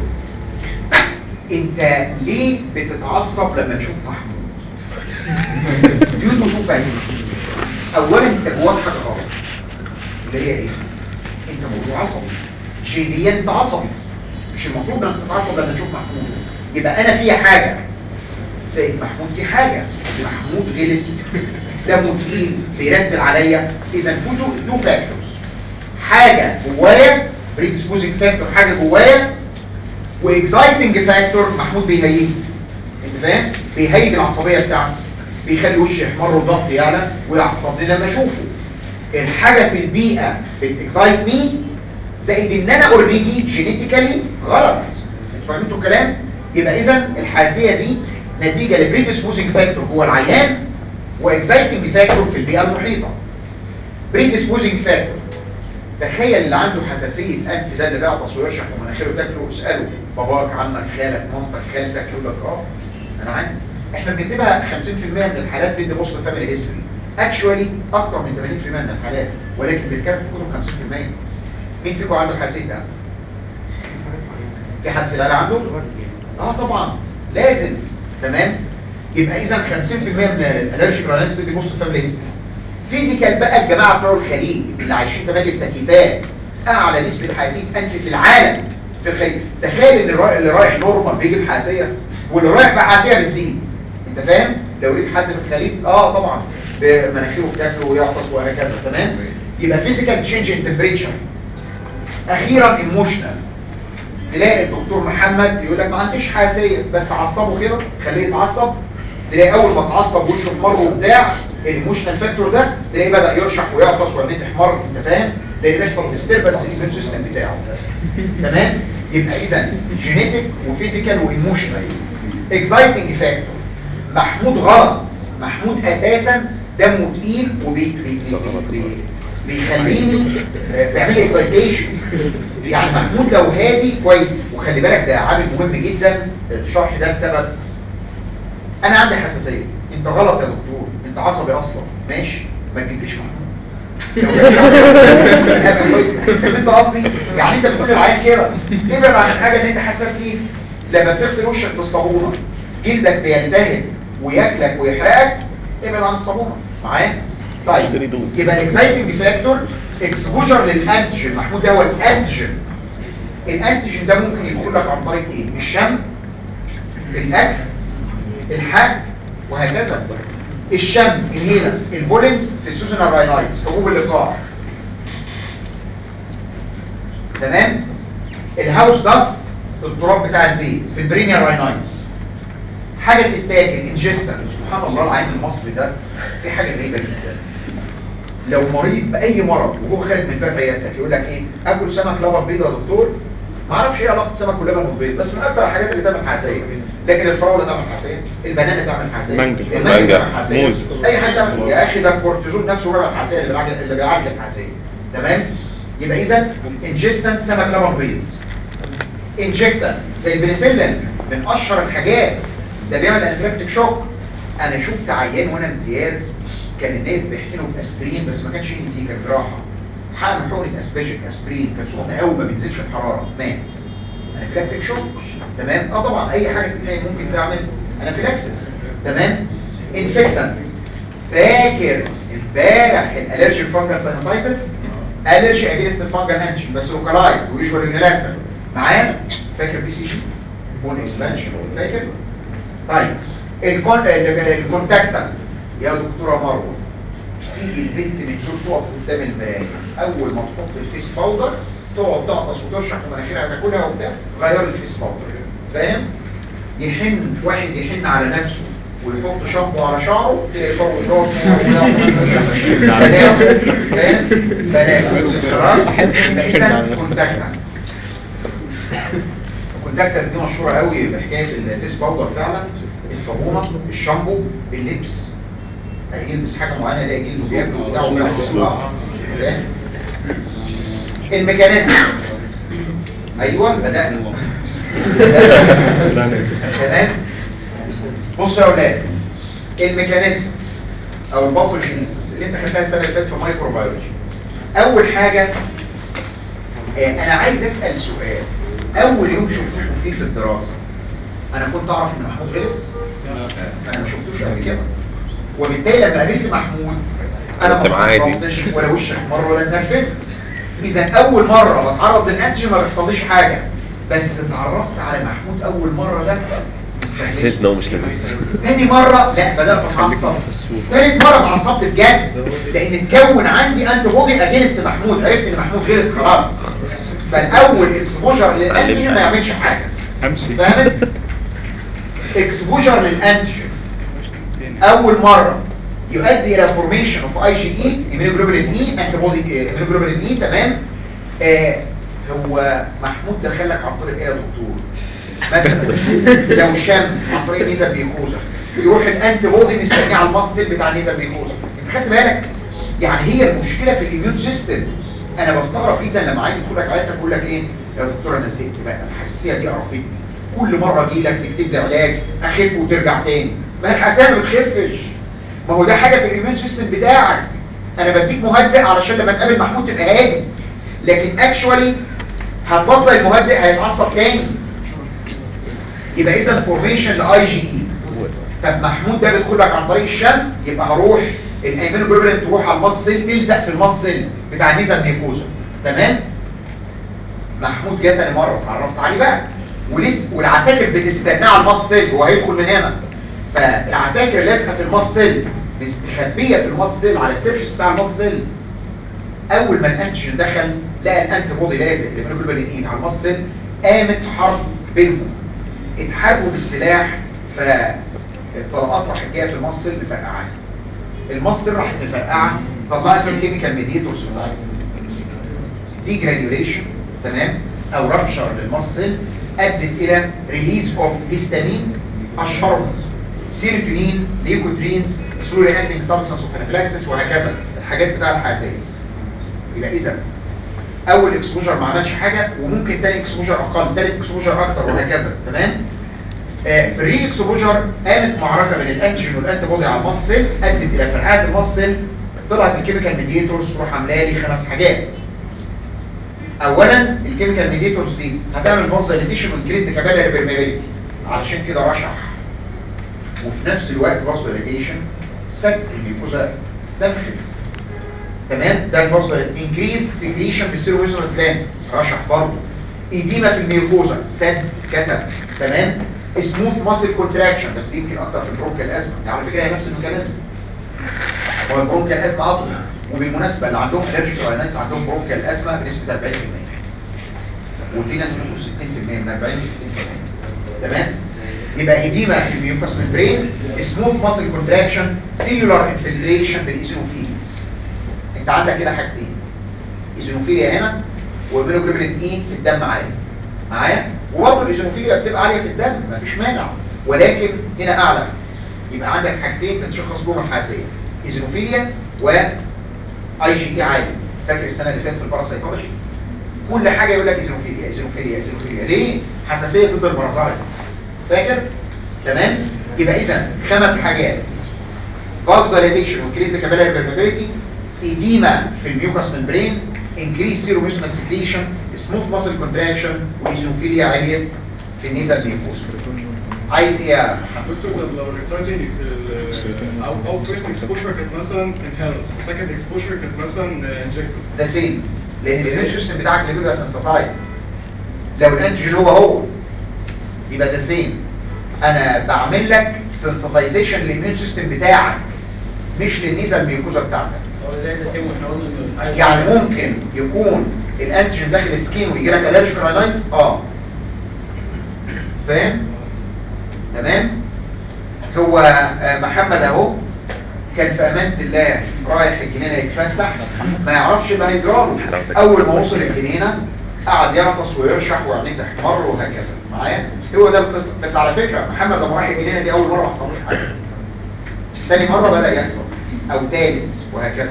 [SPEAKER 1] انت ليه بتتعصب لما تشوف محمود ديوتو شوف بعيد اولا انت جواك حاجه غلط اللي هي ايه انت موضوع عصبي جينيا انت عصبي مش المفروض انك تتعصب لما تشوف محمود يبقى انا في حاجه سيد محمود في حاجه محمود غلس دمه تقيل بيرسل عليا اذا فوتو تو فاكتورز حاجه جوايا بريدسبوزنج فاكتور حاجه جوايا واكسايتنج فاكتور محمود بيهيج انت فاهم بيهيج العصبيه بتاعتي بيخلي وشي يحمر وضغط يعلى ويعصبني لما اشوفه الحاجه في البيئه بتكسايت مي زائد ان انا اوريدي جينيتيكالي غلط انتوا فاهمين الكلام يبقى اذا الحاسيه دي نتيجه لبريدسبوزنج فاكتور جوه العيان واكسايتنج فاكتور في البيئه المحيطه بريدسبوزنج فاكتور تخيل اللي عنده حساسية أنف ده اللي بيعطس ويرشح ومناخيره تاكله اسأله باباك عمك خالك مامتك خالتك يقول لك اه أنا عندي احنا بنكتبها 50% من الحالات بيدي بوست فاميلي هيستوري اكشوالي اكتر من 80% من الحالات ولكن بيتكتب في كتب 50% مين فيكم عنده حساسية أنف؟ في حد في العيله عنده؟ اه طبعا لازم تمام يبقى اذا 50% من الالرجيك رانس بيدي بوست فاميلي هيستوري فيزيكال بقى الجماعه بتوع الخليج اللي عايشين تمام التكييفات اعلى نسبه حساسيه انف في العالم في الخليج تخيل ان الراي- اللي رايح نورمال بيجيب حساسيه واللي رايح بحساسيه بتزيد انت فاهم لو لقيت حد في الخليج اه طبعا مناخيره بتاكله ويعطس وهكذا تمام يبقى فيزيكال تشينج ان تمبريتشر اخيرا ايموشنال تلاقي الدكتور محمد يقول لك ما عنديش حساسيه بس عصبه كده خليه يتعصب تلاقي اول ما اتعصب وشه احمر وبتاع الايموشنال فاكتور ده تلاقيه بدا يرشح ويعطس وعينيه تحمر انت فاهم لان بيحصل ديستربنس الايميون سيستم بتاعه تمام يبقى اذا جينيتك وفيزيكال وايموشنال اكسايتنج فاكتور محمود غلط محمود اساسا دمه تقيل وبي بي بي بي بي بيخليني آه، بيعمل لي اكسايتيشن يعني محمود لو هادي كويس وخلي بالك ده عامل مهم جدا الشرح ده بسبب انا عندي حساسيه انت غلط يا دكتور انت عصبي اصلا ماشي ما تجيبليش محمود لو هبقى كويس. انت قصدي يعني انت بتقول للعيان كده ابعد عن الحاجه اللي انت حساس ليه لما بتغسل وشك بالصابونه جلدك بيلتهب وياكلك ويحرقك ابعد عن الصابونه معايا طيب يبقى الاكسايتنج فاكتور اكسبوجر للانتيجين محمود ده هو الانتيجين الانتيجين ده ممكن يدخل لك عن طريق ايه الشم الاكل الحك وهكذا الشم الهيلة البولنز في السوزنال راينايتس حبوب اللقاح تمام الهاوس داست التراب بتاع البيت في البرينيا راينايتس حاجة تتاكل انجستر سبحان الله العين المصري ده في حاجة غريبة جدا لو مريض بأي مرض وهو خارج من باب عيادتك يقول لك ايه اكل سمك لبن بيض يا دكتور ما اعرفش ايه علاقه السمك واللبن والبيض بس من اكتر الحاجات اللي تعمل حساسيه لكن الفراوله تعمل حساسيه البنانه تعمل حساسيه
[SPEAKER 5] مانجا.
[SPEAKER 1] المانجا
[SPEAKER 5] مانجا.
[SPEAKER 1] تعمل حساسيه
[SPEAKER 5] موز.
[SPEAKER 1] اي حاجه تعمل يا اخي ده الكورتيزون نفسه بيعمل حساسيه اللي بيعالج اللي بيعالج الحساسيه تمام يبقى اذا انجستنت سمك لبن بيض انجكتن زي البنسلين من اشهر الحاجات ده بيعمل انفلاكتيك شوك انا شفت عيان وانا امتياز كان الناس بيحقنوا باسبرين بس ما كانش اي نتيجه جراحه حقن حقنه اسباجيك اسبرين كانت سخنه قوي ما بينزلش الحراره مات انفلاكتيك شوك تمام اه طبعا اي حاجه تتنين ممكن تعمل انافيلاكسس تمام انفكتنت فاكر امبارح الالرجي فانجل ساينوسايتس الرجي اجينست الفانجل انتيجين بس لوكالايز ويشوال ريلاكتر معايا فاكر بي سي جي بون اكسبانشن فاكر طيب الكون الكونتاكتنت يا دكتوره مروه تيجي البنت من دول تقف قدام المرايه اول ما تحط الفيس باودر تقعد تعطس وترشح في مناخيرها تاكلها وبتاع غير الفيس باودر فاهم يحن واحد يحن على نفسه ويحط شامبو على شعره تلاقي فوق الراس بلاش فاهم بلاش خلاص يبقى اذا كونتاكتنت الكونتاكتنت دي مشهوره قوي بحكايه الفيس باودر فعلا الصابونه الشامبو اللبس يلبس حاجة معينة يلاقي جلده بياكل وبتاع وبتاع الميكانيزم ايوه بدأنا
[SPEAKER 5] لا ننسى
[SPEAKER 1] تمام بصوا يا اولاد الميكانيزم او الباثوجينيسيس اللي انت خدتها السنه اللي فاتت في مايكروبيولوجي اول حاجه آه، انا عايز اسال سؤال اول يوم شفتكم فيه في الدراسه انا كنت اعرف ان محمود غلس انا ما شفتوش قبل كده وبالتالي لما قابلت محمود انا
[SPEAKER 4] كنت
[SPEAKER 1] ما
[SPEAKER 4] معاه دي.
[SPEAKER 1] اتعصبتش ولا وشك مره ولا اتنرفزت اذا اول مره بتعرض للانتيجين ما بيحصليش حاجه بس اتعرفت على محمود اول مره ده
[SPEAKER 4] حسيت انه مش لذيذ
[SPEAKER 1] تاني مرة لا بدأت اتعصب تالت مرة اتعصبت بجد لان اتكون عندي انت بودي اجينست محمود عرفت ان محمود غلس خلاص فالاول اكسبوجر للانتيجين ما يعملش حاجة
[SPEAKER 5] امشي
[SPEAKER 1] فاهمت؟ اكسبوجر للانتيجين اول مرة يؤدي الى فورميشن اوف اي جي اي ايمينوجلوبولين اي انتي بودي ايمينوجلوبولين اي تمام آه هو محمود دخلك عن طريق ايه يا دكتور مثلا لو شم عن طريق نيزل بيكوزا يروح الانتي بودي مستنيه على المصل بتاع النيزل بيكوزا انت خدت بالك يعني هي المشكله في الاميون سيستم انا بستغرب جدا لما عايز يدخل لك عيادتك يقول لك ايه يا دكتور انا زهقت بقى الحساسيه دي قرفتني كل مره اجي لك تكتب لي علاج اخف وترجع تاني ما الحساسيه ما بتخفش ما هو ده حاجه في الاميون سيستم بتاعك انا بديك مهدئ علشان لما تقابل محمود تبقى هادي لكن اكشوالي هتبطل المهدئ هيتعصب تاني يبقى اذا فورميشن لاي جي اي طب محمود ده بيدخل لك عن طريق الشم يبقى هروح الايمينوجلوبولين تروح على المصل تلزق في المصل بتاع النيزل ميكوزا تمام محمود جه تاني مره اتعرفت عليه بقى ولسه والعساكر بتستناه على المصل وهو هيدخل من هنا فالعساكر لازقه في المصل مستخبيه في المصل على السيرفيس بتاع المصل اول ما الانتيجين دخل لقى الانتي بودي لازق الايمينوجلوبولين ايه على المصل قامت حرب بينهم اتحاربوا بالسلاح فالطلقات راحت جايه في المصل مفرقعه المصل راحت مفرقعه طلعت الكيميكال ميديتورز دي جرانيوليشن تمام او رابشر للمصل ادت الى ريليز اوف هيستامين اشهرهم سيروتونين ليكوترينز سلوري اندنج سبستانس وكانافلاكسس وهكذا الحاجات بتاع الحساسيه يبقى اذا اول اكسبوجر ما عملش حاجه وممكن تاني اكسبوجر اقل تالت اكسبوجر اكتر وهكذا تمام آه، في الري اكسبوجر قامت معركه بين الانتيجين والانتي بودي على المصل ادت الى فرقعه المصل طلعت الكيميكال ميديتورز تروح عامله لي خمس حاجات اولا الكيميكال ميديتورز دي هتعمل فازوليتيشن وانكريز كابيلاري بيرميابيلتي علشان كده رشح وفي نفس الوقت فازوليتيشن سد الميكوزا دمخل تمام ده الفازوليت انكريز سكريشن بالسيروفيسورس جلاند رشح برضه ايديما في الميوكوزا سد كتب تمام سموث ماسل كونتراكشن بس دي يمكن اكتر في البرونكال ازمه يعني على فكره هي نفس الميكانيزم هو البرونكال ازمه عضوي وبالمناسبه اللي عندهم الرجيك راينايتس عندهم برونكال ازمه بنسبه 40% وفي ناس بتقول 60% من 40 ل 60% تمام يبقى ايديما في الميوكاس ممبرين سموث ماسل كونتراكشن سيلولار انفلتريشن بالايزوفيلز انت عندك كده حاجتين ايزوفيليا هنا والميلوجلوبين اي في الدم عالي معايا وبرضه الايزوفيليا بتبقى عاليه في الدم مفيش مانع ولكن هنا اعلى يبقى عندك حاجتين بتشخص بهم الحساسيه ايزوفيليا و اي جي اي عالي فاكر السنه اللي فاتت في الباراسايكولوجي كل حاجه يقول لك ايزوفيليا ايزوفيليا ايزوفيليا ليه حساسيه ضد المرضى فاكر تمام يبقى اذا خمس حاجات فازوليتيشن وانكريز كابيلاري بيرميابيلتي ايديما في الميوكاس ممبرين انكريز سيروميسمال سكريشن سموث ماسل كونتراكشن وايزوفيليا عاليه في النيزل ميوكوس عايز ايه يا محمد؟
[SPEAKER 2] دكتور طب لو الاكسايتنج او او فيرست اكسبوجر كانت مثلا انهالرز وسكند اكسبوجر كانت مثلا انجكتور
[SPEAKER 1] ده سين لان الاميون سيستم بتاعك اللي بيبقى سنسيتايز لو الانتيجين هو هو يبقى ده سين انا بعمل لك سنسيتايزيشن للاميون سيستم بتاعك مش للنيزل ميوكوزا بتاعتك يعني ممكن يكون الانتيجين داخل السكين ويجي لك الرجيك راينايتس اه فاهم تمام هو آه، محمد اهو كان في امانه الله رايح الجنينه يتفسح ما يعرفش ما يجراله اول ما وصل الجنينه قعد يعطس ويرشح وعينيه تحمر وهكذا معايا هو ده القصه بس على فكره محمد لما راح الجنينه دي اول مره ما حصلوش حاجه تاني مره بدا يحصل او تالت وهكذا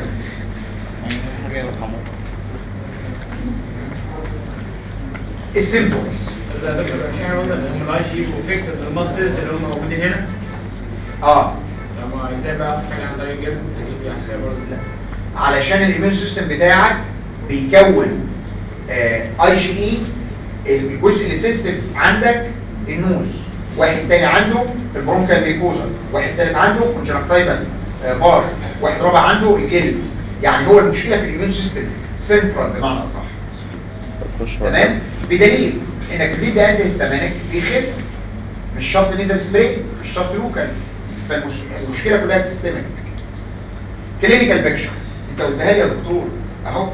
[SPEAKER 1] السيمبتومز
[SPEAKER 3] لا بس مش احنا قلنا ان هم معلش يبقوا فيكس الماسترز اللي هم موجودين هنا
[SPEAKER 1] اه
[SPEAKER 3] طب ما ازاي بقى حاجه عن طريق الجلد دي عشان برضه لا
[SPEAKER 1] علشان الايميون سيستم بتاعك بيكون اي جي اي الجزء اللي سيستم عندك النوز واحد تاني عنده البرونكال ميكوزا واحد تالت عنده كونجكتيفال بار واحد رابع عنده الجلد يعني هو المشكله في الايميون سيستم سنترال بمعنى اصح تمام بدليل انك بتدي انتي هيستامينيك بيخف مش شرط نيزل سبراي مش شرط لوكال فالمشكله كلها سيستميك كلينيكال بيكشر انت قلتها لي يا دكتور اهو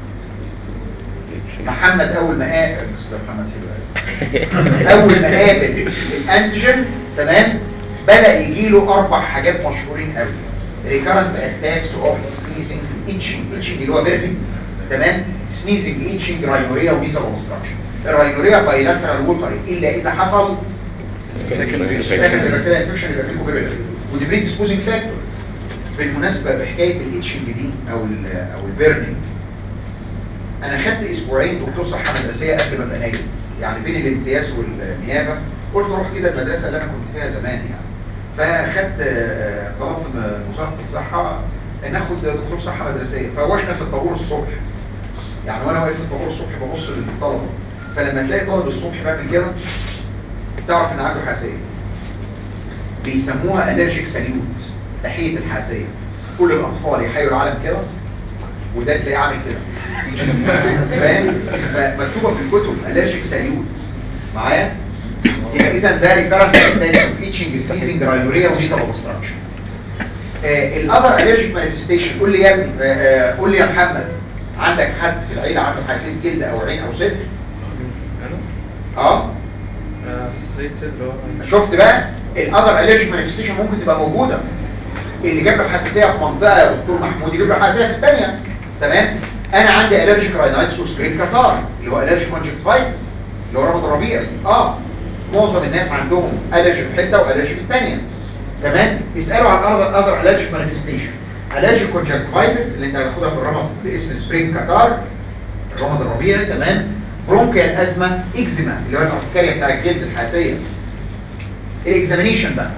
[SPEAKER 1] محمد اول ما قابل استاذ محمد حلو أوي. اول ما قابل الانتيجين تمام بدا يجي له اربع حاجات مشهورين قوي ريكارنت اتاكس اوف سنيزنج اتشنج اتشنج اللي هو بيرنينج تمام سنيزنج اتشنج راينوريا وميزل اوبستراكشن الراينوريا بايلاترال ووتري الا اذا حصل
[SPEAKER 4] Secondary
[SPEAKER 1] سكندري بكتيريا انفكشن يبقى فيه كوبيريلا ودي بري ديسبوزنج فاكتور بالمناسبه بحكايه الاتشنج دي او ال او البيرنينج انا خدت اسبوعين دكتور صحه مدرسيه قبل ما ابقى نايم يعني بين الامتياز والنيابه قلت اروح كده المدرسه اللي انا كنت فيها زمان يعني فاخدت آه، طلبت من وزاره الصحه ناخد دكتور صحه مدرسيه فواحنا في الطابور الصبح يعني وانا واقف في الطابور الصبح ببص للطلبه فلما تلاقي طالب الصبح بيعمل كده تعرف ان عنده حساسيه بيسموها الرجيك ساليوت تحيه الحساسيه كل الاطفال يحيوا العالم كده وده تلاقيه عامل كده فاهم فمكتوبه في الكتب الرجيك ساليوت معايا يبقى اذا ده ريكارنت تيتشنج سنيزنج رايوريا وميتال اوبستراكشن الاذر الرجيك مانيفستيشن قول لي يا ابني آه، آه، قول لي يا محمد عندك حد في العيله عنده حساسيه جلد او عين او صدر
[SPEAKER 2] انا
[SPEAKER 1] اه
[SPEAKER 2] آه، حساسيه صدر اه
[SPEAKER 1] شفت بقى الاذر الرجيك مانيفستيشن ممكن تبقى موجوده اللي جاب له حساسيه في منطقه يا دكتور محمود يجيب له حساسيه في الثانيه تمام انا عندي الرجيك راينايتس وسكرين كاتار اللي هو الرجيك كونجكتيفايتس اللي هو رمض الربيعي اه معظم الناس عندهم الرجي في حته والرجي في الثانيه تمام اسالوا عن اذر اذر الرجيك مانيفستيشن الرجيك كونجكتيفايتس اللي انت هتاخدها في الرمض باسم سبرين كاتار الرمض الربيعي تمام برونكيال ازمه اكزيما اللي هو الارتكاريه بتاع الجلد الحساسيه الاكزامينيشن بقى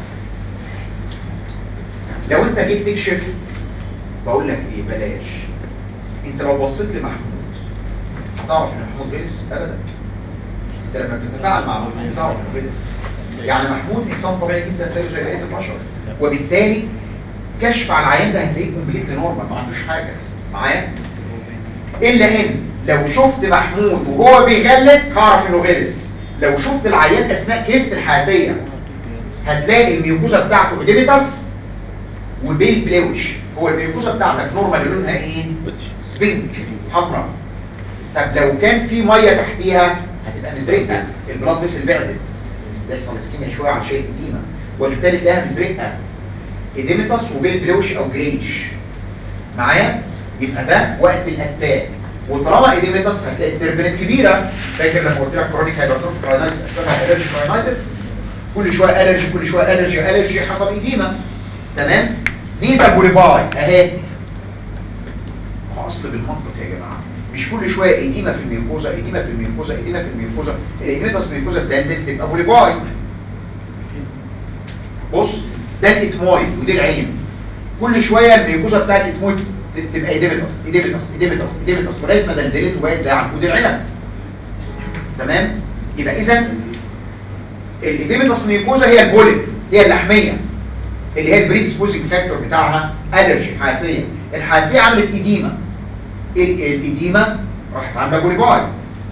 [SPEAKER 1] لو انت جيت تكشف بقول لك ايه بلاش انت لو بصيت لمحمود هتعرف ان محمود غلس ابدا انت لما بتتفاعل مع محمود تعرف انه غلس يعني محمود انسان طبيعي جدا زيه زي بقيه البشر وبالتالي كشف على العيان ده هتلاقيه كومبليتلي نورمال ما عندوش حاجه معايا الا ان لو شفت محمود وهو بيغلس هعرف انه غلس لو شفت العيان اثناء كيست الحاسيه هتلاقي الميوكوزا بتاعته اديميتاس وبيل بلوش هو الميوكوزا بتاعتك نورمال لونها ايه بينك حمراء طب لو كان في ميه تحتيها هتبقى مزرقه البلاد فيسل بعدت يحصل اسكيميا شويه عن شيء قديمه وبالتالي تلاقيها مزرقه اديميتاس وبيل بلوش او جريش معايا يبقى ده وقت الاتاك وطالما اديميتاس هتلاقي التربنت كبيره فاكر لما قلت لك كرونيك هايبرتروفيك راينايتس اسمها الرجي راينايتس كل شويه الرجي كل شويه الرجي الرجي حصل اديمه تمام ميزه بوليباي اهي هو اصل بالمنطق يا جماعه مش كل شويه اديمه في الميوكوزا اديمه في الميوكوزا اديمه في الميوكوزا الاديميتاس ميوكوزا بتاعتك تبقى بوليباي بص ده الاتمويد ودي العين كل شويه الميوكوزا بتاع الاتمويد ت- تبقى ايديميتاس ايديميتاس ايديميتاس ايديميتاس لغايه ما دلدلت وبقت زي عنقود العنب تمام يبقى اذا الايديميتاس ميوكوزا هي البوليب هي اللحميه اللي هي البريدسبوزنج فاكتور بتاعها الرجي حاسيه الحاسيه عملت ايديما ال- الايديما راحت عامله بوليباي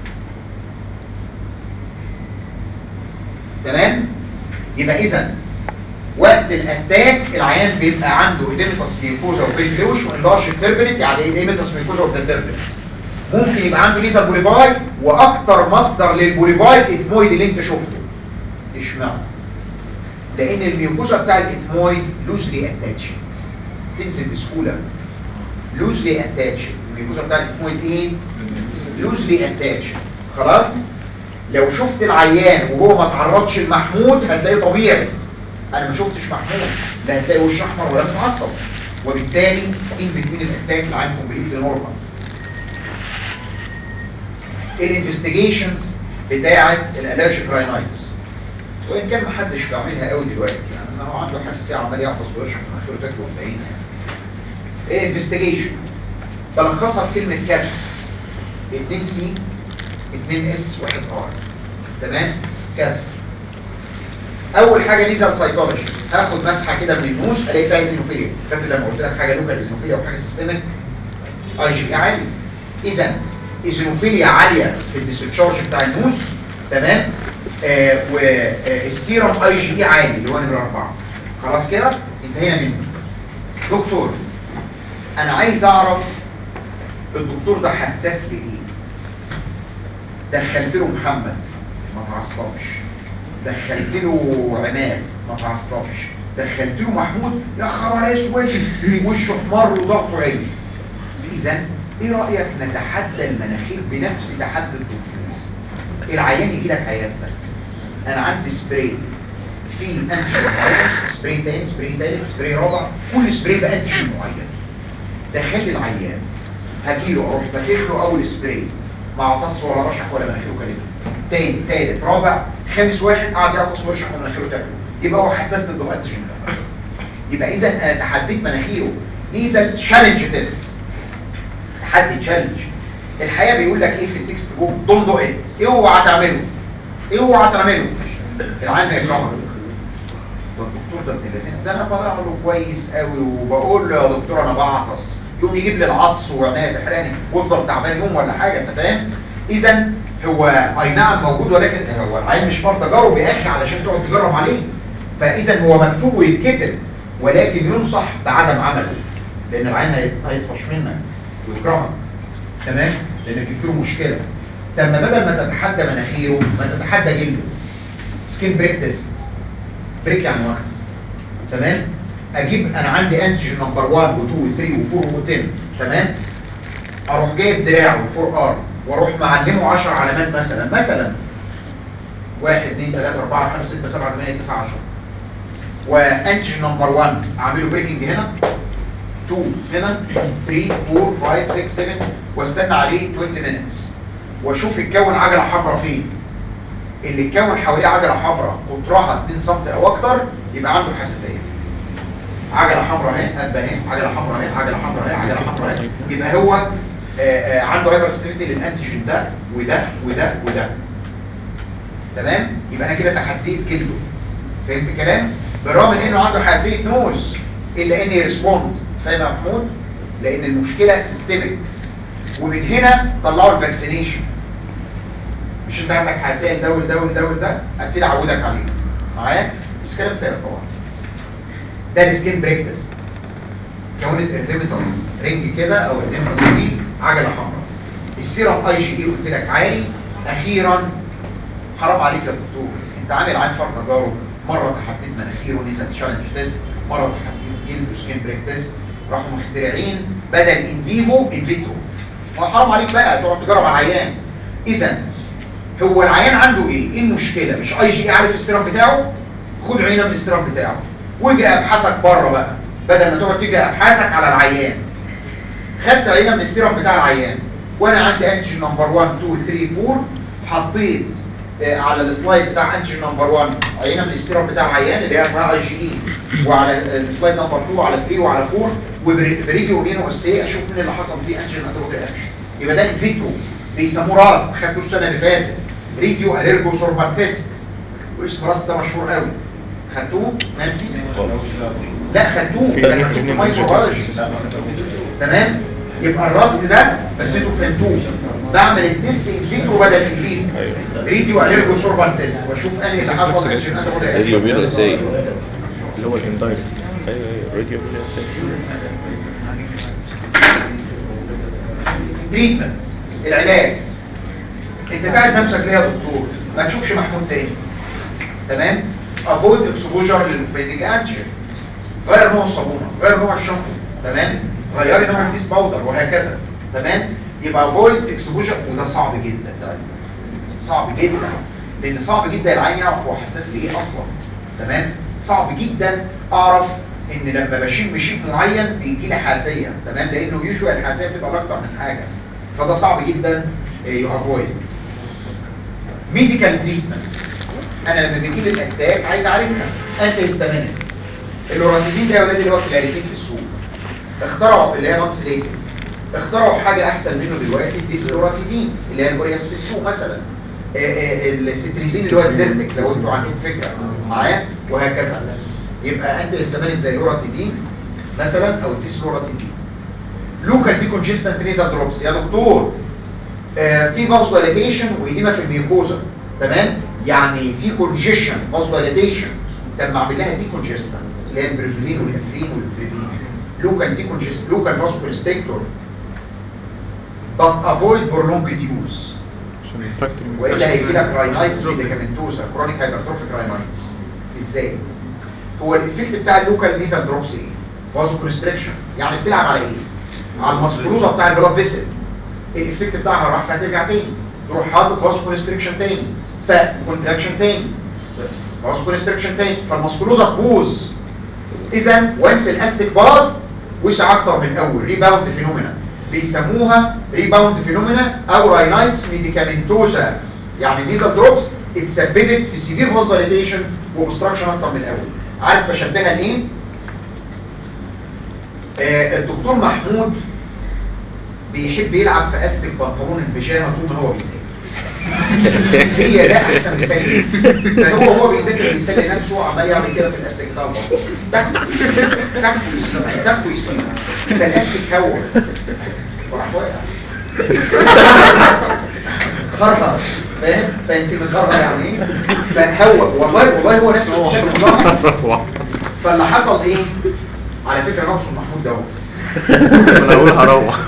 [SPEAKER 1] تمام يبقى اذا وقت الاتاك العيان بيبقى عنده ايديمتاس ميوكوزا وبريكلوش وانلارج تربنت يعني ايديمتاس ميوكوزا وبتربنت ممكن يبقى عنده ليزر بوليباي واكتر مصدر للبوليباي الاتمويد اللي انت شفته اشمعنى لان الميوكوزا بتاع الاتمويد لوزلي اتاتشد تنزل بسهوله لوزلي اتاتشد الميوكوزا بتاع الاتمويد ايه لوزلي اتاتشد خلاص لو شفت العيان وهو ما تعرضش لمحمود هتلاقيه طبيعي انا ما شفتش محمود لا هتلاقي وش احمر ولا متعصب وبالتالي ان بتوين الاتاك العين كومبليتلي نورمال الانفستيجيشنز بتاعه الالرجيك راينايتس وان كان محدش بيعملها قوي دلوقتي يعني انا هو عنده حساسيه عمال يعطس ويرشح من اخره تاكله باينه يعني انفستيجيشن بلخصها في كلمه كسر 2 سي 2 اس 1 ار تمام كسر اول حاجه نيزل سايكولوجي هاخد مسحه كده من النوز الاقي فيها ايزينوفيليا فاكر لما قلت لك حاجه لوكال ايزينوفيليا وحاجه سيستميك اي جي عالي اذا ايزينوفيليا عاليه في الديسشارج بتاع النوز تمام آه والسيرم اي جي اي عالي اللي هو نمره 4 خلاص كده انتهينا منه دكتور انا عايز اعرف الدكتور ده حساس لايه دخلت له محمد ما تعصبش دخلت له عماد ما تعصبش دخلت له محمود يا خبر اسود وشه احمر وضغطه عالي اذا ايه رايك نتحدى المناخير بنفس تحدي الدكتور العيان يجي لك عيادتك انا عندي سبراي في انتيجين معين سبراي تاني سبراي تالت سبراي رابع كل سبراي بانتيجين معين دخل العيان هجيله اروح بكيف له اول سبراي ما عطس ولا رشح ولا مناخيره كلمه تاني تالت رابع خامس واحد قعد يعطس ويرشح ومناخيره تاكله يبقى هو حساس للانتيجين ده يبقى اذا انا تحديت مناخيره نيزل تشالنج تيست تحدي تشالنج الحقيقه بيقول لك ايه في التكست بوك دون دو ات اوعى تعمله اوعى تعمله العيان هيكرهك ده الدكتور ده ابن اللذين ده انا طالع له كويس قوي وبقول له يا دكتور انا بعطس يقوم يجيب لي العطس وعنايه تحرقني وافضل تعبان يوم ولا حاجه انت فاهم اذا هو اي نعم موجود ولكن هو العين مش فرض تجارب يا اخي علشان تقعد تجرب عليه فاذا هو مكتوب ويتكتب ولكن ينصح بعدم عمله لان العين هيت- هيطفش منك ويكرهك تمام لانك جبت له مشكله طب ما بدل ما تتحدى مناخيره ما تتحدى جلده سكين بريك تيست بريك يعني واكس تمام اجيب انا عندي انتيجين نمبر 1 و2 و3 و4 و10 تمام اروح جايب دراعه 4 ار واروح معلمه 10 علامات مثلا مثلا 1 2 3 4 5 6 7 8 9 10 وانتيجين نمبر 1 اعمله بريكنج هنا 2 هنا 3 4 5 6 7 واستنى عليه 20 minutes واشوف الكون عجله حمراء فين اللي اتكون حواليه عجله حمراء قطرها 2 سم او اكتر يبقى عنده حساسيه عجله حمراء اهي قد اهي عجله حمراء اهي عجله حمراء اهي عجله حمراء اهي يبقى هو آه، آه، عنده هايبر ستيفيتي للانتيجين ده وده وده وده تمام يبقى انا كده تحديت جلده فهمت الكلام بالرغم من انه عنده حساسيه نوز الا ان يرسبوند فاهم يا محمود لان المشكله سيستميك ومن هنا طلعوا الفاكسينيشن مش انت عندك حساسيه ده وده وده وده ابتدي اعودك عليه معايا بس كلام تاني طبعا ده السكين بريك تيست كونت ارتيمتس رينج كده او ارتيمتس دي عجله حمراء السيرم اي جي اي قلت لك عالي اخيرا حرام عليك يا دكتور انت عامل عين فرق تجارب مره تحديد مناخيره نزل تشالنج تيست مره تحديد جلد وسكين بريك تيست راحوا مخترعين بدل ان فيفو ان فيترو فحرام عليك بقى تقعد تجرب على العيان اذا هو العيان عنده ايه ايه المشكله مش اي جي عارف السيرم بتاعه خد عينه من السيرم بتاعه واجري ابحاثك بره بقى بدل ما تقعد تجري ابحاثك على العيان خدت عينه من السيرم بتاع العيان وانا عندي انتيجين نمبر 1 2 3 4 حطيت آه، على السلايد بتاع انتيجين نمبر 1 عينه من السيرم بتاع العيان اللي هي اسمها اي جي اي وعلى آه، السلايد نمبر 2 وعلى 3 وعلى 4 وبريديو مينو اس اي اشوف مين اللي حصل فيه انتيجين اتروفي اكشن يبقى ده انفيترو بيسموه راس خدته السنه اللي فاتت ريديو اليرجو سوربان تيست واسم راس ده مشهور قوي خدتوه نانسي لا خدتوه ده خدتوه في مايكروبيولوجي تمام يبقى الرصد ده بس انتوا فهمتوه بعمل التيست انفيترو بدل انفيترو ريديو اليرجو سوربان تيست واشوف انهي اللي حصل عشان انا اخد
[SPEAKER 4] راديو بينو ازاي
[SPEAKER 5] اللي هو الاندايركت ايوه ايوه راديو بينو ازاي
[SPEAKER 1] تريتمنت العلاج انت تعرف نفسك ليه يا دكتور ما تشوفش محمود تاني تمام افويد اكسبوجر للبيديك انتيجين غير نوع الصابونه غير نوع الشامبو تمام غيري نوع الفيس باودر وهكذا تمام يبقى افويد اكسبوجر وده صعب جدا ده صعب جدا لان صعب جدا العين يعرف هو حساس لايه اصلا تمام صعب جدا اعرف ان لما بشيل مشيب معين بيجي لي حساسيه تمام لانه يوجوال الحساسيه بتبقى اكتر من حاجه فده صعب جدا يو افويد ميديكال تريتمنت انا لما بيجي لي الاتاك عايز اعالجها انت هيستامينك اللوراتيدين ده يا ولاد اللي هو كلاريتين في السوق اخترعوا اللي هي نانس ليتن اخترعوا حاجه احسن منه دلوقتي الديسلوراتيدين اللي هي الورياس في السوق مثلا آه، آه، الستريزين اللي هو الزرمك لو انتوا عندكم فكره معايا وهكذا يبقى انت هيستامينك زي اللوراتيدين مثلا او الديسلوراتيدين لوكال دي كونجستنت نيزال دروبس يا دكتور آه، في فاسوديليتيشن وإديمة في الميوكوزا تمام يعني في كونجيشن فاسوديليتيشن طب ما اعمل لها دي كونجستنت اللي هي البريزولين والافرين والبريفين لوكال دي كونجست لوكال فاسوديليتيكتور but avoid prolonged use
[SPEAKER 5] عشان الفاكتور
[SPEAKER 1] والا هيجي لك راينايتس ميديكامنتوزا كرونيك هايبرتروفيك راينايتس ازاي هو الايفكت بتاع اللوكال ميزال دروبس ايه فازو كونستريكشن يعني بتلعب على ايه على المسكروزه بتاع البلاد فيسل الايفكت بتاعها راح هترجع تاني تروح حاطط فازو كونستريكشن تاني فكونتراكشن تاني فازو كونستريكشن تاني فالمسكروزه تبوظ اذا وانس الاستيك باظ وسع اكتر من الاول ريباوند فينومينا بيسموها ريباوند فينومينا او راينايتس ميديكامنتوزا يعني النيزل دروبس اتسببت في سيفير فازوليتيشن وبستراكشن اكتر من الاول عارف بشبهها لايه آه الدكتور محمود بيحب يلعب في استك بنطلون البيجامه طول ما هو بيذاكر هي ده احسن مثال ليه. فهو هو بيذاكر بيسلي نفسه عمال يعمل كده في الاستك بتاع البنطلون تك تك يسيب تك يسيب فالاستك هو وراح واقع خرطر فاهم فانت متغرر يعني ايه فهو والله والله هو نفسه الشكل بالظبط فاللي حصل ايه على فكره نفسه محمود ده هو
[SPEAKER 5] انا اقول هروح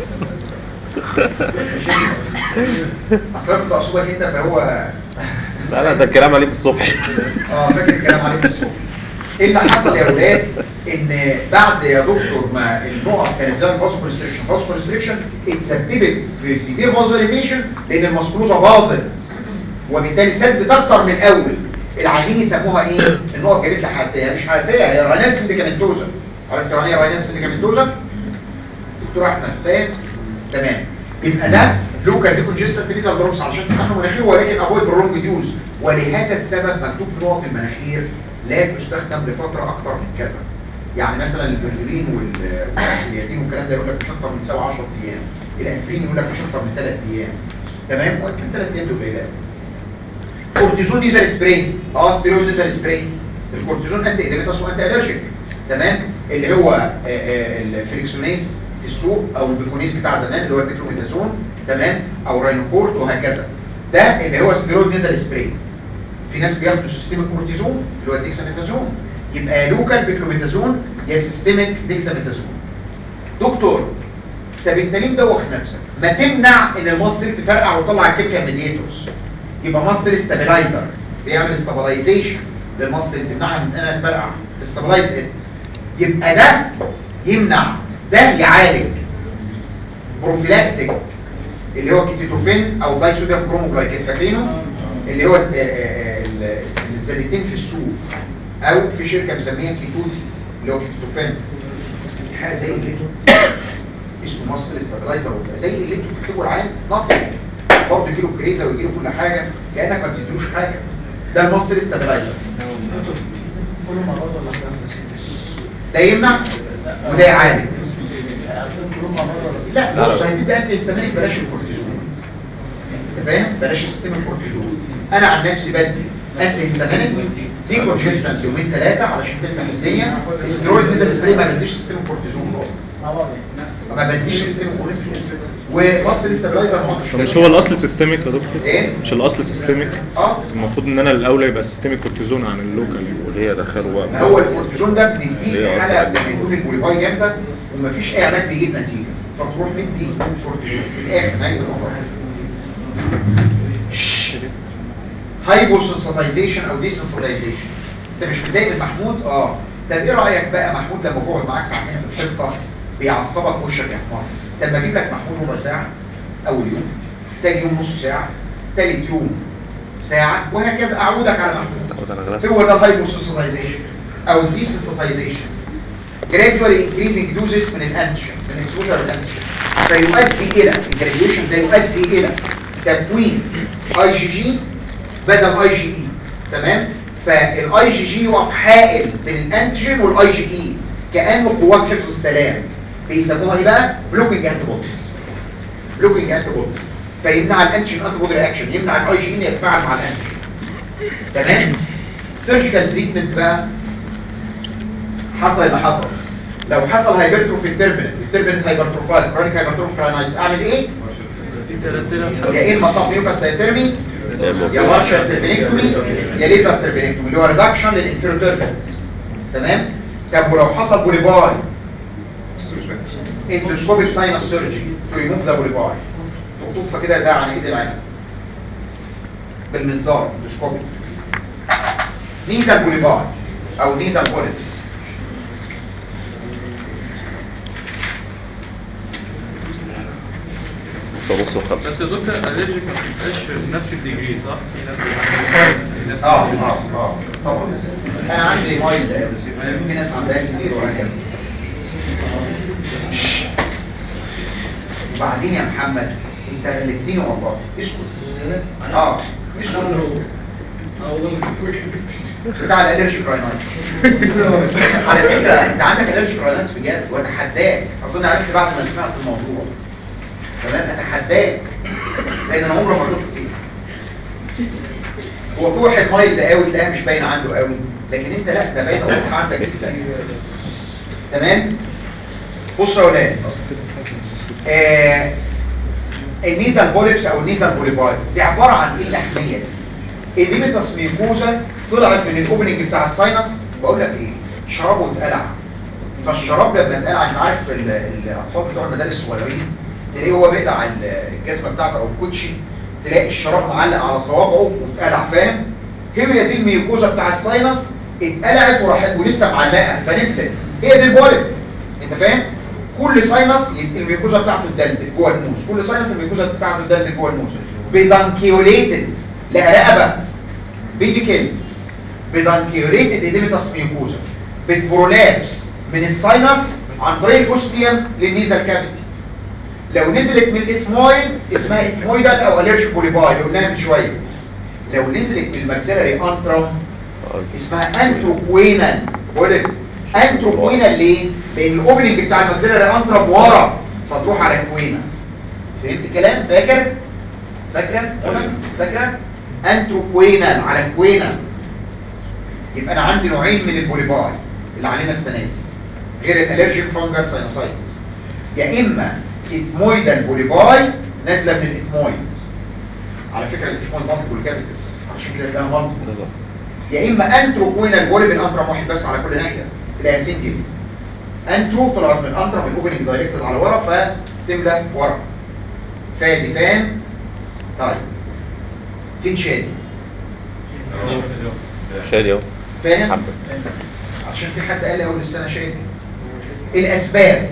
[SPEAKER 1] اصل انا كنت اقصدك انت فهو
[SPEAKER 5] لا لا ده الكلام عليه الصبح
[SPEAKER 1] اه فاكر الكلام عليه الصبح ايه اللي حصل يا ولاد ان بعد يا دكتور ما النقط كانت ده الفاسو كونستريكشن فاسو كونستريكشن اتسببت في سيفير فازوليتيشن لان المسكروزه باظت وبالتالي سدت اكتر من الاول العيانين يسموها ايه النقط جابت لي حساسيه مش حساسيه هي رايناس ميديكامنتوزا عرفت يعني ايه رايناس ميديكامنتوزا دكتور احمد فاهم تمام يبقى ده لوكال ديكونجستنت نيزال دروبس علشان تفتحوا مناخير ولكن افويد برونج ديوز ولهذا السبب مكتوب في نقط المناخير لا تستخدم لفتره اكتر من كذا يعني مثلا البرزولين والياتين والكلام ده يقول لك مش اكتر من 7 10 ايام الافرين يقول لك مش اكتر من 3 ايام تمام ولكن 3 ايام دول قليلات كورتيزون نيزل سبراي اه ستيرويد نيزل سبراي الكورتيزون انت ادامتس وانت الرجيك تمام اللي هو آه، آه، الفليكسونيز في السوق او البيكونيز بتاع زمان اللي هو الديكلوميتازون تمام او الراينوكورت وهكذا ده اللي هو ستيرويد نيزل سبراي في ناس بياخدوا سيستميك كورتيزون اللي هو الديكساميتازون يبقى لوكال بيكلوميتازون يا سيستميك ديكساميتازون دكتور طب انت ليه مدوخ نفسك ما تمنع ان المصل تفرقع وتطلع الكيميكال ميديتورز يبقى مصل ستابلايزر بيعمل ستابلايزيشن للمصل تمنعها من انها تفرقع تستابلايز ات يبقى ده يمنع ده يعالج بروفيلاكتيك اللي هو كيتوفين او داي صوديوم كروموجلايكيت فاكرينه اللي هو آه، آه، ال- الزيتين في السوق او في شركه مسميها كيتوتي اللي هو كيتوفين حاجه زي اللي اسمه مصر ستابلايزر وبقى زي اللي انتوا بتكتبوا العام نقط برضه يجيله كريزه ويجيله كل حاجه كانك ما بتديلوش حاجه ده المصر ستابلايزر ده يمنع وده يعالج لا بص هتبقى انت استمرك بلاش الكورتيزون انت فاهم بلاش سيستم الكورتيزون انا عن نفسي بدي انت استمرك دي كونجستنت يومين ثلاثه علشان تفتح الدنيا استرويد نزل سبراي ما بديش سيستم الكورتيزون خالص ما بديش سيستم الكورتيزون ومصر ستابلايزر ما
[SPEAKER 5] طب مش هو الاصل سيستميك يا دكتور
[SPEAKER 1] ايه
[SPEAKER 5] مش الاصل سيستميك
[SPEAKER 1] اه
[SPEAKER 5] المفروض ان انا الاولى يبقى سيستميك كورتيزون عن اللوكال
[SPEAKER 4] وليه دخلوا
[SPEAKER 1] ما
[SPEAKER 4] بقى
[SPEAKER 1] هو الكورتيزون ده بنديه
[SPEAKER 4] ليه
[SPEAKER 1] في
[SPEAKER 4] أصلاً؟
[SPEAKER 1] حاله لما يكون البوليفاي جامده ومفيش اي علاج بيجيب نتيجه فتروح مدي كورتيزون في الاخر نهايه الموضوع هايبوسنسيتايزيشن او ديسنسيتايزيشن انت مش متضايق من محمود اه طب ايه رايك بقى محمود لما بقعد معاك ساعتين في الحصه بيعصبك وشك يحمر طب ما اجيب لك محمود ربع ساعه اول يوم تاني يوم نص ساعه تالت يوم ساعه وهكذا اعودك على محمود
[SPEAKER 4] خد انا غلست
[SPEAKER 1] هو ده الهايبوسنسيتايزيشن او الديسنسيتايزيشن gradually increasing doses من الانتيجين من exposure للانتيجين فيؤدي الى الجراديويشن ده يؤدي الى تكوين اي جي جي بدل اي جي اي تمام فالاي جي جي يقف حائل بين الانتيجين والاي جي اي كانه قوات حفظ السلام بيسموها ايه بقى بلوكينج انتي بوديز بلوكينج انتي بوديز فيمنع الانتيجين انتي بودي رياكشن يمنع الاي جي ان يتفاعل مع الانتيجين تمام سيرجيكال تريتمنت بقى حصل اللي حصل لو حصل هايبرتروفي التربنت التربنت هايبرتروفايد كرونيك هايبرتروفي كراينايتس اعمل ايه
[SPEAKER 2] في ثلاثة
[SPEAKER 1] يا اما صف يوكاس دايترمي يا بارشال تربينكتومي يا ليزر تربينكتومي اللي هو ريدكشن للانفيروتيربنت تمام طب ولو حصل بوليباي اندوسكوبيك ساينس سيرجي تو ريموف ذا بوليباي تقطفها كده زي عن ايد العين بالمنظار اندوسكوبيك نيزل بوليباي او نيزل بوليبس
[SPEAKER 5] نص ونص وخمسة
[SPEAKER 2] بس يا دكتور الالرجيك ما بتبقاش بنفس الديجري صح؟ في ناس بتبقى- في ناس
[SPEAKER 1] اه اه اه طبعا انا عندي مايل في ناس عندها سيفير وهكذا وبعدين يا محمد انت قلبتني والله اسكت اه اسكت بتاع الالرجيك راينايتس على فكره انت عندك الالرجيك راينايتس بجد واتحداك اظن عرفت بعد ما سمعت الموضوع تمام اتحداك لان انا عمري ما غلطت فيه هو في واحد مايل قوي تلاقيها مش باينه عنده قوي لكن انت لا ده باينه واضحه عندك جدا تمام بص يا ولاد آه النيزل بوليبس او النيزل بوليباي دي عباره عن ايه الاحميه دي الليميتاس ميكوزا طلعت من الاوبننج بتاع الساينس بقول لك ايه شرابه اتقلع فالشراب لما اتقلع انت عارف ال- الاطفال بتوع المدارس الصغيرين تلاقيه هو بيقلع ال- الجزمه بتاعته او الكوتشي تلاقي الشراب معلق على صوابعه واتقلع فاهم هي دي الميكوزا بتاع الساينس اتقلعت وراحت ولسه معلقه فنزلت هي دي البوليب انت فاهم كل ساينس يبقى الميكوزا بتاعته اتدلدل جوه النوز كل ساينس الميكوزا بتاعته اتدلدل جوه النوز بدانكيوليتد لا رقبه بيديكل بدانكيوليتد اديميتاس ميكوزا بتبرولابس من الساينس عن طريق الاوستيوم للنيزل كافيتي لو نزلت من الاثمويد اسمها اثمويدال او اليرجيك بوليباي اللي قلناها من شويه لو نزلت من الماكسيلاري انترم اسمها انتروكوينال بقول انتروكوينال ليه؟ لان الاوبننج بتاع الماكسيلاري انترم ورا فتروح على كوينه فهمت الكلام؟ فاكر؟ فاكره؟ هنا؟ فاكره؟ انتروكوينال على كوينه يبقى انا عندي نوعين من البوليباي اللي علينا السنه دي غير الالرجيك فانجر ساينوسايتس يا اما اثمويدال بوليباي نازله من الاثمويد على فكره الاثمويد مالتيبل كافيتس عشان كده ده مالتيبل يا اما انتروكوينال بوليب الانترم واحد بس على كل ناحيه تلاقيها سنجل انترو طلعت من الانترم الاوبننج دايركتد على ورا فتملى ورا فادي فاهم طيب فين شادي
[SPEAKER 5] شادي اهو
[SPEAKER 1] فاهم
[SPEAKER 5] حبة.
[SPEAKER 1] عشان في حد قال لي اول السنه شادي الاسباب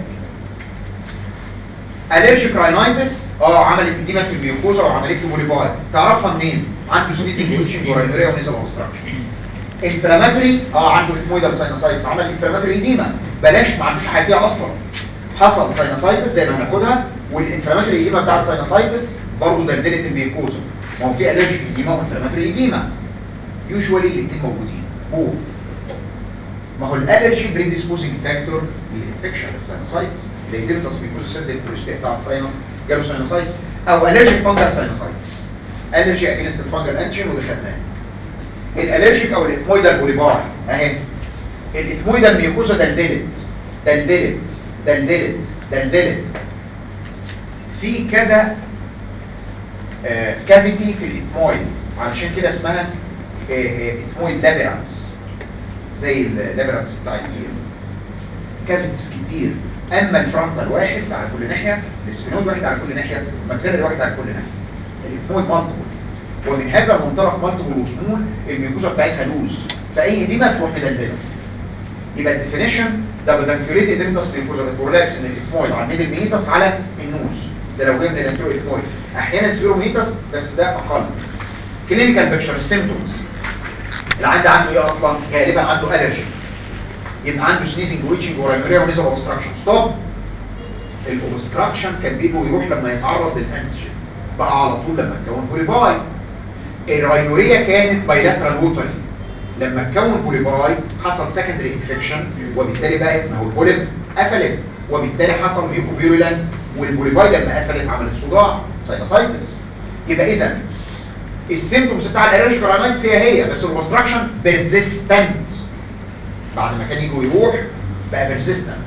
[SPEAKER 1] الرجيك راينايتس اه عملت اديمه في الميوكوزا وعملت له بوليباي تعرفها منين عنده سنيزنج ويتشنج ورينوريا ونيزل اوبستراكشن انفلاماتوري اه عنده اسمويدال ساينوسايتس عمل انفلاماتوري اديمه بلاش ما عندوش حساسيه اصلا حصل ساينوسايتس زي ما هناخدها والانفلاماتوري اديمه بتاع الساينوسايتس برضه دلدلت الميوكوزا ما هو في الرجيك اديمه وانفلاماتوري اديمه يوجوالي الاثنين موجودين بوث ما هو الالرجي بريديسبوزنج فاكتور للانفكشن الساينوسايتس اللي يتم تصميم سد البروستات بتاع الساينس جاله ساينوسايتس او الرجيك فانجل ساينوسايتس الرجي اجينست الفانجل انتيجين ودي خدناه الالرجيك او الاثمويدال بوليبار اهي الاثمويدال ميوكوزا دلدلت دلدلت دلدلت دلدلت في كذا آه كافيتي في الاثمويد علشان كده اسمها آه آه اثمويد لابيرانس زي اللابرانس بتاع البير كافيتس كتير اما الفرونتال واحد على كل ناحيه السفينود واحد على كل ناحيه الماكسيلري واحد على كل ناحيه الاثمويد مالتيبل ومن هذا المنطلق مالتيبل وسمول الميكوزا بتاعتها لوز فاي اديمه تروح مدلدله يبقى الديفينيشن ده بدنكيوليت اديمتاس ميكوزا بتبرولابس ان الاثمويد على الميدل ميتاس على النوز ده لو جاي من الانترو اثمويد احيانا سبيرو ميتاس بس ده اقل كلينيكال بيكتشر السيمتومز اللي عنده عنده ايه اصلا غالبا عنده الرجي يبقى عنده سنيزنج ويتشنج ورايموريا ونيزل اوبستراكشن ستوب الاوبستراكشن كان بيجي ويروح لما يتعرض للانتيجين بقى على طول لما تكون بوليباي الراينوريا كانت بايلاترال ووتري لما تكون بوليباي حصل سكندري انفكشن وبالتالي بقت ما هو البوليب قفلت وبالتالي حصل ميوكوبيرولانت والبوليباي لما قفلت عملت صداع ساينوسايتس يبقى اذا السيمتومز بتاع الالرجيك راينايتس هي هي بس الاوبستراكشن بيرزيستنت بعد ما كان يجي ويروح بقى بيرزيستنت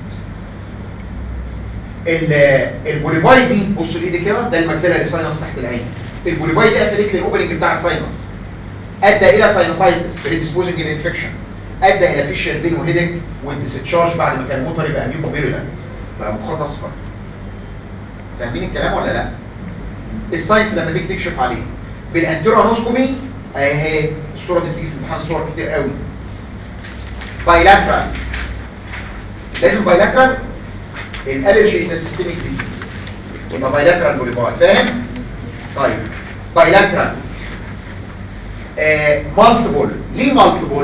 [SPEAKER 1] البوليباي دي بص الايد كده ده الماكسيلاري ساينس تحت العين البوليباي دي قفلت لي الاوبننج بتاع الساينس ادى الى ساينوسايتس بريديسبوزنج الانفكشن ادى الى فيشر بين وهيدك والديسشارج بعد ما كان موتور يبقى ميوكوبيرولانت بقى مخاط اصفر فاهمين الكلام ولا لا الساينس لما تيجي تكشف عليه بالانترونوسكوبي اهي الصوره دي بتيجي في امتحان صور كتير قوي بايلاترال لازم بايلاترال الالرجي از سيستميك ديزيز يبقى بايلاترال بوليباي فاهم طيب بايلاترال آه مالتيبل ليه مالتيبل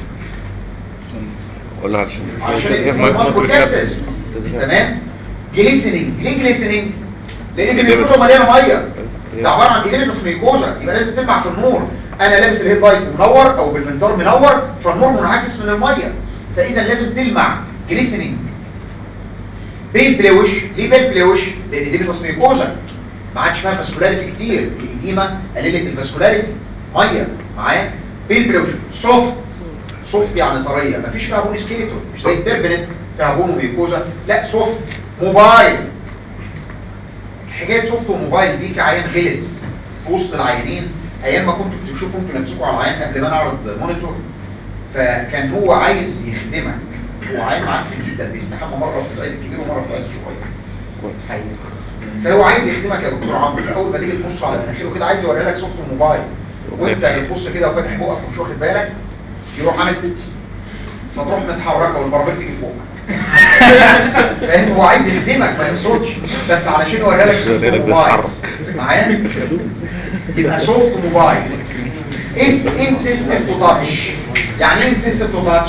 [SPEAKER 5] ولا عشان
[SPEAKER 1] عشان مالتيبل كابتس تمام جليسنينج ليه جليسنينج لان دي بيكون مليانه ميه ده عباره عن ايدينيتس ميكوزا يبقى لازم تلمع في النور انا لابس الهيد لايت منور او بالمنظار منور فالنور منعكس من الميه فاذا لازم تلمع جليسنينج بيل بلوش ليه بيل بلوش لان دي ميكوزا ما عادش فيها فاسكولاريتي كتير الاديمه قللت الفاسكولاريتي ميه معايا بيل بلوش سوفت سوفت يعني طريه مفيش فيها بون سكيلتون مش زي التربنت فيها بون وميكوزا لا سوفت موبايل حكايه سوفت وموبايل دي في عيان غلس في وسط العيانين ايام ما كنتوا بتشوفوا انتوا نفسكم على العيان قبل ما نعرض مونيتور فكان هو عايز يخدمك هو عيان معفن جدا بيستحمى مره في العيد الكبير ومره في العيد الصغير حقيقي. فهو عايز يخدمك يا دكتور عمرو اول ما تيجي تبص على مناخيره كده عايز يوري لك سوفت الموبايل وانت بتبص كده وفاتح بقك ومش واخد بالك يروح عامل كده فتروح متحركه والبربر تيجي فوق فاهم هو عايز يخدمك ما يقصدش بس علشان يوري لك سوفت الموبايل معايا يبقى سوفت موبايل is insistent to touch يعني ايه insistent to touch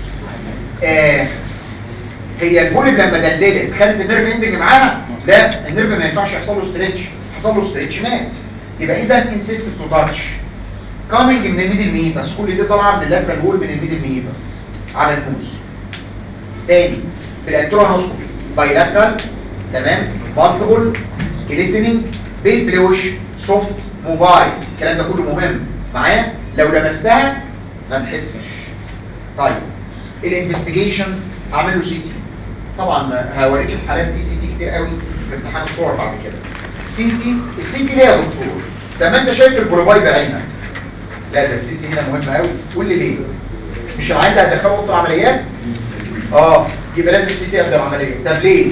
[SPEAKER 1] آه هي البوليب لما دلدلت خدت النيرف اندنج معاها لا النيرف ما ينفعش يحصل له ستريتش حصل له ستريتش مات يبقى اذا انسيست تو تاتش كامينج من الميدل ميتس كل دي طالعه من اللاترال وول من الميدل ميتس على النوز تاني بالانترونوسكوبي بايلاترال تمام مالتيبل جليسنينج بيل بلوش سوفت موبايل الكلام ده كله مهم معايا لو لمستها ما تحسش طيب الانفستيجيشنز اعمل له سي تي طبعا هوريك الحالات دي سي تي كتير قوي في امتحان الصور بعد كده سي تي السي تي ليه يا دكتور طب ما انت شايف البروباي بعينك لا ده السي تي هنا مهم قوي قول لي ليه مش العين ده هتدخله اوضه العمليات اه يبقى لازم سي تي قبل العمليه طب ليه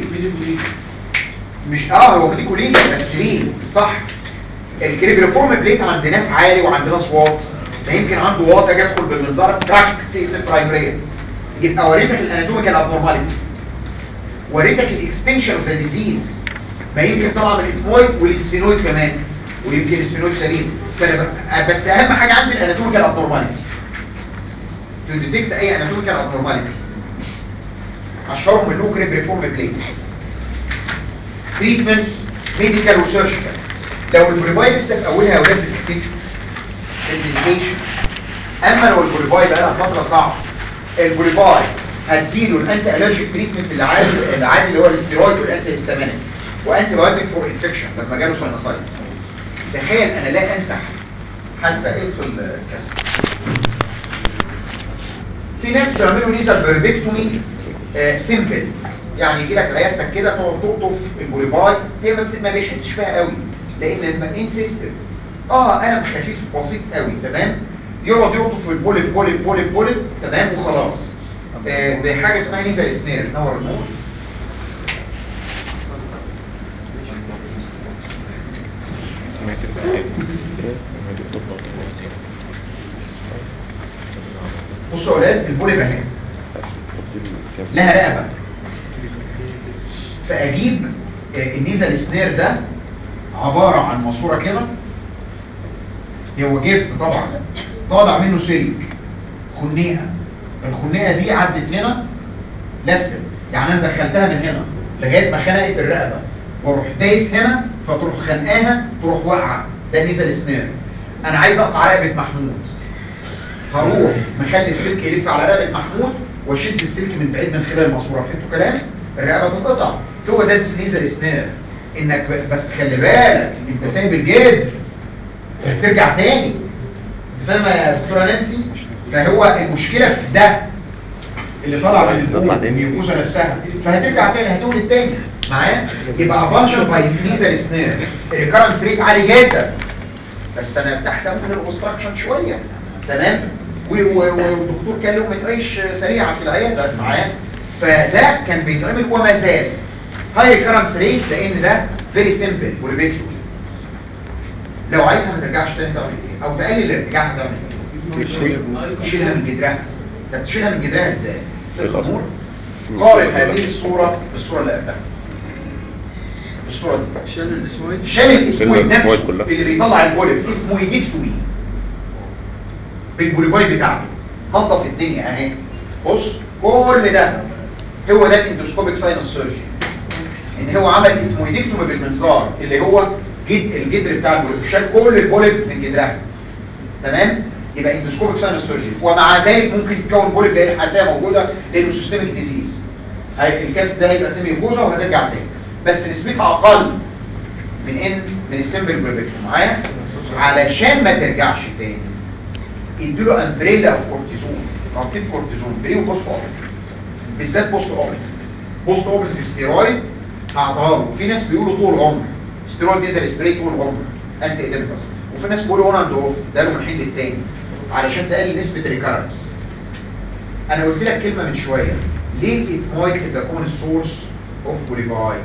[SPEAKER 1] مش اه هو بديكوا ليه بس ليه صح الكريبريفورم بليت عند ناس عالي وعند ناس واطي ده يمكن عنده واطي اجي ادخل بالمنظار تراك سي اس برايمريه يبقى وريتك الاناتوميكال ابنورماليتي وريتك الاكستنشن اوف ذا ديزيز ما يمكن طبعا من الاثمويد والسفينويد كمان ويمكن السفينويد سليم فانا ب- بس اهم حاجه عندي الاناتوميكال ابنورماليتي تو ديتكت اي اناتوميكال ابنورماليتي اشهرهم اللو كريبريفورم بليت تريتمنت ميديكال وسيرجيكال لو البوليباي لسه في اولها يا ولاد بتكتب الديكيشن اما لو البوليباي بقى لها فتره صعبه البوليباي هديله الانتي الرجيك تريتمنت العادي العادي اللي هو الاستيرويد والانتي هيستامينيك وانتي بايوتيك فور انفكشن لما جاله ساينوسايتس تخيل انا لا انسى حادثه ايه في الكسر في ناس بيعملوا نيزل بيربكتومي آه سيمبل يعني يجي لك عيادتك كده تقعد تقطف البوليباي هي ما بت- ما بيحسش فيها قوي لان المكين سيستم اه انا خفيف بسيط قوي تمام يقعد يقطف البوليب بوليب بوليب بوليب تمام وخلاص آه بحاجه اسمها نيزل سنير نور النور بصوا يا اولاد البوليب اهي لها رقبه فاجيب آه، النيزل سنير ده عباره عن ماسوره كده هو جف طبعا طالع منه سلك خنيقه الخنيقه دي عدت هنا لفت يعني انا دخلتها من هنا لغايه ما خنقت الرقبه واروح دايس هنا فتروح خانقاها تروح واقعه ده نيزل سنير انا عايز اقطع رقبه محمود هروح مخلي السلك يلف على رقبه محمود واشد السلك من بعيد من خلال الماسوره فهمتوا كلامي الرقبه تنقطع هو ده نيزل سنير انك ب- بس خلي بالك انت سايب الجد ترجع تاني انت فاهمه يا دكتوره نانسي فهو المشكله في ده اللي طالع من البول الميوكوزا نفسها فهترجع تاني هتولد تاني معايا يبقى افانشن باي نيزل سنير الريكرنس ريت عالي جدا بس انا تحت من الاوبستراكشن شويه تمام و- و- والدكتور كان له ما تبقاش سريعه في العياده معايا فده كان بيتعمل وما زال هاي ريكرنس ريت لان ده فيري سيمبل وريبيتبل لو عايزها ما ترجعش تاني تعمل ايه او تقلل ارتجاعها تعمل ايه تشيلها من جدرها طب تشيلها من جدرها ازاي الامور قارن هذه الصوره بالصوره اللي قبلها الصوره دي
[SPEAKER 2] شال الاسمويد
[SPEAKER 1] شال الاسمويد
[SPEAKER 4] الإسمويد
[SPEAKER 1] نفسه
[SPEAKER 4] كلها.
[SPEAKER 1] اللي بيطلع البوليب اسمويدكتومي بالبوليبايد بتاعته نظف الدنيا اهي بص كل ده هو ده الاندوسكوبيك ساينس سيرجي ان هو عمل اسمويدكتومي بالمنظار اللي هو جد الجدر بتاع البوليب شال كل البوليب من جدرها تمام يبقى اندوسكوبيك ساينس سيرجي ومع ذلك ممكن تكون بوليب لان الحساسيه موجوده لانه سيستميك ديزيز هي الكاف ده هيبقى تاني جوزه وهترجع تاني بس نسبتها اقل من ان من السمبل بروبيكتوم معايا علشان ما ترجعش تاني اديله امبريلا اوف كورتيزون تنطيط كورتيزون بري وبوست اوبريتيف بالذات بوست اوبريتيف بوست اوبريتيف ستيرويد هعطاها له في ناس بيقولوا طول عمر ستيرويد نزل سبراي طول عمر انتي ايديمتاس وفي ناس بيقولوا اون اند اوف ده له من حين للتاني علشان تقلل نسبه ريكارنس انا قلت لك كلمه من شويه ليه الاتمويد تكون السورس اوف بوليفاي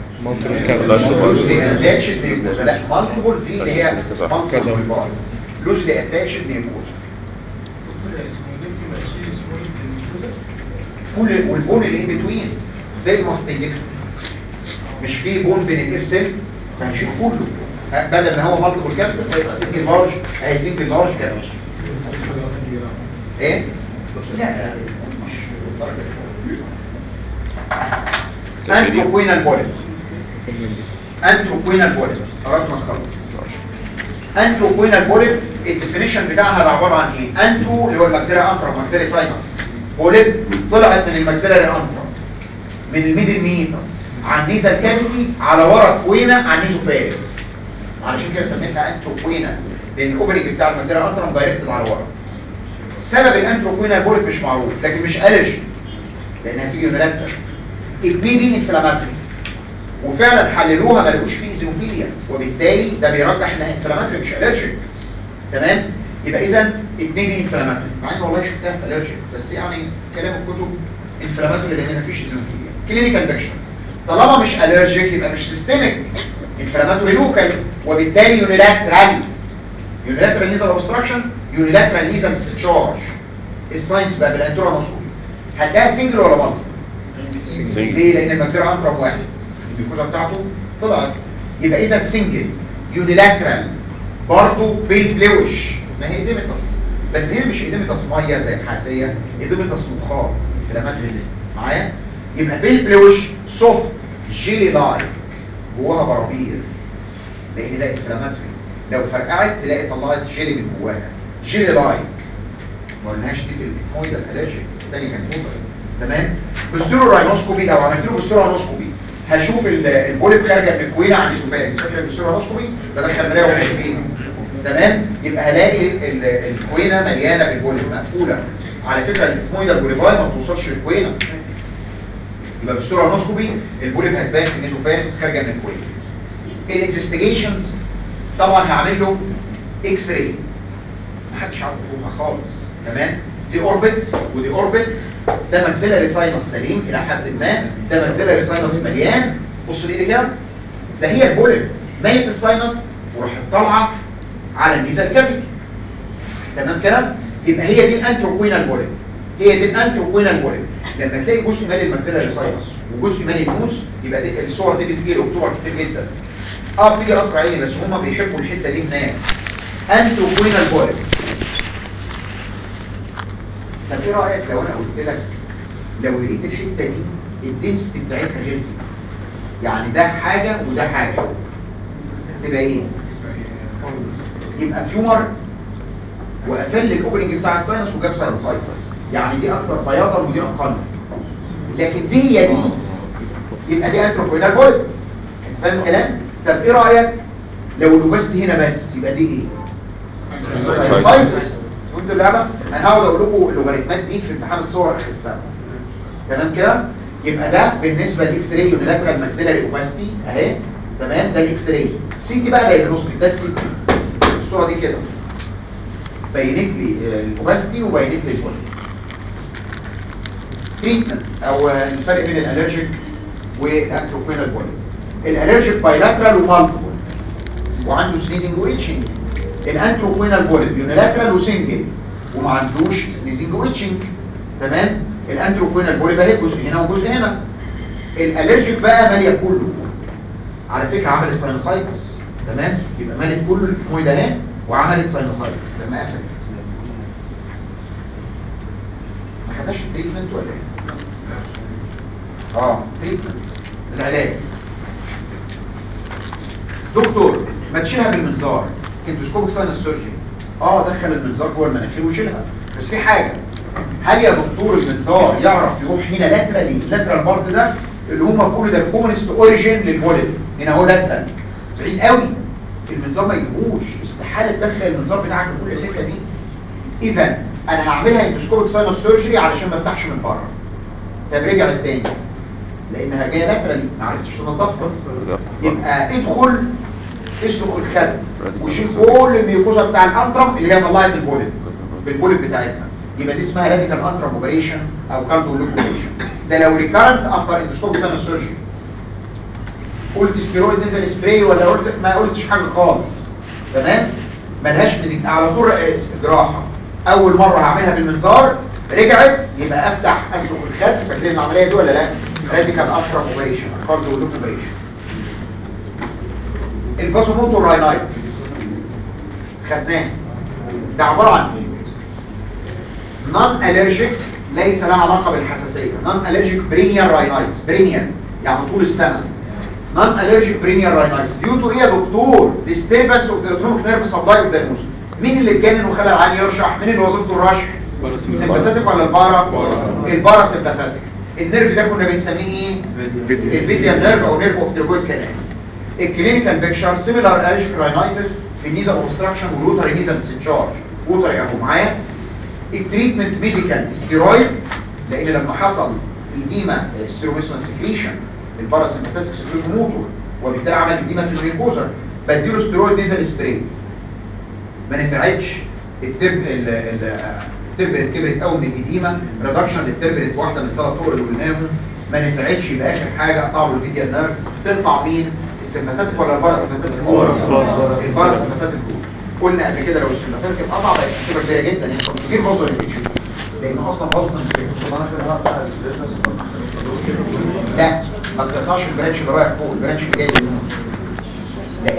[SPEAKER 1] لوزلي اتاتشد ميوكوزا لا مالتيبل دي اللي هي مالتيبل بوليفاي لوزلي اتاتشد ميوكوزا كل والبون اللي ان بتوين زي الماستيجيك مش في بون بين الاير سيل فهنشيل كله ها، بدل ما هو مالتيبل كابتس هيبقى سنجل لارج هي سنجل لارج كابتس ايه لا لا مش بالدرجة دي. انتروكوينال بوليب انتروكوينال بوليب قربت ما تخلص انتروكوينال بوليب الديفينيشن بتاعها ده عباره عن ايه انترو اللي هو الماكسيلاري انترا ماكسيلاري ساينس بوليب طلعت من الماكسيلاري انترا من الميدل ميتس عن نيزل كافيتي على ورا كوينه عن نيزوفاريكس علشان كده سميتها انتروكوينال لان الاوبرنج بتاع الماكسيلاري انترا دايركت على ورا سبب الانتروكوينال بوليب مش معروف لكن مش الرجي لانها تيجي مرتب البيبي انفلاماتري وفعلا حللوها ما لقوش فيه ايزوفيليا وبالتالي ده بيرجح انها انفلاماتري مش الرجيك تمام يبقى اذا البيبي انفلاماتري مع ان والله شفتها في الرجيك بس يعني كلام الكتب انفلاماتري لان مفيش ايزوفيليا كلينيكال بيكشن طالما مش الرجيك يبقى مش سيستميك انفلاماتوري لوكال وبالتالي يونيلاترال يونيلاترال نيزل اوبستراكشن يونيلاترال نيزل ديسشارج الساينس بقى بالانتورا نصوري هتلاقيها سنجل ولا مالتي ليه لان المجزره انترم واحد الجلوكوزا بتاعته طلعت يبقى اذا سنجل يونيلاترال برضه بالبلوش ما هي ايديمتس بس هي مش ايديمتس ميه زي الحاسيه ايديمتس مخاط انفلامات معايا يبقى بالبلوش سوفت جيلي لايك جواها برابير لان ده انفلاماتوري لو فرقعت تلاقي طلعت جيلي من جواها جيلي لايك ما قلناش دي في المويدا الالرجيك الثاني كان اوفر تمام بستيرو راينوسكوبي لو عملت له بستيرو راينوسكوبي هشوف ال- البوليب خارجه من الكوينه عند السوفاريكس فاكر البستيرو راينوسكوبي بدخل ملاقي الكوينه تمام يبقى هلاقي ال- الكوينه مليانه بالبوليب مقفوله على فكره الاسمويدا البوليفاي ما بتوصلش للكوينه يبقى بستيرو راينوسكوبي البوليب هتبان في النيزوفاريكس خارجه من الكوينه الانفستيجيشنز طبعا هعمل له اكس راي محدش عارف يطلبها خالص تمام دي اوربت ودي اوربت ده ماكسيلاري ساينس سليم الى حد ما ده ماكسيلاري ساينس مليان بص لي كده ده هي البولب ميت الساينس وراح طالعه على الميزا الكافيتي تمام كده يبقى هي دي الانتروكوينال بولب هي دي الانتروكوينال بولب لما تلاقي جزء مالي الماكسيلاري ساينس وجزء مالي النوز يبقى دي الصور دي بتجي له بتوع كتير جدا اه بتيجي اسرع عيني بس هما بيحبوا الحته دي هناك انتروكوينال بولب طب ايه رايك لو انا قلت لك لو لقيت الحته دي الدنسيتي بتاعتها غير دي يعني ده حاجة وده حاجة تبقى ايه يبقى تيومر وقفل الاوبننج بتاع الساينس وجاب ساينسايتس يعني دي اكتر بياضا ودي اقل لكن دي هي دي يبقى دي انتروبينال بولد انت فاهم الكلام طب ايه رايك لو الاوبستي هنا بس يبقى دي ايه ساينسايتس وانتوا اللعبه انا هقعد اقول لكم اللوغاريتمات دي في امتحان الصور اخر السنه تمام كده يبقى ده بالنسبه للاكس راي يونيلاترال ماكسيلاري اوباستي اهي تمام ده الاكس راي سي تي بقى دايجنوستيك ده السي تي الصوره دي كده بينت لي الاوباستي وبينت لي البولي تريتمنت او الفرق بين الالرجيك والانتروبينال بولي الالرجيك بايلاترال ومالتيبل وعنده سنيزنج ويتشنج الانتروبينال بولي يونيلاترال وسنجل وما عندوش سنيزنج ويتشنج تمام الانتروبينال بولي بقى جزء هنا وجزء هنا الالرجيك بقى ماليه كله على فكره عملت ساينوسايتس تمام يبقى مالت كله الكموي ده اهي وعملت ساينوسايتس لما قفلت ما خداش التريتمنت ولا ايه اه تريتمنت العلاج دكتور ما تشيلها بالمنظار اندوسكوبيك ساينس سيرجري اه دخل المنظار جوه المناخير وشيلها بس في حاجه هل يا دكتور المنظار يعرف يروح هنا لاترالي اللاترال بارت ده اللي هم كل ده الكومنست اوريجين للبوليت هنا هو لاترال بعيد قوي المنظار ما يجيبوش استحاله تدخل المنظار بتاعك لكل الحته دي اذا انا هعملها اندوسكوبيك ساينس سيرجري علشان ما افتحش من بره طب رجعت تاني لانها جايه لاترالي ما عرفتش تنضفها يبقى ادخل اسلك الخد وشيل كل الميوكوزا بتاع الانترم اللي هي طلعت البوليت بالبوليت بتاعتها يبقى دي اسمها راديكال انترم اوبريشن او كاردو اوبريشن ده لو ريكارنت افتر اندوسكوبيك ساينس سيرجري قلت ستيرويد نزل سبراي ولا قلت ما قلتش حاجه خالص تمام ملهاش بديك على طول جراحه اول مره هعملها بالمنظار رجعت يبقى افتح اسلك الخد فاكرين العمليه دي ولا لا راديكال انترم اوبريشن كاردو اوبريشن الباسوموتور راينايتس خدناه ده عباره عن ايه نون الرجيك ليس لها علاقه بالحساسيه نون الرجيك برينيال راينايتس برينيال يعني طول السنه نون الرجيك برينيال راينايتس ديو تو ايه يا دكتور ديستربنس اوف ذا اوتونوميك نيرف سبلاي اوف ذا نوز مين اللي اتجنن وخلى العين يرشح مين اللي وظيفته الرشح السمباتيك ولا البارا البارا سمباتيك النيرف ده كنا بنسميه ايه الفيديا نيرف او نيرف اوف ذا كانال الكلينيكال بيكشر سيميلار الرجيك راينايتس في النيزا اوبستراكشن والوتر نيزا ديسشارج ووتر اهو معايا التريتمنت ميديكال ستيرويد لان لما حصل ايديما ستيروميسون سكريشن الباراسمباتيك سكريت موتور وبالتالي عمل ايديما في الميكوزا بديله ستيرويد نيزل سبراي ما نفعتش الترب التربلت كبرت قوي من الايديما ريدكشن للتربلت واحده من الثلاث طرق اللي قلناهم ما نفعتش يبقى اخر حاجه قطعوا له الفيديا نيرف تقطع مين السمباتيك ولا الباراسمباتيك الباراسمباتيك قلنا قبل كده لو السمباتيك اتقطع بقت مشكله كبيره جدا يعني كتير برضه اللي بتشوف لان اصلا غلطه لا ما بتقطعش البرانش اللي رايح فوق البرانش اللي جاي منه